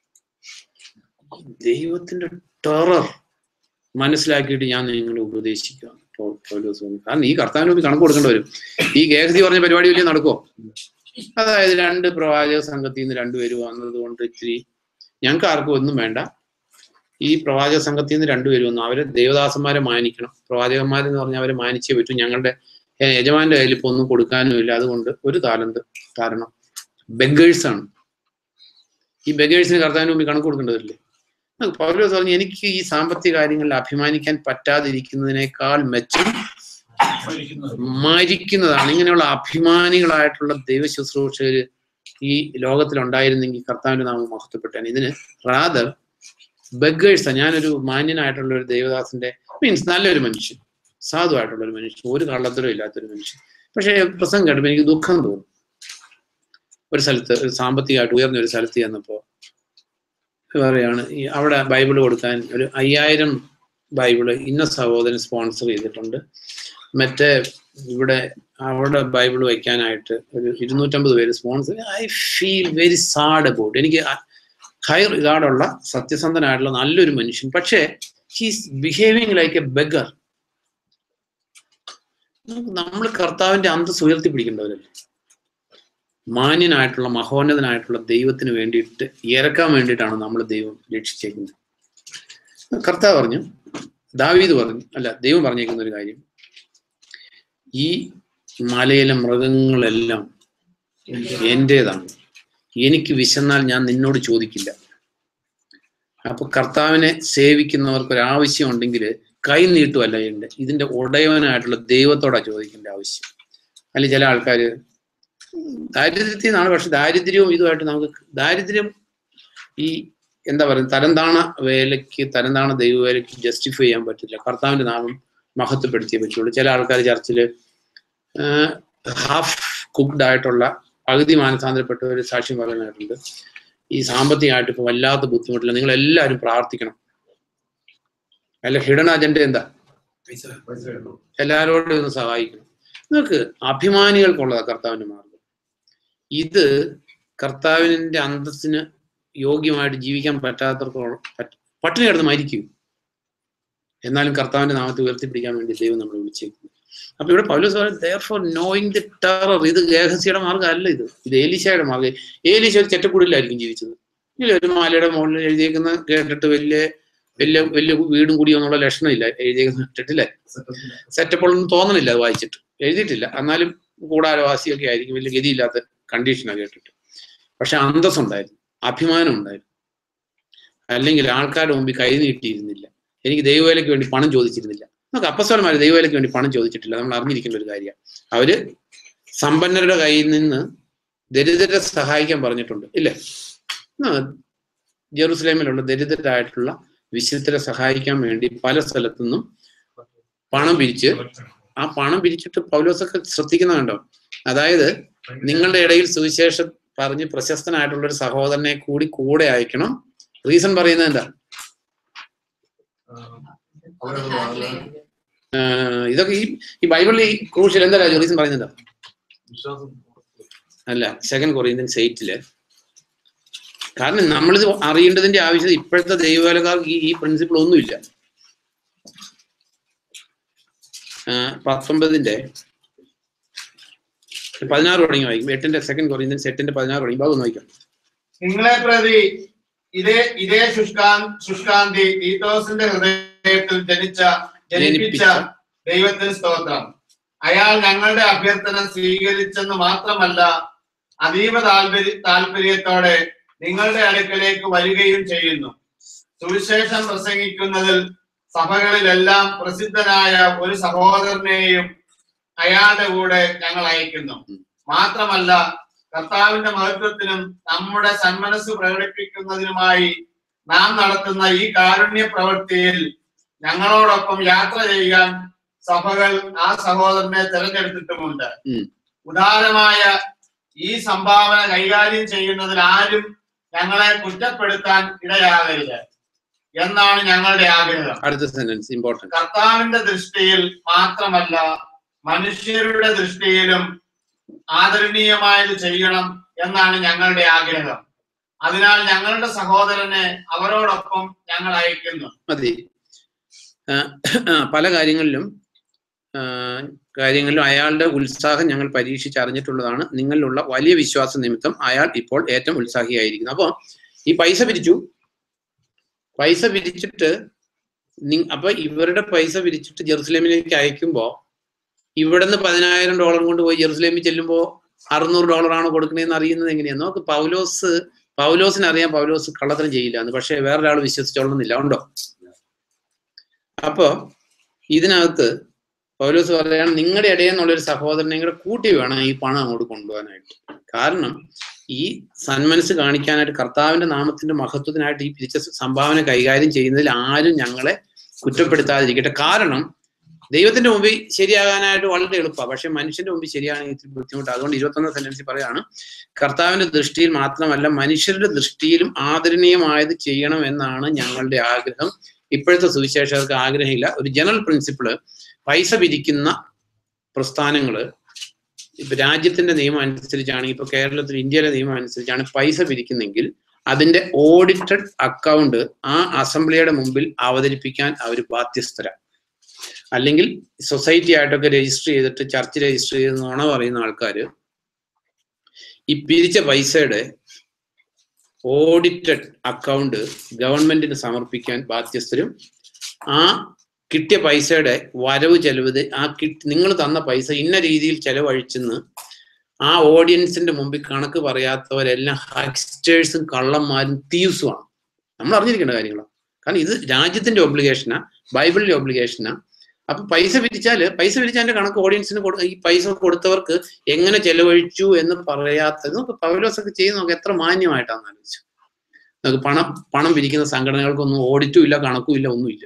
ദൈവത്തിന്റെ terror മനസ്സിലാക്കിയിട്ട് ഞാൻ നിങ്ങളെ ഉപദേശിക്കാം പൗ- പൗലോസ് പറഞ്ഞു. കാരണം ഈ കർത്താവിന് മുമ്പിൽ കണക്ക് കൊടുക്കേണ്ടി വരും ഈ ഗേഹസി പറഞ്ഞ പരിപാടി വലിയ നടക്കുമോ അതായത് രണ്ട് പ്രവാചക സംഘത്തിൽ നിന്ന് രണ്ടുപേര് വന്നത് കൊണ്ട് ഇത്തിരി ഞങ്ങൾക്ക് ആർക്കും ഒന്നും വേണ്ട ഈ പ്രവാചക സംഘത്തിൽ നിന്ന് രണ്ടുപേരും വന്നു അവരെ ദേവദാസന്മാരെ മാനിക്കണം പ്രവാചകന്മാരെന്ന് പറഞ്ഞാൽ അവരെ മാനിച്ചേ പറ്റൂ ഞങ്ങളുടെ ഏ, യജമാന്റെ കയ്യിൽ ഇപ്പൊ ഒന്നും കൊടുക്കാനും ഇല്ല അതുകൊണ്ട് ഒരു താലന്ത് കാരണം ബെഗേഴ്സ് ആണ് ഈ ബെഗേഴ്സിന് കർത്താവിന് മുമ്പിൽ കണക്ക് കൊടുക്കേണ്ടതില്ലേ പൗലോസ് പറഞ്ഞു എനിക്ക് ഈ സാമ്പത്തിക കാര്യങ്ങളിൽ അഭിമാനിക്കാൻ പറ്റാതിരിക്കുന്നതിനേക്കാൾ മെച്ചം മരിക്കുന്നതാണ് ഇങ്ങനെയുള്ള അഭിമാനികളായിട്ടുള്ള ദൈവ ശുശ്രൂഷകര് ഈ ലോകത്തിൽ ഉണ്ടായിരുന്നെങ്കിൽ കർത്താവിന്റെ നാമം മഹത്വപ്പെട്ടാണ് ഇതിന് റാദർ ബഗേഴ്സ് ഞാനൊരു മാന്യനായിട്ടുള്ള ഒരു ദേവദാസന്റെ മീൻസ് നല്ലൊരു മനുഷ്യൻ സാധുവായിട്ടുള്ള ഒരു മനുഷ്യൻ ഒരു കള്ളത്തരവും ഇല്ലാത്തൊരു മനുഷ്യൻ പക്ഷേ പ്രസംഗം കേട്ടപ്പോൾ എനിക്ക് ദുഃഖം തോന്നും ഒരു സ്ഥലത്ത് ഒരു സാമ്പത്തികമായിട്ട് ഉയർന്ന ഒരു സ്ഥലത്ത് ചെന്നപ്പോ പറയാണ് ഈ അവിടെ ബൈബിൾ കൊടുക്കാൻ ഒരു അയ്യായിരം ബൈബിള് ഇന്ന സഹോദരൻ സ്പോൺസർ ചെയ്തിട്ടുണ്ട് മറ്റേ ഇവിടെ അവിടെ ബൈബിൾ വയ്ക്കാനായിട്ട് ഒരു ഇരുന്നൂറ്റമ്പത് പേര് sponsor I feel very sad about എനിക്ക് ഹൈ റിഗാർഡുള്ള സത്യസന്ധനായിട്ടുള്ള നല്ലൊരു മനുഷ്യൻ പക്ഷേ he's behaving like a beggar നമ്മൾ കർത്താവിന്റെ അന്തസ് ഉയർത്തി പിടിക്കേണ്ടവരല്ലേ മാന്യനായിട്ടുള്ള മഹോന്നതനായിട്ടുള്ള ദൈവത്തിന് വേണ്ടിയിട്ട് ഇറക്കാൻ വേണ്ടിയിട്ടാണ് നമ്മൾ ദൈവം രക്ഷിച്ചേക്കുന്നത് കർത്താവ് പറഞ്ഞു ദാവീദ് പറഞ്ഞു അല്ല ദൈവം പറഞ്ഞേക്കുന്ന ഒരു കാര്യം ഈ മലയിലെ മൃഗങ്ങളെല്ലാം എന്റേതാണ് എനിക്ക് വിശന്നാൽ ഞാൻ നിന്നോട് ചോദിക്കില്ല അപ്പൊ കർത്താവിനെ സേവിക്കുന്നവർക്ക് ഒരു ആവശ്യം ഉണ്ടെങ്കിൽ കൈ നീട്ടുമല്ല ഉണ്ട് ഇതിന്റെ ഉടയവനായിട്ടുള്ള ദൈവത്തോടാ ചോദിക്കേണ്ട ആവശ്യം അല്ലെ ചില ആൾക്കാര് ദാരിദ്ര്യത്തിൽ നിന്നാണ് പക്ഷെ ദാരിദ്ര്യവും ഇതുമായിട്ട് നമുക്ക് ദാരിദ്ര്യം ഈ എന്താ പറയുക തരംതാണ വേലയ്ക്ക് തരംതാണ ദൈവവേലയ്ക്ക് ജസ്റ്റിഫൈ ചെയ്യാൻ പറ്റില്ല കർത്താവിന്റെ നാമം മഹത്വപ്പെടുത്തിയേ പറ്റുള്ളൂ ചില ആൾക്കാർ ചർച്ചിൽ ഹാഫ് കുക്ക്ഡ് ആയിട്ടുള്ള പകുതി മാനസാന്തരപ്പെട്ട ഒരു സാക്ഷ്യം പറയുന്നതായിട്ടുണ്ട് ഈ സാമ്പത്തികമായിട്ട് ഇപ്പൊ വല്ലാത്ത ബുദ്ധിമുട്ടില്ല നിങ്ങൾ എല്ലാവരും പ്രാർത്ഥിക്കണം അല്ല ഹിഡൻ അജണ്ട എന്താ എല്ലാവരോടും ഒന്ന് സഹായിക്കണം നിങ്ങൾക്ക് അഭിമാനികൾക്കുള്ളതാ കർത്താവിന്റെ മാർഗം ഇത് കർത്താവിന്റെ അന്തസ്സിന് യോഗ്യമായിട്ട് ജീവിക്കാൻ പറ്റാത്തവർക്ക് പറ്റ- പട്ടിണി കിടന്ന് മരിക്കും എന്നാലും കർത്താവിന്റെ നാമത്തെ ഉയർത്തിപ്പിടിക്കാൻ വേണ്ടി ദൈവം നമ്മളെ വിളിച്ചേക്കുന്നു അപ്പൊ ഇവിടെ പൗലോസ് പറയുന്നത് ഫോർ നോയിങ് ദി ടെറർ ഇത് ഗേഹസിയുടെ മാർഗ്ഗം അല്ല ഇത് ഇത് ഏലീശയുടെ മാർഗ്ഗം ഏലീശ ഒരു ചെറ്റക്കുടിലായിരിക്കും ജീവിച്ചത് ഇല്ല ഒരു മാലയുടെ മുകളിൽ എഴുതിയേക്കുന്ന കേട്ടിട്ട് വലിയ വലിയ വലിയ വീടും കൂടിയോ എന്നുള്ള ലക്ഷണമില്ല എഴുതിയേക്കുന്ന കേട്ടിട്ടില്ലേ സെറ്റപ്പുള്ളൊന്നും തോന്നണില്ല അത് വായിച്ചിട്ട് എഴുതിയിട്ടില്ല എന്നാലും കൂടാരവാസിയൊക്കെ ആയിരിക്കും വലിയ ഗതിയില്ലാത്ത കണ്ടീഷനാണ് കേട്ടിട്ട് പക്ഷെ അന്തസ് ഉണ്ടായിരുന്നു അഭിമാനം ഉണ്ടായിരുന്നു അല്ലെങ്കിൽ ആൾക്കാരുടെ മുമ്പിൽ കൈ നീട്ടിയിരുന്നില്ല എനിക്ക് ദൈവവേലയ്ക്ക് വേണ്ടി പണം ചോദിച്ചിരുന്നില്ല നമുക്ക് അപ്പസ്വലന്മാർ ദൈവവേലയ്ക്ക് വേണ്ടി പണം ചോദിച്ചിട്ടില്ല നമ്മൾ അറിഞ്ഞിരിക്കേണ്ട ഒരു കാര്യമാണ് അവര് സമ്പന്നരുടെ കയ്യിൽ നിന്ന് ദരിദ്രരെ സഹായിക്കാൻ പറഞ്ഞിട്ടുണ്ട് ഇല്ലേ ആ, ജെറുസലേമിലുള്ള ദരിദ്രരായിട്ടുള്ള വിശുദ്ധരെ സഹായിക്കാൻ വേണ്ടി പല സ്ഥലത്തു നിന്നും പണം പിരിച്ച് ആ പണം പിരിച്ചിട്ട് പൗലോസൊക്കെ ശ്രദ്ധിക്കുന്നുണ്ടോ അതായത് നിങ്ങളുടെ ഇടയിൽ സുവിശേഷം പറഞ്ഞ് പ്രശസ്തനായിട്ടുള്ള ഒരു സഹോദരനെ കൂടി കൂടെ അയക്കണം റീസൺ പറയുന്നത് എന്താ അവരത് വാങ്ങുക ആഹ് ഇതൊക്കെ ഈ ഈ ബൈബിളിൽ ഈ ക്രൂഷ്യൽ എന്താ റീസൺ പറയുന്നത് എന്താ വിശ്വാസം അല്ല സെക്കൻഡ് കൊറിയന്ത്യൻസ് എയ്റ്റില് കാരണം നമ്മളിത് അറിയേണ്ടതിന്റെ ആവശ്യത ഇപ്പോഴത്തെ ദൈവവേലക്കാർക്ക് ഈ ഈ പ്രിൻസിപ്പിൾ ഒന്നുമില്ല ആ, പത്തൊമ്പതിന്റെ പതിനാറ് തുടങ്ങി വായിക്കും എട്ടിന്റെ സെക്കൻഡ് കൊറിയന്ത്യൻസ് എട്ടിന്റെ പതിനാറ് തുടങ്ങി ഭാഗം വായിക്കാം നിങ്ങളെ പ്രതി ഇതേ ഇതേ ശുഷ്കാൻ ശുഷ്കാന്തി തീത്തോസിന്റെ ഹൃദയത്തിൽ ജനിച്ച ജനിപ്പിച്ച ദൈവത്തിന് സ്തോത്രം അയാൾ ഞങ്ങളുടെ അഭ്യർത്ഥന സ്വീകരിച്ചെന്ന് മാത്രമല്ല അതീവ താല്പര്യ താല്പര്യത്തോടെ നിങ്ങളുടെ അടുക്കലേക്ക് വരികയും ചെയ്യുന്നു സുവിശേഷം പ്രസംഗിക്കുന്നതിൽ സഭകളിലെല്ലാം പ്രസിദ്ധനായ ഒരു സഹോദരനെയും അയാളുടെ കൂടെ ഞങ്ങൾ അയക്കുന്നു മാത്രമല്ല കർത്താവിന്റെ മഹത്വത്തിനും നമ്മുടെ സന്മനസ് പ്രകടിപ്പിക്കുന്നതിനുമായി നാം നടത്തുന്ന ഈ കാരുണ്യ പ്രവൃത്തിയിൽ ഞങ്ങളോടൊപ്പം യാത്ര ചെയ്യാൻ സഭകൾ ആ സഹോദരനെ തിരഞ്ഞെടുത്തിട്ടുമുണ്ട് ഉം. ഉദാരമായ ഈ സംഭാവന കൈകാര്യം ചെയ്യുന്നതിൽ ആരും ഞങ്ങളെ കുറ്റപ്പെടുത്താൻ ഇടയാകരുത് എന്നാണ് ഞങ്ങളുടെ ആഗ്രഹം അടുത്ത സെന്റൻസ് ഇമ്പോർട്ടന്റ് കർത്താവിന്റെ ദൃഷ്ടിയിൽ മാത്രമല്ല മനുഷ്യരുടെ ദൃഷ്ടിയിലും ആദരണീയമായത് ചെയ്യണം എന്നാണ് ഞങ്ങളുടെ ആഗ്രഹം അതിനാൽ ഞങ്ങളുടെ സഹോദരനെ അവരോടൊപ്പം ഞങ്ങൾ അയക്കുന്നു മതി ആ, ആ, പല കാര്യങ്ങളിലും ആ, കാര്യങ്ങളിലും അയാളുടെ ഉത്സാഹം ഞങ്ങൾ പരീക്ഷിച്ചറിഞ്ഞിട്ടുള്ളതാണ് നിങ്ങളിലുള്ള വലിയ വിശ്വാസ നിമിത്തം അയാൾ ഇപ്പോൾ ഏറ്റവും ഉത്സാഹിയായിരിക്കുന്നു അപ്പോൾ ഈ പൈസ പിരിച്ചു പൈസ പിരിച്ചിട്ട് നി- അപ്പൊ ഇവരുടെ പൈസ പിരിച്ചിട്ട് ജെറുസലേമിലേക്ക് അയക്കുമ്പോ ഇവിടുന്ന് പതിനായിരം ഡോളർ കൊണ്ട് പോയി ജെറുസലേമിൽ ചെല്ലുമ്പോ അറുന്നൂറ് ഡോളറാണ് കൊടുക്കണേന്ന് അറിയുന്നത് എങ്ങനെയാ നോക്ക് പൗലോസ് പൗലോസിന് അറിയാം പൗലോസ് കള്ളത്തരം ചെയ്യില്ല എന്ന് പക്ഷെ വേറൊരാൾ വിശ്വസിച്ചോളണമെന്നില്ല ഉണ്ടോ അപ്പോ ഇതിനകത്ത് പൗലോസ് പറയാണ് നിങ്ങളുടെ ഇടയിൽ നിന്നുള്ളൊരു സഹോദരനെ കൂടെ കൂട്ടി വേണം ഈ പണം അങ്ങോട്ട് കൊണ്ടുപോകാനായിട്ട് കാരണം ഈ സന്മനസ് കാണിക്കാനായിട്ട് കർത്താവിന്റെ നാമത്തിന്റെ മഹത്വത്തിനായിട്ട് ഈ പിരിച്ച സംഭാവന കൈകാര്യം ചെയ്യുന്നതിൽ ആരും ഞങ്ങളെ കുറ്റപ്പെടുത്താതിരിക്കട്ടെ കാരണം ദൈവത്തിന്റെ മുമ്പിൽ ശരിയാകാനായിട്ട് വളരെ എളുപ്പമാണ് പക്ഷെ മനുഷ്യന്റെ മുമ്പിൽ ശരിയാണെങ്കിൽ ഇത്തിരി ബുദ്ധിമുട്ട് അതുകൊണ്ട് ഇരുപത്തൊന്നാം സെന്റൻസിൽ പറയാണ് കർത്താവിന്റെ ദൃഷ്ടിയിൽ മാത്രമല്ല മനുഷ്യരുടെ ദൃഷ്ടിയിലും ആദരണീയമായത് ചെയ്യണം എന്നാണ് ഞങ്ങളുടെ ആഗ്രഹം ഇപ്പോഴത്തെ സുവിശേഷകർക്ക് ആഗ്രഹമില്ല ഒരു ജനറൽ പ്രിൻസിപ്പിള് പൈസ പിരിക്കുന്ന പ്രസ്ഥാനങ്ങള് ഇപ്പൊ രാജ്യത്തിന്റെ നിയമം അനുസരിച്ചാണ് ഇപ്പൊ കേരളത്തിൽ ഇന്ത്യയിലെ നിയമം അനുസരിച്ചാണ് പൈസ പിരിക്കുന്നെങ്കിൽ അതിന്റെ ഓഡിറ്റഡ് അക്കൗണ്ട് ആ അസംബ്ലിയുടെ മുമ്പിൽ അവതരിപ്പിക്കാൻ അവർ ബാധ്യസ്ഥരാണ് അല്ലെങ്കിൽ സൊസൈറ്റി ആയിട്ടൊക്കെ രജിസ്റ്റർ ചെയ്തിട്ട് ചർച്ച് രജിസ്റ്റർ ചെയ്ത് നുണ പറയുന്ന ആൾക്കാർ ഈ പിരിച്ച പൈസയുടെ ഓഡിറ്റഡ് അക്കൗണ്ട് ഗവൺമെന്റിന് സമർപ്പിക്കാൻ ബാധ്യസ്ഥരും ആ കിട്ടിയ പൈസയുടെ വരവ് ചെലവ് ആ കിട്ടി നിങ്ങൾ തന്ന പൈസ ഇന്ന രീതിയിൽ ചെലവഴിച്ചെന്ന് ആ ഓഡിയൻസിന്റെ മുമ്പിൽ കണക്ക് പറയാത്തവരെല്ലാം ഹാക്സ്റ്റേഴ്സും കള്ളന്മാരും തീവ്സുമാണ് നമ്മൾ അറിഞ്ഞിരിക്കേണ്ട കാര്യങ്ങളാണ് കാരണം ഇത് രാജ്യത്തിന്റെ ഒബ്ലിഗേഷനാ ബൈബിളിന്റെ ഒബ്ലിഗേഷനാ അപ്പൊ പൈസ പിരിച്ചാല് പൈസ പിരിച്ചതിന്റെ കണക്ക് ഓഡിയൻസിന് കൊടു ഈ പൈസ കൊടുത്തവർക്ക് എങ്ങനെ ചെലവഴിച്ചു എന്ന് പറയാത്തത് നമുക്ക് പൗലോസൊക്കെ ചെയ്ത് നമുക്ക് എത്ര മാന്യമായിട്ടാണ് ആലോചിച്ചു നമുക്ക് പണം പണം പിരിക്കുന്ന സംഘടനകൾക്കൊന്നും ഓഡിറ്റും ഇല്ല കണക്കും ഇല്ല ഒന്നുമില്ല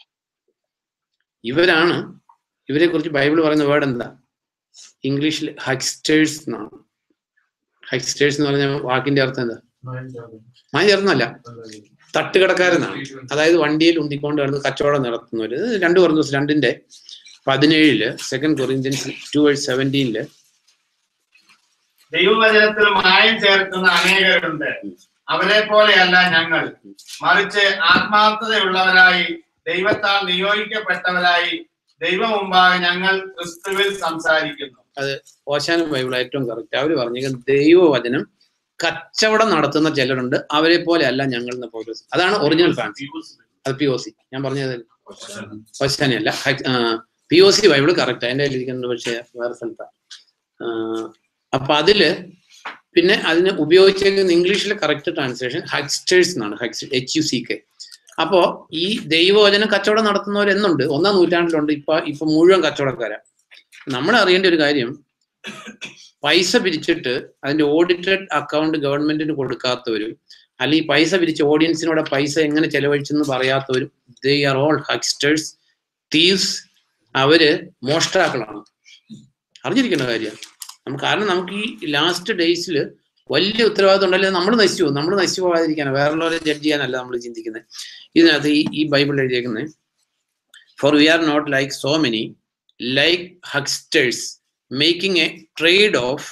ഇവരാണ് ഇവരെ കുറിച്ച് ബൈബിൾ പറയുന്ന വേർഡ് എന്താ ഇംഗ്ലീഷിൽ ഹക്സ്റ്റേഴ്സ് എന്നാണ് ഹക്സ്റ്റേഴ്സ് എന്ന് പറഞ്ഞ വാക്കിന്റെ അർത്ഥം എന്താ മായ ചേർന്നല്ല തട്ടുകടക്കാരെന്നാണ് അതായത് വണ്ടിയിൽ ഉന്തിക്കൊണ്ട് കിടന്ന് കച്ചവടം നടത്തുന്നവര് ഇത് രണ്ടു പറഞ്ഞു ദിവസം രണ്ടിന്റെ പതിനേഴില് സെക്കൻഡ് കൊറിയൻഷ്യൻസ് ടു വേഴ്സ് സെവൻറ്റീനില് ദൈവവചനത്തിൽ മായം ചേർക്കുന്ന അനേകരുണ്ട് അവരെ പോലെയല്ല ഞങ്ങൾ മറിച്ച് ആത്മാർത്ഥതയുള്ളവരായി ദൈവത്താൽ നിയോഗിക്കപ്പെട്ടവരായി ദൈവം മുമ്പാകെ ഞങ്ങൾ ക്രിസ്തുവിൽ സംസാരിക്കുന്നു ഓശാന ബൈബിൾ ഏറ്റവും കറക്റ്റ് അവർ പറഞ്ഞേക്കുന്നത് ദൈവവചനം കച്ചവടം നടത്തുന്ന ചിലരുണ്ട് അവരെ പോലെ അല്ല ഞങ്ങൾ എന്ന പൗലോസ് അതാണ് ഒറിജിനൽ ഫാൻസ് അത് പി ഒ സി ഞാൻ പറഞ്ഞത് ഓശാനയല്ല P O C Bible correct അതിന്റെ ഇരിക്കുന്നത് പക്ഷേ വേറെ സ്ഥലത്താണ് അപ്പൊ അതില് പിന്നെ അതിന് ഉപയോഗിച്ചിരിക്കുന്ന ഇംഗ്ലീഷിലെ കറക്റ്റ് ട്രാൻസ്ലേഷൻ ഹക്സ്റ്റേഴ്സ് എന്നാണ് hucks H U C K അപ്പോ ഈ ദൈവവചനം കച്ചവടം നടത്തുന്നവർ എന്നുണ്ട് ഒന്നാം നൂറ്റാണ്ടിലുണ്ട് ഇപ്പൊ ഇപ്പൊ മുഴുവൻ കച്ചവടക്കാരാ നമ്മൾ അറിയേണ്ട ഒരു കാര്യം പൈസ പിരിച്ചിട്ട് അതിന്റെ ഓഡിറ്റഡ് അക്കൗണ്ട് ഗവൺമെന്റിന് കൊടുക്കാത്തവരും അല്ലെങ്കിൽ പൈസ പിരിച്ച ഓഡിയൻസിനോട് പൈസ എങ്ങനെ ചെലവഴിച്ചെന്ന് പറയാത്തവരും they are all hucksters thieves അവര് മോഷ്ടാക്കളാണ് അറിഞ്ഞിരിക്കേണ്ട കാര്യമാണ് നമുക്ക് കാരണം നമുക്ക് ഈ ലാസ്റ്റ് ഡേയ്സിൽ വലിയ ഉത്തരവാദിത്വം ഉണ്ടല്ലേ നമ്മൾ നശിച്ചു പോകും നമ്മൾ നശിച്ചു പോകാതിരിക്കാനാണ് വേറുള്ളവരെ ജഡ്ജ് ചെയ്യാനല്ല നമ്മൾ ചിന്തിക്കുന്നത് ഇതിനകത്ത് ഈ ഈ ബൈബിൾ എഴുതിയേക്കുന്നത് for we are not like so many like hucksters making a trade of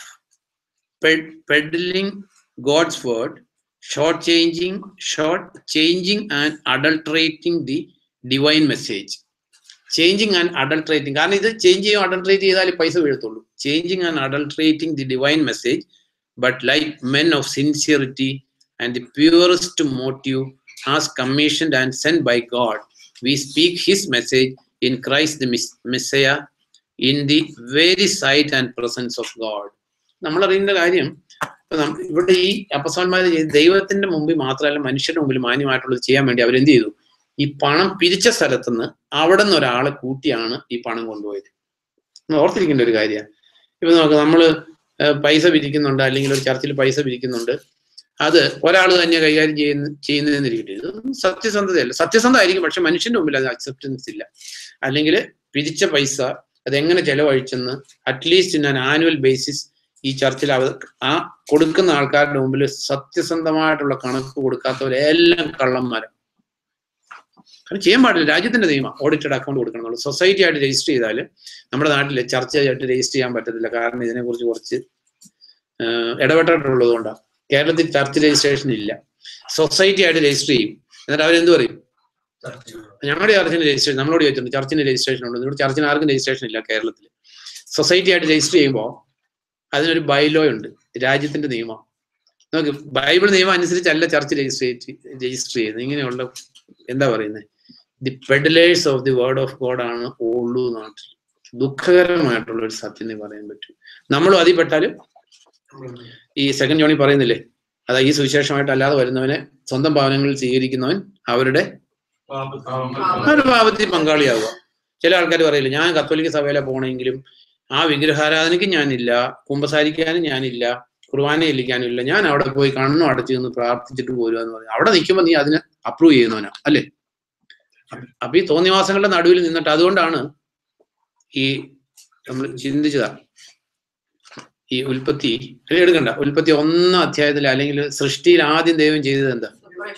peddling God's word short changing short changing and adulterating the divine message changing and adulterating കാരണം ഇത് ചേഞ്ച് ചെയ്യും adulterate ചെയ്താലേ പൈസ വീഴത്തുള്ളൂ changing and adulterating the divine message but like men of sincerity and the purest motive as commissioned and send by God we speak his message in Christ the മിസ്സയ in the very sight and presence of God നമ്മൾ അറിയേണ്ട കാര്യം ഇപ്പൊ നം- ഇവിടെ ഈ അപ്പസ്വന്മാർ ദൈവത്തിന്റെ മുമ്പിൽ മാത്രമല്ല മനുഷ്യരുടെ മുമ്പിൽ മാന്യമായിട്ടുള്ളത് ചെയ്യാൻ വേണ്ടി അവരെന്ത് ചെയ്തു ഈ പണം പിരിച്ച സ്ഥലത്തുനിന്ന് അവിടെ നിന്ന് ഒരാളെ കൂട്ടിയാണ് ഈ പണം കൊണ്ടുപോയത് നമ്മൾ ഓർത്തിരിക്കേണ്ട ഒരു കാര്യമാണ് ഇപ്പൊ നോക്ക് നമ്മള് ഏഹ് പൈസ പിരിക്കുന്നുണ്ട് അല്ലെങ്കിൽ ഒരു ചർച്ചിൽ പൈസ പിരിക്കുന്നുണ്ട് അത് ഒരാൾ തന്നെ കൈകാര്യം ചെയ്യുന്ന ചെയ്യുന്നതെന്നിരിക്കട്ടെ ഇത് സത്യസന്ധതയല്ല സത്യസന്ധമായിരിക്കും പക്ഷെ മനുഷ്യന്റെ മുമ്പിൽ അത് അക്സെപ്റ്റൻസ് ഇല്ല അല്ലെങ്കിൽ പിരിച്ച പൈസ അതെങ്ങനെ ചെലവഴിച്ചെന്ന് at least in an annual basis ഈ ചർച്ചിൽ അവർ ആ കൊടുക്കുന്ന ആൾക്കാരുടെ മുമ്പിൽ സത്യസന്ധമായിട്ടുള്ള കണക്ക് കൊടുക്കാത്തവരെല്ലാം കള്ളന്മാരാണ് കാരണം ചെയ്യാൻ പാടില്ല രാജ്യത്തിന്റെ നിയമം ഓഡിറ്റഡ് അക്കൗണ്ട് കൊടുക്കണം എന്നുള്ളത് സൊസൈറ്റി ആയിട്ട് രജിസ്റ്റർ ചെയ്താൽ നമ്മുടെ നാട്ടിൽ ചർച്ചയായിട്ട് രജിസ്റ്റർ ചെയ്യാൻ പറ്റത്തില്ല കാരണം ഇതിനെക്കുറിച്ച് കുറച്ച് ആഹ് ഇടപെട്ടിട്ടുള്ളത് കൊണ്ടാണ് കേരളത്തിൽ ചർച്ച് രജിസ്ട്രേഷൻ ഇല്ല സൊസൈറ്റി ആയിട്ട് രജിസ്റ്റർ ചെയ്യും എന്നിട്ട് അവരെന്ത് പറയും ഞങ്ങളുടെ ചർച്ചിന് രജിസ്ട്രേഷൻ നമ്മളോട് ചോദിച്ചിട്ടുണ്ട് ചർച്ചിന് രജിസ്ട്രേഷൻ ഉണ്ട് ഇവിടെ ചർച്ചിന് ആർക്കും രജിസ്ട്രേഷൻ ഇല്ല കേരളത്തിൽ സൊസൈറ്റി ആയിട്ട് രജിസ്റ്റർ ചെയ്യുമ്പോൾ അതിനൊരു ബൈലോ ഉണ്ട് രാജ്യത്തിന്റെ നിയമം നോക്ക് ബൈബിൾ നിയമം അനുസരിച്ചല്ല ചർച്ച് രജിസ്റ്റർ രജിസ്റ്റർ ചെയ്യുന്നത് ഇങ്ങനെയുള്ള എന്താ പറയുന്നത് the peddlers of the word of God ആണ് ഉള്ളൂ നാട്ടിൽ ദുഃഖകരമായിട്ടുള്ള ഒരു സത്യം എന്ന് പറയാൻ പറ്റും നമ്മളും അതിൽ പെട്ടാലും ഈ സെക്കൻഡ് ജോണി പറയുന്നില്ലേ അതാ ഈ സുവിശേഷമായിട്ട് അല്ലാതെ വരുന്നവനെ സ്വന്തം ഭവനങ്ങളിൽ സ്വീകരിക്കുന്നവൻ അവരുടെ അവരുടെ പാപത്തിൽ പങ്കാളിയാവുക ചില ആൾക്കാർ പറയില്ല ഞാൻ കത്തോലിക്ക സഭയിലെ പോകണമെങ്കിലും ആ വിഗ്രഹാരാധനയ്ക്ക് ഞാനില്ല കുമ്പസാരിക്കാനും ഞാനില്ല കുർബാന ചെല്ലിക്കാനും ഇല്ല ഞാൻ അവിടെ പോയി കണ്ണും അടച്ചു നിന്ന് പ്രാർത്ഥിച്ചിട്ട് പോരുക എന്ന് പറയും അവിടെ നിൽക്കുമ്പോൾ നീ അതിനെ അപ്രൂവ് ചെയ്യുന്നവനാ അല്ലേ അപ്പ- അപ്പൊ ഈ തോന്നിവാസങ്ങളുടെ നടുവിൽ നിന്നിട്ട് അതുകൊണ്ടാണ് ഈ നമ്മൾ ചിന്തിച്ചതാ ഈ ഉൽപ്പത്തി ഇത് എടുക്കണ്ട ഉൽപ്പത്തി ഒന്നാം അധ്യായത്തിൽ അല്ലെങ്കിൽ സൃഷ്ടിയിൽ ആദ്യം ദൈവം ചെയ്തത് എന്താ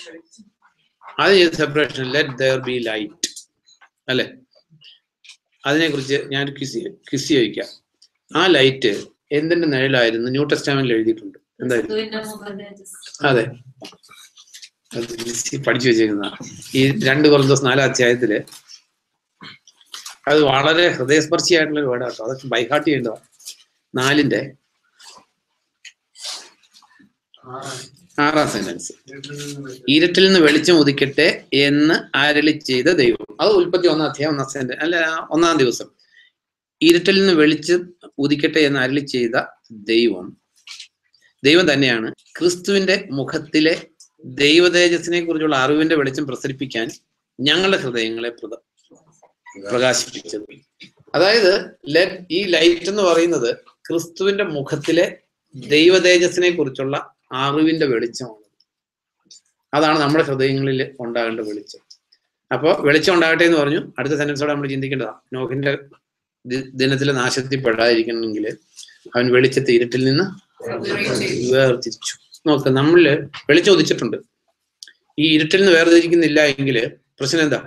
ആദ്യം ചെയ്ത separation let there be light അല്ലെ അതിനെക്കുറിച്ച് ഞാൻ ക്വിസ് ക്വിസ് ചോദിക്കാം ആ ലൈറ്റ് എന്തിന്റെ നിഴലായിരുന്നു ന്യൂ ടെസ്റ്റാമെന്റിൽ എഴുതിയിട്ടുണ്ട് എന്തായിരുന്നു ക്രിസ്തുവിന്റെ മുഖതേജസ്. അതെ അത് ഈസി പഠിച്ചു വെച്ചേക്കുന്ന ഈ രണ്ട് കുറച്ച് നാലാം അധ്യായത്തില് അത് വളരെ ഹൃദയസ്പർശിയായിട്ടുള്ള ഒരു വേർഡാട്ടോ അതൊക്കെ ബൈഹാർട്ട് ചെയ്യേണ്ടതാണ് നാലിന്റെ ആറാം സെന്റൻസ് ഇരുട്ടിൽ നിന്ന് വെളിച്ചം ഉദിക്കട്ടെ എന്ന് ആരളി ചെയ്ത ദൈവം അത് ഉൽപ്പത്തി ഒന്നാം അധ്യായം ഒന്നാം സെന്റ് അല്ല ഒന്നാം ദിവസം ഇരുട്ടിൽ നിന്ന് വെളിച്ചം ഉദിക്കട്ടെ എന്ന് അരളി ചെയ്ത ദൈവം ദൈവം തന്നെയാണ് ക്രിസ്തുവിന്റെ മുഖത്തിലെ ദൈവതേജസ്സിനെ കുറിച്ചുള്ള അറിവിന്റെ വെളിച്ചം പ്രസരിപ്പിക്കാൻ ഞങ്ങളുടെ ഹൃദയങ്ങളെ പ്രത- പ്രകാശിപ്പിച്ചത് അതായത് ലെ- ഈ ലൈറ്റ് എന്ന് പറയുന്നത് ക്രിസ്തുവിന്റെ മുഖത്തിലെ ദൈവതേജസ്സിനെ കുറിച്ചുള്ള അറിവിന്റെ വെളിച്ചമാണ് അതാണ് നമ്മുടെ ഹൃദയങ്ങളിൽ ഉണ്ടാകേണ്ട വെളിച്ചം അപ്പോൾ വെളിച്ചം ഉണ്ടാകട്ടെ എന്ന് പറഞ്ഞു അടുത്ത സെന്റൻസോടെ നമ്മൾ ചിന്തിക്കേണ്ടതാണ് നോഹിന്റെ ദി- ദിനത്തിലെ നാശത്തിൽ പെടാതിരിക്കണമെങ്കിൽ അവൻ വെളിച്ചത്തെ ഇരുട്ടിൽ നിന്ന് വേർതിരിച്ചു നോക്ക് നമ്മളില് വെളിച്ചം ഉദിച്ചിട്ടുണ്ട് ഈ ഇരുട്ടിൽ നിന്ന് വേർതിരിക്കുന്നില്ല എങ്കിൽ പ്രശ്നം എന്താ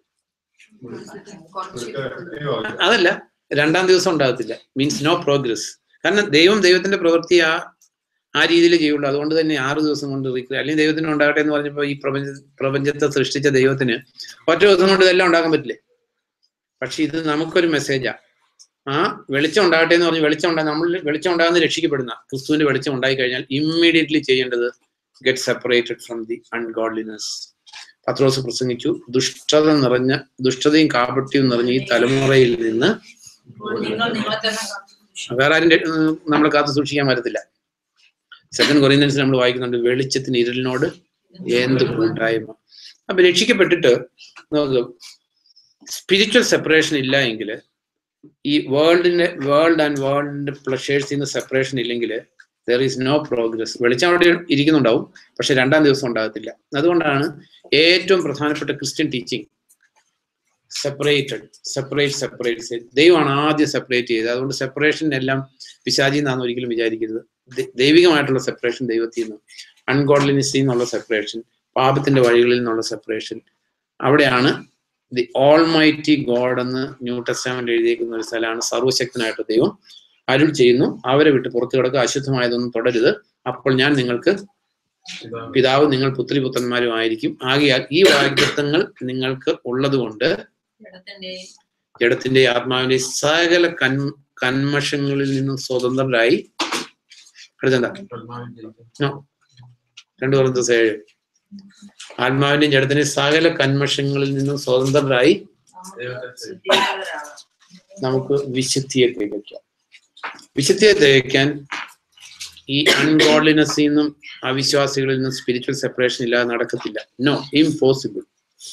അതല്ല രണ്ടാം ദിവസം ഉണ്ടാകത്തില്ല മീൻസ് നോ പ്രോഗ്രസ് കാരണം ദൈവം ദൈവത്തിന്റെ പ്രവൃത്തി ആ ആ രീതിയിൽ ചെയ്യുള്ളൂ അതുകൊണ്ട് തന്നെ ആറ് ദിവസം കൊണ്ട് റീക്രിയ അല്ലെങ്കിൽ ദൈവത്തിന് ഉണ്ടാകട്ടെ എന്ന് പറഞ്ഞപ്പോൾ ഈ പ്രപഞ്ച പ്രപഞ്ചത്തെ സൃഷ്ടിച്ച ദൈവത്തിന് ഒറ്റ ദിവസം കൊണ്ട് ഇതെല്ലാം ഉണ്ടാക്കാൻ പറ്റില്ലേ പക്ഷെ ഇത് നമുക്കൊരു മെസ്സേജാ ആ വെളിച്ചം ഉണ്ടാകട്ടെ എന്ന് പറഞ്ഞ് വെളിച്ചം ഉണ്ടാകുന്ന നമ്മൾ വെളിച്ചം ഉണ്ടാകുന്ന രക്ഷിക്കപ്പെടുന്ന ക്രിസ്തുവിന്റെ വെളിച്ചം ഉണ്ടായി കഴിഞ്ഞാൽ ഇമ്മീഡിയറ്റ്ലി ചെയ്യേണ്ടത് get separated from the ungodliness പത്രോസ് പ്രസംഗിച്ചു ദുഷ്ടത നിറഞ്ഞ ദുഷ്ടതയും കാപട്യവും നിറഞ്ഞ ഈ തലമുറയിൽ നിന്ന് നിങ്ങൾ നിങ്ങളെ തന്നെ കാത്തുസൂക്ഷിക്കണം. വേറെ ആരും ര- ഉം, നമ്മളെ കാത്തു സൂക്ഷിക്കാൻ പറ്റത്തില്ല സെക്കൻഡ് കൊറിയൻസ് നമ്മൾ വായിക്കുന്നുണ്ട് വെളിച്ചത്തിന് ഇരുളിനോട് എന്ത് കൂട്ടായ്മ അപ്പൊ രക്ഷിക്കപ്പെട്ടിട്ട് നമുക്ക് സ്പിരിച്വൽ സെപ്പറേഷൻ ഇല്ല എങ്കിൽ ഈ വേൾഡിന്റെ വേൾഡ് ആൻഡ് വേൾഡിന്റെ പ്ലഷേഴ്സിൽ നിന്ന് സെപ്പറേഷൻ ഇല്ലെങ്കിൽ ദർ ഈസ് നോ പ്രോഗ്രസ് വെളിച്ചം അവിടെ ഇരിക്കുന്നുണ്ടാവും പക്ഷെ രണ്ടാം ദിവസം ഉണ്ടാകത്തില്ല അതുകൊണ്ടാണ് ഏറ്റവും പ്രധാനപ്പെട്ട Christian teaching separated separate separate ദൈവമാണ് ആദ്യം സെപ്പറേറ്റ് ചെയ്തത് അതുകൊണ്ട് സെപ്പറേഷൻ എല്ലാം പിശാചി എന്നാണ് ഒരിക്കലും വിചാരിക്കരുത് ദൈ- ദൈവികമായിട്ടുള്ള സെപ്പറേഷൻ ദൈവത്തിൽ നിന്ന് അൺഗോഡ്ലിനെസ്സിൽ നിന്നുള്ള സെപ്പറേഷൻ പാപത്തിന്റെ വഴികളിൽ നിന്നുള്ള സെപ്പറേഷൻ അവിടെയാണ് ദി ഓൾ മൈറ്റി ഗോഡ് എന്ന് ന്യൂ ടെസ്റ്റാമെന്റ് എഴുതിയിരിക്കുന്ന ഒരു സ്ഥലമാണ് സർവശക്തനായിട്ട് ദൈവം അരുൾ ചെയ്യുന്നു അവരെ വിട്ട് പുറത്തു കിടക്കുക അശുദ്ധമായതൊന്നും തുടരുത് അപ്പോൾ ഞാൻ നിങ്ങൾക്ക് പിതാവ് നിങ്ങൾ പുത്രി പുത്രന്മാരും ആയിരിക്കും ആകയാൽ ഈ വാഗ്ദത്തങ്ങൾ നിങ്ങൾക്ക് ഉള്ളതുകൊണ്ട് ജഡത്തിന്റെയും ജഡത്തിന്റെ ആത്മാവിന്റെ സകല കൻ കന്മഷങ്ങളിൽ നിന്നും സ്വതന്ത്രരായി അടുത്തെന്താ No. രണ്ടു പറഞ്ഞ ഏഴ് ആത്മാവിന്റെയും ജഡത്തിന്റെ സകല കന്മഷങ്ങളിൽ നിന്നും സ്വതന്ത്രരായി ശുദ്ധീകരരാകാം നമുക്ക് വിശുദ്ധിയെ തികയ്ക്കാം വിശുദ്ധിയെ തികയ്ക്കാൻ ഈ അൺഗോഡ്ലിനെസ്സിൽ നിന്നും അവിശ്വാസികളിൽ നിന്നും സ്പിരിച്വൽ സെപ്പറേഷൻ ഇല്ലാതെ നടക്കത്തില്ല നോ ഇംപോസിബിൾ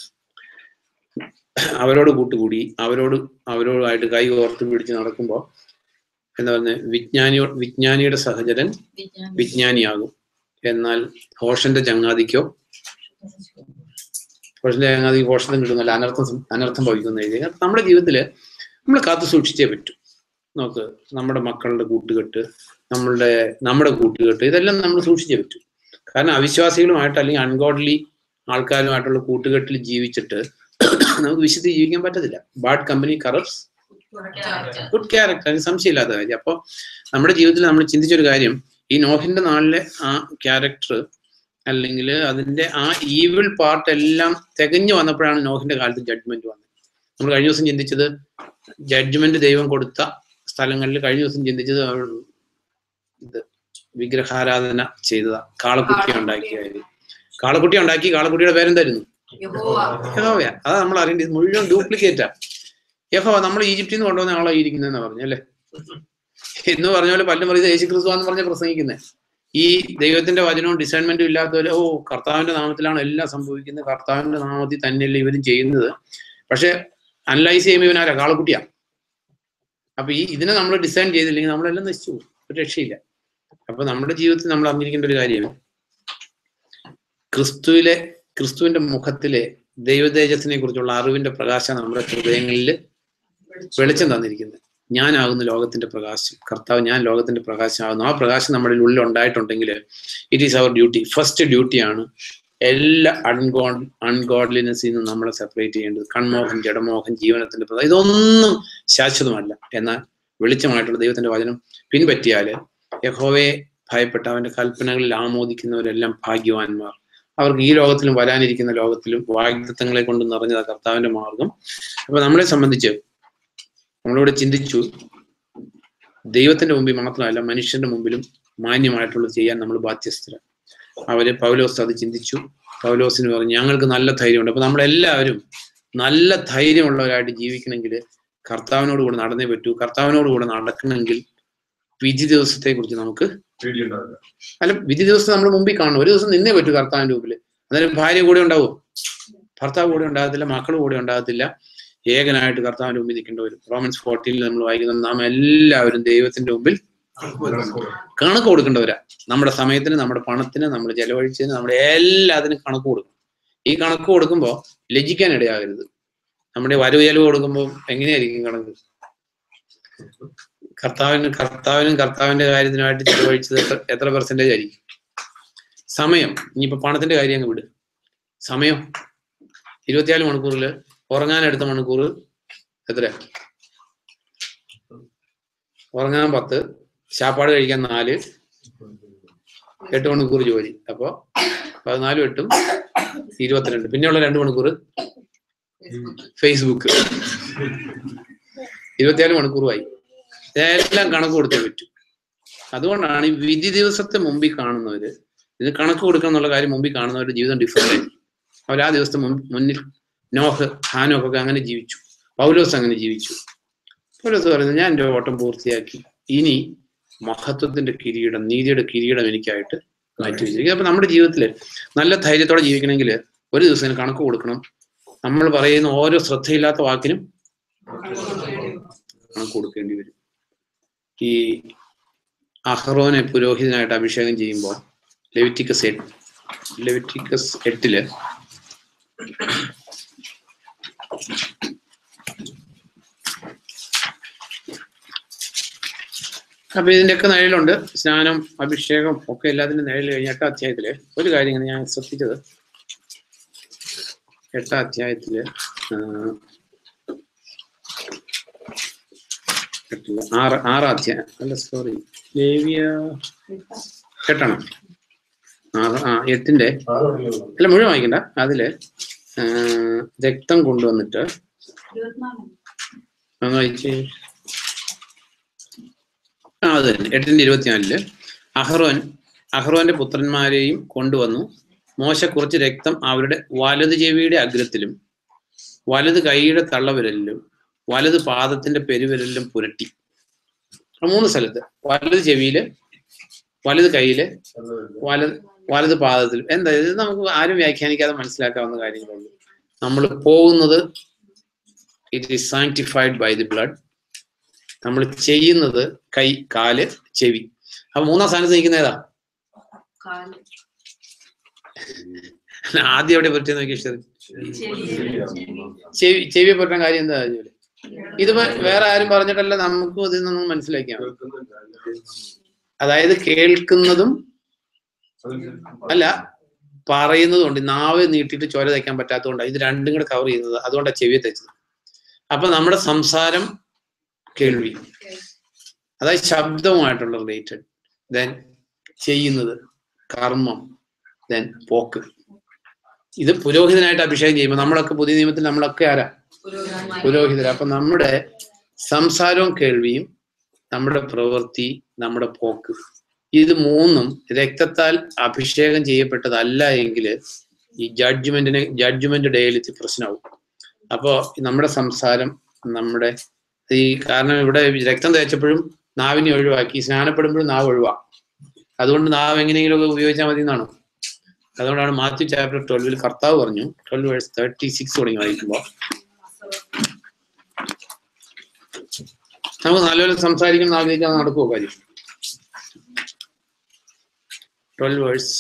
അവരോട് കൂട്ടുകൂടി അവരോട് അവരോടായിട്ട് കൈ ഓർത്ത് പിടിച്ച് നടക്കുമ്പോൾ എന്താ പറയുക വിജ്ഞാനിയോ വിജ്ഞാനിയുടെ സഹചരൻ വിജ്ഞാനം വിജ്ഞാനിയാകും എന്നാൽ ഭോഷന്റെ ചങ്ങാതിക്കോ ഭോഷന്റെ ചങ്ങാതി ഭോഷണം കിട്ടുന്നില്ല അനർത്ഥം സം- അനർത്ഥം ഭവിക്കുന്ന എഴുതി കാരണം നമ്മുടെ ജീവിതത്തില് നമ്മൾ കാത്തു സൂക്ഷിച്ചേ പറ്റൂ നോക്ക് നമ്മുടെ മക്കളുടെ കൂട്ടുകെട്ട് നമ്മളുടെ നമ്മുടെ കൂട്ടുകെട്ട് ഇതെല്ലാം നമ്മൾ സൂക്ഷിച്ചേ പറ്റൂ കാരണം അവിശ്വാസികളുമായിട്ട് അല്ലെങ്കിൽ അൺഗോഡ്ലി ആൾക്കാരുമായിട്ടുള്ള കൂട്ടുകെട്ടിൽ ജീവിച്ചിട്ട് നമുക്ക് വിശുദ്ധി ജീവിക്കാൻ പറ്റത്തില്ല bad company corrupts good character അതിന് സംശയമില്ലാത്ത കാര്യം അപ്പോൾ നമ്മുടെ ജീവിതത്തിൽ നമ്മൾ ചിന്തിച്ചൊരു കാര്യം ഈ നോഹിന്റെ നാളിലെ ആ ക്യാരക്ടർ അല്ലെങ്കിൽ അതിന്റെ ആ ഈവിൾ പാർട്ട് എല്ലാം തികഞ്ഞു വന്നപ്പോഴാണ് നോഹിന്റെ കാലത്ത് ജഡ്ജ്മെന്റ് വന്നത് നമ്മൾ കഴിഞ്ഞ ദിവസം ചിന്തിച്ചത് ജഡ്ജ്മെന്റ് ദൈവം കൊടുത്ത സ്ഥലങ്ങളിൽ കഴിഞ്ഞ ദിവസം ചിന്തിച്ചത് അവൾ ഇത് വിഗ്രഹാരാധന ചെയ്തതാ കാളക്കുട്ടി ഉണ്ടാക്കിയ കാര്യം കാളക്കുട്ടി ഉണ്ടാക്കി കാളക്കുട്ടിയുടെ പേരെന്തായിരുന്നു യഹോവ യഹോവയാ അതാ നമ്മൾ അറിയേണ്ടത് മുഴുവൻ ഡ്യൂപ്ലിക്കേറ്റാ യഹോവ നമ്മൾ ഈജിപ്തിൽ നിന്ന് കൊണ്ടുവന്ന ആളാ ഇരിക്കുന്നതെന്ന് പറഞ്ഞു അല്ലേ എന്ന് പറഞ്ഞ പോലെ പല്ലും പറയുന്നത് യേശു ക്രിസ്തുവാന്ന് പറഞ്ഞ പ്രസംഗിക്കുന്നത് ഈ ദൈവത്തിന്റെ വചനവും ഡിസൈൻമെന്റും ഇല്ലാത്തവര് ഓ കർത്താവിന്റെ നാമത്തിലാണ് എല്ലാം സംഭവിക്കുന്നത് കർത്താവിന്റെ നാമത്തിൽ തന്നെയല്ലേ ഇവരും ചെയ്യുന്നത് പക്ഷെ അനലൈസ് ചെയ്യുമ്പോൾ ഇവനാരാ കാളക്കുട്ടിയാ അപ്പൊ ഈ ഇതിനെ നമ്മൾ ഡിസൈൻ ചെയ്തില്ലെങ്കിൽ നമ്മളെല്ലാം നശിച്ചു പോകും ഒരു രക്ഷയില്ല അപ്പൊ നമ്മുടെ ജീവിതത്തിൽ നമ്മൾ അറിഞ്ഞിരിക്കേണ്ട ഒരു കാര്യം ക്രിസ്തുവിലെ ക്രിസ്തുവിന്റെ മുഖത്തിലെ ദൈവതേജസ്സിനെ കുറിച്ചുള്ള അറിവിന്റെ പ്രകാശം നമ്മുടെ ഹൃദയങ്ങളിൽ വെളിച്ചം തന്നിരിക്കുന്നത് ഞാനാകുന്നു ലോകത്തിന്റെ പ്രകാശം കർത്താവ് ഞാൻ ലോകത്തിന്റെ പ്രകാശമാകുന്നു ആ പ്രകാശം നമ്മുടെ ഉള്ളിൽ ഉണ്ടായിട്ടുണ്ടെങ്കിൽ it is our duty first ഡ്യൂട്ടിയാണ് എല്ലാ അൺഗോഡ് അൺഗോഡ്ലിനെസ്സിൽ നിന്ന് നമ്മളെ സെപ്പറേറ്റ് ചെയ്യേണ്ടത് കൺമോഹൻ ജഡമോഹൻ ജീവനത്തിന്റെ പ്രകാശം ഇതൊന്നും ശാശ്വതമല്ല എന്നാൽ വെളിച്ചമായിട്ടുള്ള ദൈവത്തിന്റെ വചനം പിൻപറ്റിയാല് യഹോവയെ ഭയപ്പെട്ട അവന്റെ കൽപ്പനകളിൽ ആമോദിക്കുന്നവരെല്ലാം ഭാഗ്യവാന്മാർ അവർക്ക് ഈ ലോകത്തിലും വരാനിരിക്കുന്ന ലോകത്തിലും വാഗ്ദത്തങ്ങളെ കൊണ്ട് നിറഞ്ഞത കർത്താവിന്റെ മാർഗം അപ്പൊ നമ്മളെ സംബന്ധിച്ച് നമ്മളിവിടെ ചിന്തിച്ചു ദൈവത്തിന്റെ മുമ്പിൽ മാത്രമല്ല മനുഷ്യന്റെ മുമ്പിലും മാന്യമായിട്ടുള്ളത് ചെയ്യാൻ നമ്മൾ ബാധ്യസ്ഥരാണ് അവര് പൗലോസ് അത് ചിന്തിച്ചു പൗലോസിന് പറഞ്ഞു ഞങ്ങൾക്ക് നല്ല ധൈര്യമുണ്ട് അപ്പൊ നമ്മളെല്ലാവരും നല്ല ധൈര്യമുള്ളവരായിട്ട് ജീവിക്കണമെങ്കിൽ കർത്താവിനോട് കൂടെ നടന്നേ പറ്റൂ കർത്താവിനോട് കൂടെ നടക്കണമെങ്കിൽ വിധി ദിവസത്തെ കുറിച്ച് നമുക്ക് പേടിയുണ്ടാവില്ല അല്ല വിധി ദിവസം നമ്മൾ മുമ്പിൽ കാണണം ഒരു ദിവസം നിന്നേ പറ്റൂ കർത്താവിന്റെ മുമ്പിൽ അന്നേരം ഭാര്യ കൂടെ ഉണ്ടാവും ഭർത്താവ് കൂടെ ഉണ്ടാകത്തില്ല മക്കൾ കൂടെ ഉണ്ടാകത്തില്ല ഏകനായിട്ട് കർത്താവിന്റെ മുമ്പിൽ നിൽക്കേണ്ടി വരും റോമൻസ് ഫോർട്ടീനിൽ നമ്മൾ വായിക്കുന്നത് നാം എല്ലാവരും ദൈവത്തിന്റെ മുമ്പിൽ കണക്ക് കൊടുക്കേണ്ടവരാ നമ്മുടെ സമയത്തിന് നമ്മുടെ പണത്തിന് നമ്മൾ ചെലവഴിച്ചതിന് നമ്മുടെ എല്ലാത്തിനും കണക്ക് കൊടുക്കും ഈ കണക്ക് കൊടുക്കുമ്പോൾ ലജിക്കാൻ ഇടയാകരുത് നമ്മുടെ വരവ് ചെലവ് കൊടുക്കുമ്പോൾ എങ്ങനെയായിരിക്കും കണക്ക് കർത്താവിന് കർത്താവിനും കർത്താവിന്റെ കാര്യത്തിനുമായിട്ട് ചെലവഴിച്ചത് എത്ര എത്ര പെർസെന്റേജ് ആയിരിക്കും സമയം ഇനിയിപ്പോ പണത്തിന്റെ കാര്യം അങ്ങ് വിട് സമയം ഇരുപത്തിനാല് മണിക്കൂറിൽ ഉറങ്ങാൻ എടുത്ത മണിക്കൂർ എത്ര ഉറങ്ങാൻ പത്ത് ശാപ്പാട് കഴിക്കാൻ നാല് എട്ട് മണിക്കൂർ ജോലി അപ്പോ പതിനാലും എട്ടും ഇരുപത്തിരണ്ട് പിന്നെയുള്ള രണ്ട് മണിക്കൂർ ഫേസ്ബുക്ക് ഇരുപത്തിനാല് മണിക്കൂറുമായി ഇതെല്ലാം കണക്ക് കൊടുത്തേ പറ്റൂ അതുകൊണ്ടാണ് ഈ വിധി ദിവസത്തെ മുമ്പിൽ കാണുന്നവര് ഇത് കണക്ക് കൊടുക്കണം എന്നുള്ള കാര്യം മുമ്പിൽ കാണുന്നവരുടെ ജീവിതം ഡിഫറെന്റ് ആയിരിക്കും അവർ ആ ദിവസത്തെ മുൻ- മുന്നിൽ നോഹ് ഹാനോക്കൊക്കെ അങ്ങനെ ജീവിച്ചു പൗലോസ് അങ്ങനെ ജീവിച്ചു പൗലോസ് പറയുന്നത് ഞാൻ എൻ്റെ ഓട്ടം പൂർത്തിയാക്കി ഇനി മഹത്വത്തിന്റെ കിരീടം നീതിയുടെ കിരീടം എനിക്കായിട്ട് മാറ്റി വെച്ചിരിക്കും അപ്പൊ നമ്മുടെ ജീവിതത്തിൽ നല്ല ധൈര്യത്തോടെ ജീവിക്കണമെങ്കിൽ ഒരു ദിവസം കണക്ക് കൊടുക്കണം നമ്മൾ പറയുന്ന ഓരോ ശ്രദ്ധയില്ലാത്ത വാക്കിനും കണക്ക് കൊടുക്കേണ്ടി വരും ഈ അഹ്റോനെ പുരോഹിതനായിട്ട് അഭിഷേകം ചെയ്യുമ്പോൾ ലെവിറ്റിക്കസ് എട്ട് ലെവിറ്റിക്കസ് എട്ടില് അപ്പൊ ഇതിന്റെയൊക്കെ നിഴലുണ്ട് സ്നാനം അഭിഷേകം ഒക്കെ എല്ലാത്തിനും നിഴൽ കഴിഞ്ഞ എട്ടാം അധ്യായത്തില് ഒരു കാര്യം ഇങ്ങനെ ഞാൻ ശ്രദ്ധിച്ചത് എട്ടാം അധ്യായത്തില് ആ, എട്ടില്ല, ആറ് ആറാം അധ്യായം അല്ല സോറി ലേവിയ എട്ടാണ് ആറ് ആ എട്ടിന്റെ ആരോടെങ്കിലും അല്ല മുഴുവൻ വായിക്കണ്ട അതില് ആ, രക്തം കൊണ്ടുവന്നിട്ട് ഇരുപത്തിനാല് ഒന്ന് വായിച്ചേ ആ അത് തന്നെ എട്ടിന്റെ ഇരുപത്തിനാലില് അഹ്റോൻ അഹ്റോന്റെ പുത്രന്മാരെയും കൊണ്ടുവന്നു മോശ കുറച്ച് രക്തം അവരുടെ വലത് ചെവിയുടെ അഗ്രത്തിലും വലത് കൈയുടെ തള്ളവിരലിലും വലത് പാദത്തിന്റെ പെരുവിരലിലും പുരട്ടി ആ മൂന്ന് സ്ഥലത്ത് വലത് ചെവിയില് വലത് കൈയില് വലത് വലത് പാദത്തിലും എന്താ ഇത് നമുക്ക് ആരും വ്യാഖ്യാനിക്കാതെ മനസ്സിലാക്കാവുന്ന കാര്യങ്ങളുള്ളൂ നമ്മൾ പോകുന്നത് it is sanctified by the blood നമ്മൾ ചെയ്യുന്നത് കൈ കാല് ചെവി അപ്പൊ മൂന്നാം സ്ഥാനത്ത് നിൽക്കുന്ന ഏതാ കാല് ആദ്യം എവിടെ പറ്റി നോക്കി ഇഷ്ടം ചെവി ചെവി ചെവിയെ പറ്റുന്ന കാര്യം എന്താ ജോലി ഇത് വേ- വേറെ ആരും പറഞ്ഞിട്ടല്ല നമുക്കും ഇതിൽ നിന്നും മനസ്സിലാക്കിയാണ് അതായത് കേൾക്കുന്നതും അല്ല പറയുന്നതും ഉണ്ട് നാവ് നീട്ടിയിട്ട് ചോര തയ്ക്കാൻ പറ്റാത്തതുകൊണ്ടാണ് ഇത് രണ്ടും കൂടെ കവർ ചെയ്യുന്നത് അതുകൊണ്ടാണ് ചെവിയെ തയ്ച്ചത് അപ്പൊ നമ്മുടെ സംസാരം കേൾവി അതായത് ശബ്ദവുമായിട്ടുള്ള റിലേറ്റഡ് ദെൻ ചെയ്യുന്നത് കർമ്മം ദെൻ പോക്ക് ഇത് പുരോഹിതനായിട്ട് അഭിഷേകം ചെയ്യുമ്പോൾ നമ്മളൊക്കെ പുതിയ നിയമത്തിൽ നമ്മളൊക്കെ ആരാ പുരോഹിതർ അപ്പൊ നമ്മുടെ സംസാരവും കേൾവിയും നമ്മുടെ പ്രവൃത്തി നമ്മുടെ പോക്ക് ഇത് മൂന്നും രക്തത്താൽ അഭിഷേകം ചെയ്യപ്പെട്ടതല്ല എങ്കിൽ ഈ ജഡ്ജ്മെന്റിന് ജഡ്ജ്മെന്റ് ഡേയിൽ ഇത് പ്രശ്നമാവും അപ്പോ നമ്മുടെ സംസാരം നമ്മുടെ ഈ കാരണം ഇവിടെ രക്തം തേച്ചപ്പോഴും നാവിനെ ഒഴിവാക്കി സ്നാനപ്പെടുമ്പോഴും നാവ് ഒഴിവാക്കും അതുകൊണ്ട് നാവ് എങ്ങനെയെങ്കിലും ഉപയോഗിച്ചാൽ മതി എന്നാണ് അതുകൊണ്ടാണ് മാത്യു ചാപ്റ്റർ ട്വൽവിൽ കർത്താവ് പറഞ്ഞു ട്വൽവ് വേഴ്സ് തേർട്ടി സിക്സ് തുടങ്ങി വായിക്കുമ്പോൾ നമുക്ക് നല്ലപോലെ സംസാരിക്കണം എന്ന് ആഗ്രഹിക്കാൻ നടക്കുമോ കാര്യം ട്വൽവ് വേഴ്സ്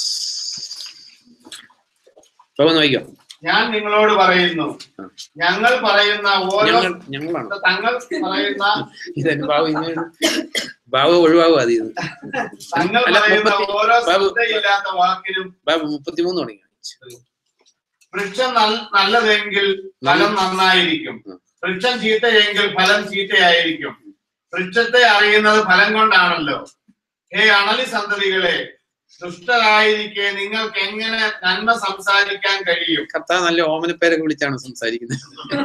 ഒന്ന് വായിക്കാം ഞാൻ നിങ്ങളോട് പറയുന്നു ഞങ്ങൾ പറയുന്ന ഓരോ ഞങ്ങൾ ഞങ്ങളാണ് തങ്ങൾ പറയുന്ന ഇതെന്നെ ബാബു ഇങ്ങനെ ബാബു ഒഴിവാകും അത് ഇത് തങ്ങൾ അല്ല, പറയുന്ന മുപ്പത്തി- ഓരോ ബാബു. ശ്രദ്ധയില്ലാത്ത വാക്കിനും ബാബു മുപ്പത്തിമൂന്ന് തുടങ്ങി വൃക്ഷം നൽ- നല്ലതെങ്കിൽ ഫലം നന്നായിരിക്കും വൃക്ഷം ചീത്തയെങ്കിൽ ഫലം ചീത്തയായിരിക്കും വൃക്ഷത്തെ അറിയുന്നത് ഫലം കൊണ്ടാണല്ലോ ഹേ അണലി സന്തതികളെ ദുഷ്ടരായിരിക്കെ നിങ്ങൾക്ക് എങ്ങനെ നന്മ സംസാരിക്കാൻ കഴിയും കർത്താവ് നല്ല ഓമനപ്പേരൊക്കെ വിളിച്ചാണ് സംസാരിക്കുന്നത്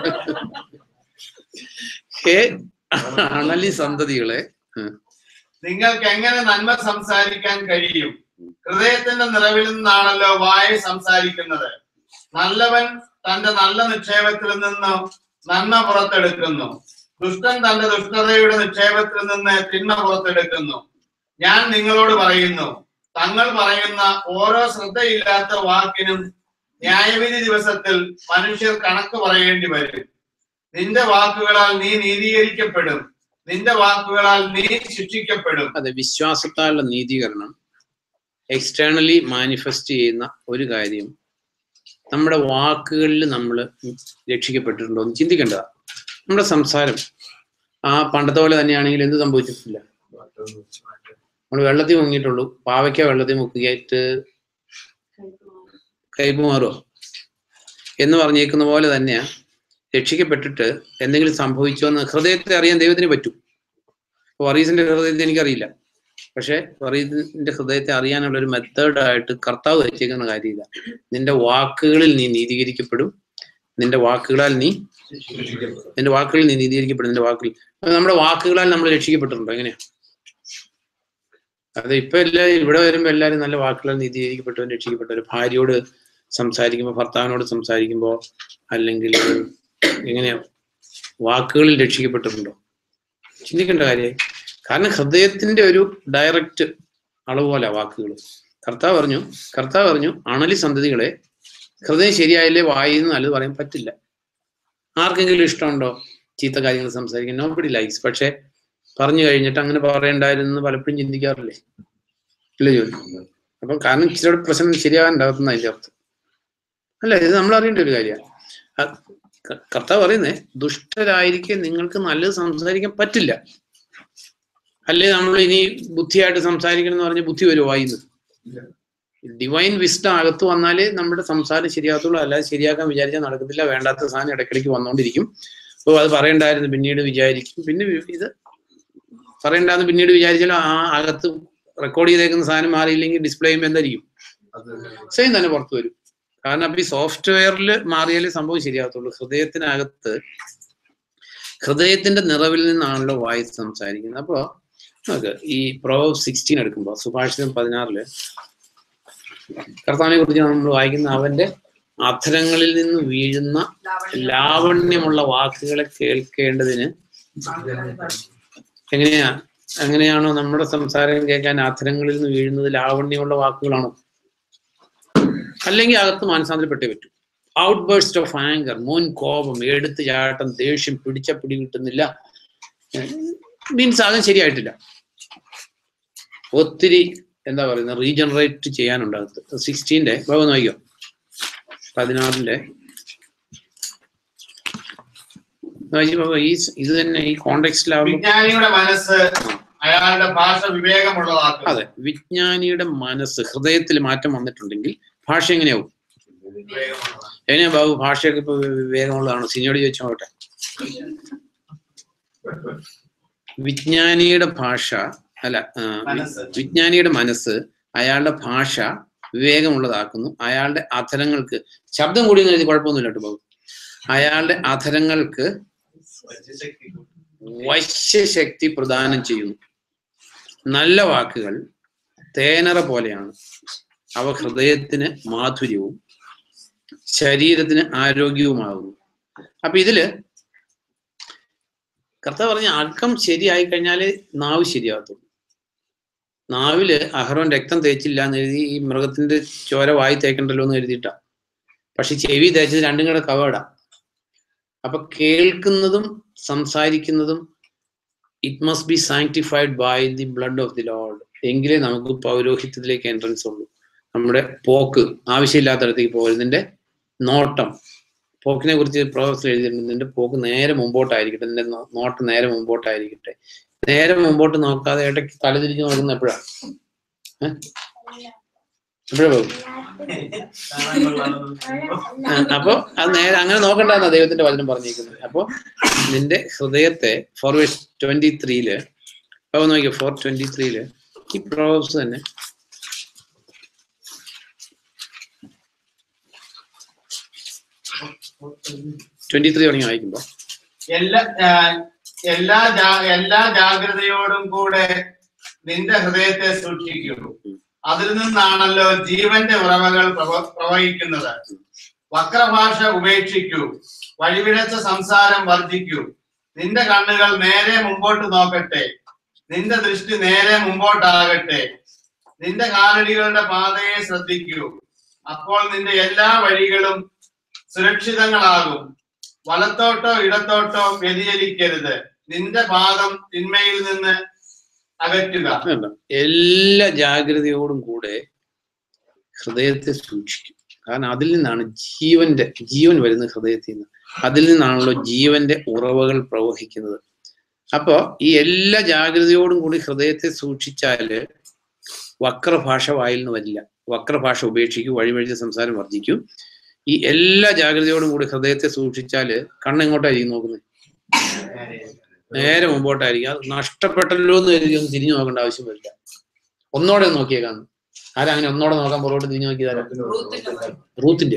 ഹേ അണലി സന്തതികളെ ഉം. നിങ്ങൾക്ക് എങ്ങനെ നന്മ സംസാരിക്കാൻ കഴിയും ഹൃദയത്തിന്റെ നിറവിൽ നിന്നാണല്ലോ വായ സംസാരിക്കുന്നത് നല്ലവൻ തന്റെ നല്ല നിക്ഷേപത്തിൽ നിന്ന് നന്മ പുറത്തെടുക്കുന്നു ദുഷ്ടൻ തന്റെ ദുഷ്ടതയുടെ നിക്ഷേപത്തിൽ നിന്ന് തിന്മ പുറത്തെടുക്കുന്നു ഞാൻ നിങ്ങളോട് പറയുന്നു തങ്ങൾ പറയുന്ന ഓരോ ശ്രദ്ധയില്ലാത്ത വാക്കിനും ന്യായവിധി ദിവസത്തിൽ മനുഷ്യർ കണക്ക് പറയേണ്ടി വരും നിന്റെ വാക്കുകളാൽ നീ നീതീകരിക്കപ്പെടും നിന്റെ വാക്കുകളാൽ നീ ശിക്ഷിക്കപ്പെടും അതെ വിശ്വാസത്താലുള്ള നീതീകരണം എക്സ്റ്റേണലി മാനിഫെസ്റ്റ് ചെയ്യുന്ന ഒരു കാര്യം നമ്മുടെ വാക്കുകളിൽ നമ്മൾ രക്ഷിക്കപ്പെട്ടിട്ടുണ്ടോ എന്ന് ചിന്തിക്കേണ്ടതാ നമ്മുടെ സംസാരം ആ പണ്ടത്തെ പോലെ തന്നെയാണെങ്കിൽ എന്ത് സംഭവിച്ചിട്ടില്ല നമ്മൾ വെള്ളത്തിൽ മുങ്ങിയിട്ടുള്ളൂ പാവയ്ക്ക വെള്ളത്തിൽ മുക്കിയിട്ട് കൈപ്പ് മാറുമോ എന്ന് പറഞ്ഞേക്കുന്ന പോലെ തന്നെയാ രക്ഷിക്കപ്പെട്ടിട്ട് എന്തെങ്കിലും സംഭവിച്ചോ എന്ന് ഹൃദയത്തെ അറിയാൻ ദൈവത്തിന് പറ്റും വറീസിന്റെ ഹൃദയത്തെ എനിക്കറിയില്ല പക്ഷെ വറീസിന്റെ ഹൃദയത്തെ അറിയാനുള്ള ഒരു മെത്തേഡായിട്ട് കർത്താവ് വെച്ചേക്കുന്ന കാര്യം ഇതാ നിന്റെ വാക്കുകളിൽ നീ നീതീകരിക്കപ്പെടും നിന്റെ വാക്കുകളാൽ നീ നിന്റെ വാക്കുകളിൽ നീ നീതീകരിക്കപ്പെടും നിന്റെ വാക്കുകളിൽ അപ്പൊ നമ്മുടെ വാക്കുകളാൽ നമ്മൾ രക്ഷിക്കപ്പെട്ടിട്ടുണ്ടോ എങ്ങനെയാ അത് ഇപ്പൊ എല്ലാ ഇവിടെ വരുമ്പോ എല്ലാവരും നല്ല വാക്കുകളാൽ നീതീകരിക്കപ്പെട്ടവൻ രക്ഷിക്കപ്പെട്ടവർ ഭാര്യയോട് സംസാരിക്കുമ്പോൾ ഭർത്താവിനോട് സംസാരിക്കുമ്പോൾ അല്ലെങ്കിൽ എങ്ങനെയാ വാക്കുകളിൽ രക്ഷിക്കപ്പെട്ടിട്ടുണ്ടോ ചിന്തിക്കേണ്ട കാര്യമായി കാരണം ഹൃദയത്തിന്റെ ഒരു ഡയറക്റ്റ് അളവ് പോലെ വാക്കുകൾ കർത്താവ് പറഞ്ഞു കർത്താവ് പറഞ്ഞു അണലി സന്തതികളെ ഹൃദയം ശരിയായില്ലേ വായിന്ന് നല്ലത് പറയാൻ പറ്റില്ല ആർക്കെങ്കിലും ഇഷ്ടമുണ്ടോ ചീത്ത കാര്യങ്ങൾ സംസാരിക്കാൻ നോബഡി ലൈക്സ് പക്ഷെ പറഞ്ഞു കഴിഞ്ഞിട്ട് അങ്ങനെ പറയണ്ടായിരുന്നു എന്ന് പലപ്പോഴും ചിന്തിക്കാറില്ലേ ഇല്ല ജോലി അപ്പം കാരണം ഇച്ചിരി പ്രശ്നം ശരിയാകാൻ ഉണ്ടാകുന്ന അതിന്റെ അർത്ഥം അല്ല ഇത് നമ്മൾ അറിയേണ്ട ഒരു കാര്യമാണ് കർത്താവ് പറയുന്നേ ദുഷ്ടരായിരിക്കെ നിങ്ങൾക്ക് നല്ലത് സംസാരിക്കാൻ പറ്റില്ല അല്ലേ നമ്മൾ ഇനി ബുദ്ധിയായിട്ട് സംസാരിക്കണം എന്ന് പറഞ്ഞ് ബുദ്ധി വരുമോ വായിന്ന് ഡിവൈൻ വിസ്ഡം അകത്ത് വന്നാലേ നമ്മുടെ സംസാരം ശരിയാകത്തുള്ളൂ അല്ലാതെ ശരിയാക്കാൻ വിചാരിച്ചാൽ നടക്കത്തില്ല വേണ്ടാത്ത സാധനം ഇടയ്ക്കിടയ്ക്ക് വന്നുകൊണ്ടിരിക്കും അപ്പോൾ അത് പറയണ്ടായിരുന്നു പിന്നീട് വിചാരിക്കും പിന്നെ വി- ഇത് പറയണ്ടാന്ന് പിന്നീട് വിചാരിച്ചാലും ആ അകത്ത് റെക്കോർഡ് ചെയ്തേക്കുന്ന സാധനം മാറിയില്ലെങ്കിൽ ഡിസ്പ്ലേ ചെയ്യുമ്പോൾ എന്തായിരിക്കും അത് സെയിം തന്നെ പുറത്തു വരും കാരണം അപ്പൊ ഈ സോഫ്റ്റ്വെയറിൽ മാറിയാലേ സംഭവം ശരിയാകത്തുള്ളൂ ഹൃദയത്തിനകത്ത് ഹൃദയത്തിന്റെ നിറവിൽ നിന്നാണല്ലോ വായി സംസാരിക്കുന്നത് അപ്പോ നമുക്ക് ഈ പ്രോ സിക്സ്റ്റീൻ എടുക്കുമ്പോൾ സുഭാഷിതം പതിനാറില് കർത്താവിനെ കുറിച്ച് നമ്മൾ വായിക്കുന്ന അവന്റെ അധരങ്ങളിൽ നിന്ന് വീഴുന്ന ലാവണ്യമുള്ള വാക്കുകളെ കേൾക്കേണ്ടതിന് എങ്ങനെയാ എങ്ങനെയാണോ നമ്മുടെ സംസാരം കേൾക്കാൻ അധരങ്ങളിൽ നിന്ന് വീഴുന്നത് ലാവണ്യമുള്ള വാക്കുകളാണോ അല്ലെങ്കിൽ അകത്ത് മാനസാന്തരപ്പെട്ടേ പറ്റൂ ഔട്ട് ബേഴ്സ്റ്റ് ഓഫ് ആങ്കർ മുൻ കോപം എടുത്ത് ചാട്ടം ദേഷ്യം പിടിച്ച പിടി കിട്ടുന്നില്ല മീൻസ് അതും ശരിയായിട്ടില്ല ഒത്തിരി എന്താ പറയുന്നത് റീജനറേറ്റ് ചെയ്യാനുണ്ട് അകത്ത് സിക്സ്റ്റീൻ്റെ ഭാഗം നോക്കിയോ പതിനാറിന്റെ നോക്കിയപ്പോ ഈ ഇത് തന്നെ ഈ കോണ്ടെക്സ്റ്റിലാവുമ്പോൾ വിജ്ഞാനിയുടെ മനസ്സ് അയാളുടെ ഭാഷ വിവേകമുള്ളതാക്കും അതെ വിജ്ഞാനിയുടെ മനസ്സ് ഹൃദയത്തിൽ മാറ്റം വന്നിട്ടുണ്ടെങ്കിൽ ഭാഷ എങ്ങനെയാവും വിവേകമുള്ളതാണ്. എങ്ങനെയാ ബാബു ഭാഷയൊക്കെ ഇപ്പൊ വിവേകമുള്ളതാണ് സിനിയോട് ചോദിച്ചു നോക്കട്ടെ വിജ്ഞാനിയുടെ ഭാഷ അല്ല ആ, വി- മനസ്സ്. വിജ്ഞാനിയുടെ മനസ്സ് അയാളുടെ ഭാഷ വിവേകമുള്ളതാക്കുന്നു അയാളുടെ അധരങ്ങൾക്ക് ശബ്ദം കൂടി എഴുതി കുഴപ്പമൊന്നുമില്ല കേട്ടോ ബാബു അയാളുടെ അധരങ്ങൾക്ക് വശ്യശക്തി പ്രദാനം ചെയ്യുന്നു നല്ല വാക്കുകൾ തേനറ പോലെയാണ് അവ ഹൃദയത്തിന് മാധുര്യവും ശരീരത്തിന് ആരോഗ്യവുമാകുന്നു അപ്പൊ ഇതില് കർത്താവ് പറഞ്ഞ അക്കം ശരിയായി കഴിഞ്ഞാല് നാവ് ശരിയാകത്തുള്ളൂ നാവില് അഹറോൻ രക്തം തേച്ചില്ല എന്ന് എഴുതി ഈ മൃഗത്തിന്റെ ചോര വായി തേക്കണ്ടല്ലോ എന്ന് എഴുതിയിട്ടാ പക്ഷെ ചെവി തേച്ചത് രണ്ടും കൂടെ കവേടാ അപ്പൊ കേൾക്കുന്നതും സംസാരിക്കുന്നതും it must be sanctified by the blood of the Lord എങ്കിലേ നമുക്ക് പൗരോഹിത്യത്തിലേക്ക് എൻട്രൻസ് ഉള്ളൂ നമ്മുടെ പോക്ക് ആവശ്യമില്ലാത്തടത്തേക്ക് പോകുന്നതിന്റെ നോട്ടം പോക്കിനെ കുറിച്ച് പ്രോസസ് എഴുതിയിട്ടുണ്ട് നിന്റെ പോക്ക് നേരെ മുമ്പോട്ടായിരിക്കട്ടെ നിന്റെ നോ- നോട്ടം നേരെ മുമ്പോട്ടായിരിക്കട്ടെ നേരെ മുമ്പോട്ട് നോക്കാതെ ഇടയ്ക്ക് തലതിരിഞ്ഞ് നോക്കുന്ന എപ്പോഴാ ഏഹ് എപ്പോഴാ പോകും ആ, അപ്പൊ അത് നേരെ അങ്ങനെ നോക്കണ്ടെന്നാ ദൈവത്തിന്റെ വചനം പറഞ്ഞിരിക്കുന്നത് അപ്പൊ നിന്റെ ഹൃദയത്തെ ഫോർ ട്വന്റി ത്രീയില് അപ്പൊ നോക്കിയോ ഫോർ ട്വന്റി ത്രീയില് ഈ പ്രോബ്സ് തന്നെ ട്വന്റി ത്രീ തുടങ്ങി വായിക്കുമ്പോ എല്ലാ ആ, എല്ലാ ജാ- എല്ലാ ജാഗ്രതയോടും കൂടെ നിന്റെ ഹൃദയത്തെ സൂക്ഷിക്കൂ അതിൽ നിന്നാണല്ലോ ജീവന്റെ ഉറവകൾ പ്രവ- പ്രവഹിക്കുന്നത് വക്രഭാഷ ഉപേക്ഷിക്കൂ വഴിവിടച്ച സംസാരം വർദ്ധിക്കൂ നിന്റെ കണ്ണുകൾ നേരെ മുമ്പോട്ട് നോക്കട്ടെ നിന്റെ ദൃഷ്ടി നേരെ മുമ്പോട്ടാകട്ടെ നിന്റെ കാലടികളുടെ പാതയെ ശ്രദ്ധിക്കൂ അപ്പോൾ നിന്റെ എല്ലാ വഴികളും സുരക്ഷിതങ്ങളാകും വലത്തോട്ടോ ഇടത്തോട്ടോ വ്യതിചലിക്കരുത് നിന്റെ പാദം തിന്മയിൽ നിന്ന് അകറ്റുക വേണ്ട എല്ലാ ജാഗ്രതയോടും കൂടെ ഹൃദയത്തെ സൂക്ഷിക്കും കാരണം അതിൽ നിന്നാണ് ജീവന്റെ ജീവൻ വരുന്നത് ഹൃദയത്തിൽ നിന്ന് അതിൽ നിന്നാണല്ലോ ജീവന്റെ ഉറവകൾ പ്രവഹിക്കുന്നത് അപ്പോ ഈ എല്ലാ ജാഗ്രതയോടും കൂടി ഹൃദയത്തെ സൂക്ഷിച്ചാല് വക്രഭാഷ വായിൽ നിന്ന് വരില്ല വക്രഭാഷ ഉപേക്ഷിക്കും വഴിവഴിച്ച സംസാരം വർദ്ധിക്കും ഈ എല്ലാ ജാഗ്രതയോടും കൂടി ഹൃദയത്തെ സൂക്ഷിച്ചാല് കണ്ണെങ്ങോട്ടായിരിക്കും നോക്കുന്നത് നേരെ മുമ്പോട്ടായിരിക്കും അത് നഷ്ടപ്പെട്ടല്ലോ എന്ന് കരുതി ഒന്ന് തിരിഞ്ഞു നോക്കേണ്ട ആവശ്യം വരില്ല ഒന്നോടെ ഒന്ന് നോക്കിയേക്കാണ് ആരാ അങ്ങനെ ഒന്നോടെ നോക്കാൻ പുറകോട്ട് തിരിഞ്ഞു നോക്കിയതാരാ റൂത്തിന്റെ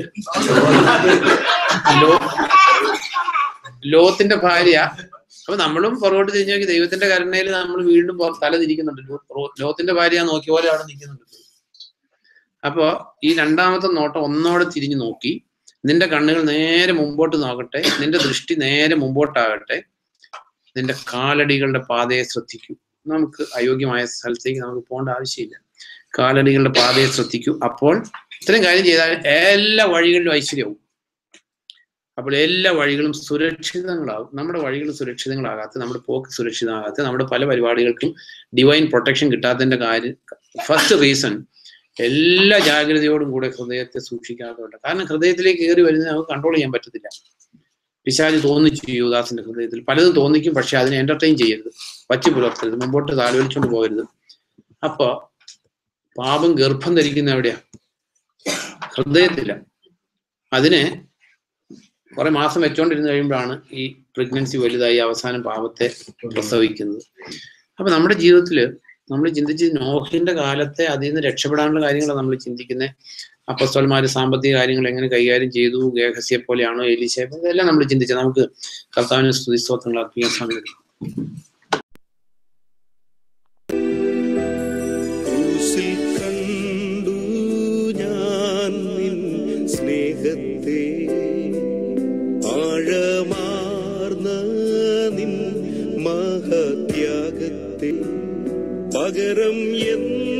ലോ ലോത്തിന്റെ ഭാര്യ അപ്പൊ നമ്മളും പുറകോട്ട് തിരിഞ്ഞു നോക്കി ദൈവത്തിന്റെ കരുണയിൽ നമ്മൾ വീണ്ടും പുറ- തല തിരിക്കുന്നുണ്ട് ലോ- റോ- ലോത്തിന്റെ ഭാര്യ നോക്കിയ പോലെ അവിടെ നിൽക്കുന്നുണ്ട് അപ്പോ ഈ രണ്ടാമത്തെ നോട്ടം ഒന്നോടെ തിരിഞ്ഞു നോക്കി നിന്റെ കണ്ണുകൾ നേരെ മുമ്പോട്ട് നോക്കട്ടെ നിന്റെ ദൃഷ്ടി നേരെ മുമ്പോട്ടാകട്ടെ നിന്റെ കാലടികളുടെ പാതയെ ശ്രദ്ധിക്കൂ നമുക്ക് അയോഗ്യമായ സ്ഥലത്തേക്ക് നമുക്ക് പോകേണ്ട ആവശ്യമില്ല കാലടികളുടെ പാതയെ ശ്രദ്ധിക്കൂ അപ്പോൾ ഇത്രയും കാര്യം ചെയ്താൽ എല്ലാ വഴികളിലും ഐശ്വര്യവും അപ്പോൾ എല്ലാ വഴികളും സുരക്ഷിതങ്ങളാകും നമ്മുടെ വഴികൾ സുരക്ഷിതങ്ങളാകാത്ത നമ്മുടെ പോക്ക് സുരക്ഷിതമാകാത്ത നമ്മുടെ പല പരിപാടികൾക്കും ഡിവൈൻ പ്രൊട്ടക്ഷൻ കിട്ടാത്തതിന്റെ കാര്യം ഫസ്റ്റ് റീസൺ എല്ലാ ജാഗ്രതയോടും കൂടെ ഹൃദയത്തെ സൂക്ഷിക്കാത്തതുകൊണ്ട് കാരണം ഹൃദയത്തിലേക്ക് കയറി വരുന്നത് നമുക്ക് കൺട്രോൾ ചെയ്യാൻ പറ്റത്തില്ല പിശാജ് തോന്നിച്ചു യുവദാസിന്റെ ഹൃദയത്തിൽ പലതും തോന്നിക്കും പക്ഷെ അതിനെ എന്റർടൈൻ ചെയ്യരുത് വച്ചു പുലർത്തരുത് മുമ്പോട്ട് താലോലിച്ചുകൊണ്ട് പോകരുത് അപ്പൊ പാപം ഗർഭം ധരിക്കുന്ന എവിടെയാ ഹൃദയത്തില അതിനെ കുറെ മാസം വെച്ചോണ്ടിരുന്ന് കഴിയുമ്പോഴാണ് ഈ പ്രഗ്നൻസി വലുതായി അവസാനം പാപത്തെ പ്രസവിക്കുന്നത് അപ്പൊ നമ്മുടെ ജീവിതത്തിൽ നമ്മൾ ചിന്തിച്ച് നോഹിന്റെ കാലത്തെ അതിൽ നിന്ന് രക്ഷപ്പെടാനുള്ള കാര്യങ്ങളാണ് നമ്മൾ ചിന്തിക്കുന്നത് അപ്പസ്തോന്മാര് സാമ്പത്തിക കാര്യങ്ങൾ എങ്ങനെ കൈകാര്യം ചെയ്തു ഗേഹസ്യെ പോലെയാണോ എലിശയെ പോലെ ഇതെല്ലാം നമ്മൾ ചിന്തിച്ചത് നമുക്ക് കർത്താവിന് സ്തുതി സ്തോത്രങ്ങൾ അർപ്പിക്കാൻ സാധിക്കും ക്രൂശിൽ കണ്ടു ഞാൻ നിൻ സ്നേഹത്തെ ആഴമാർന്ന നിൻ മഹത്യാഗത്തെ പകരം എന്ത്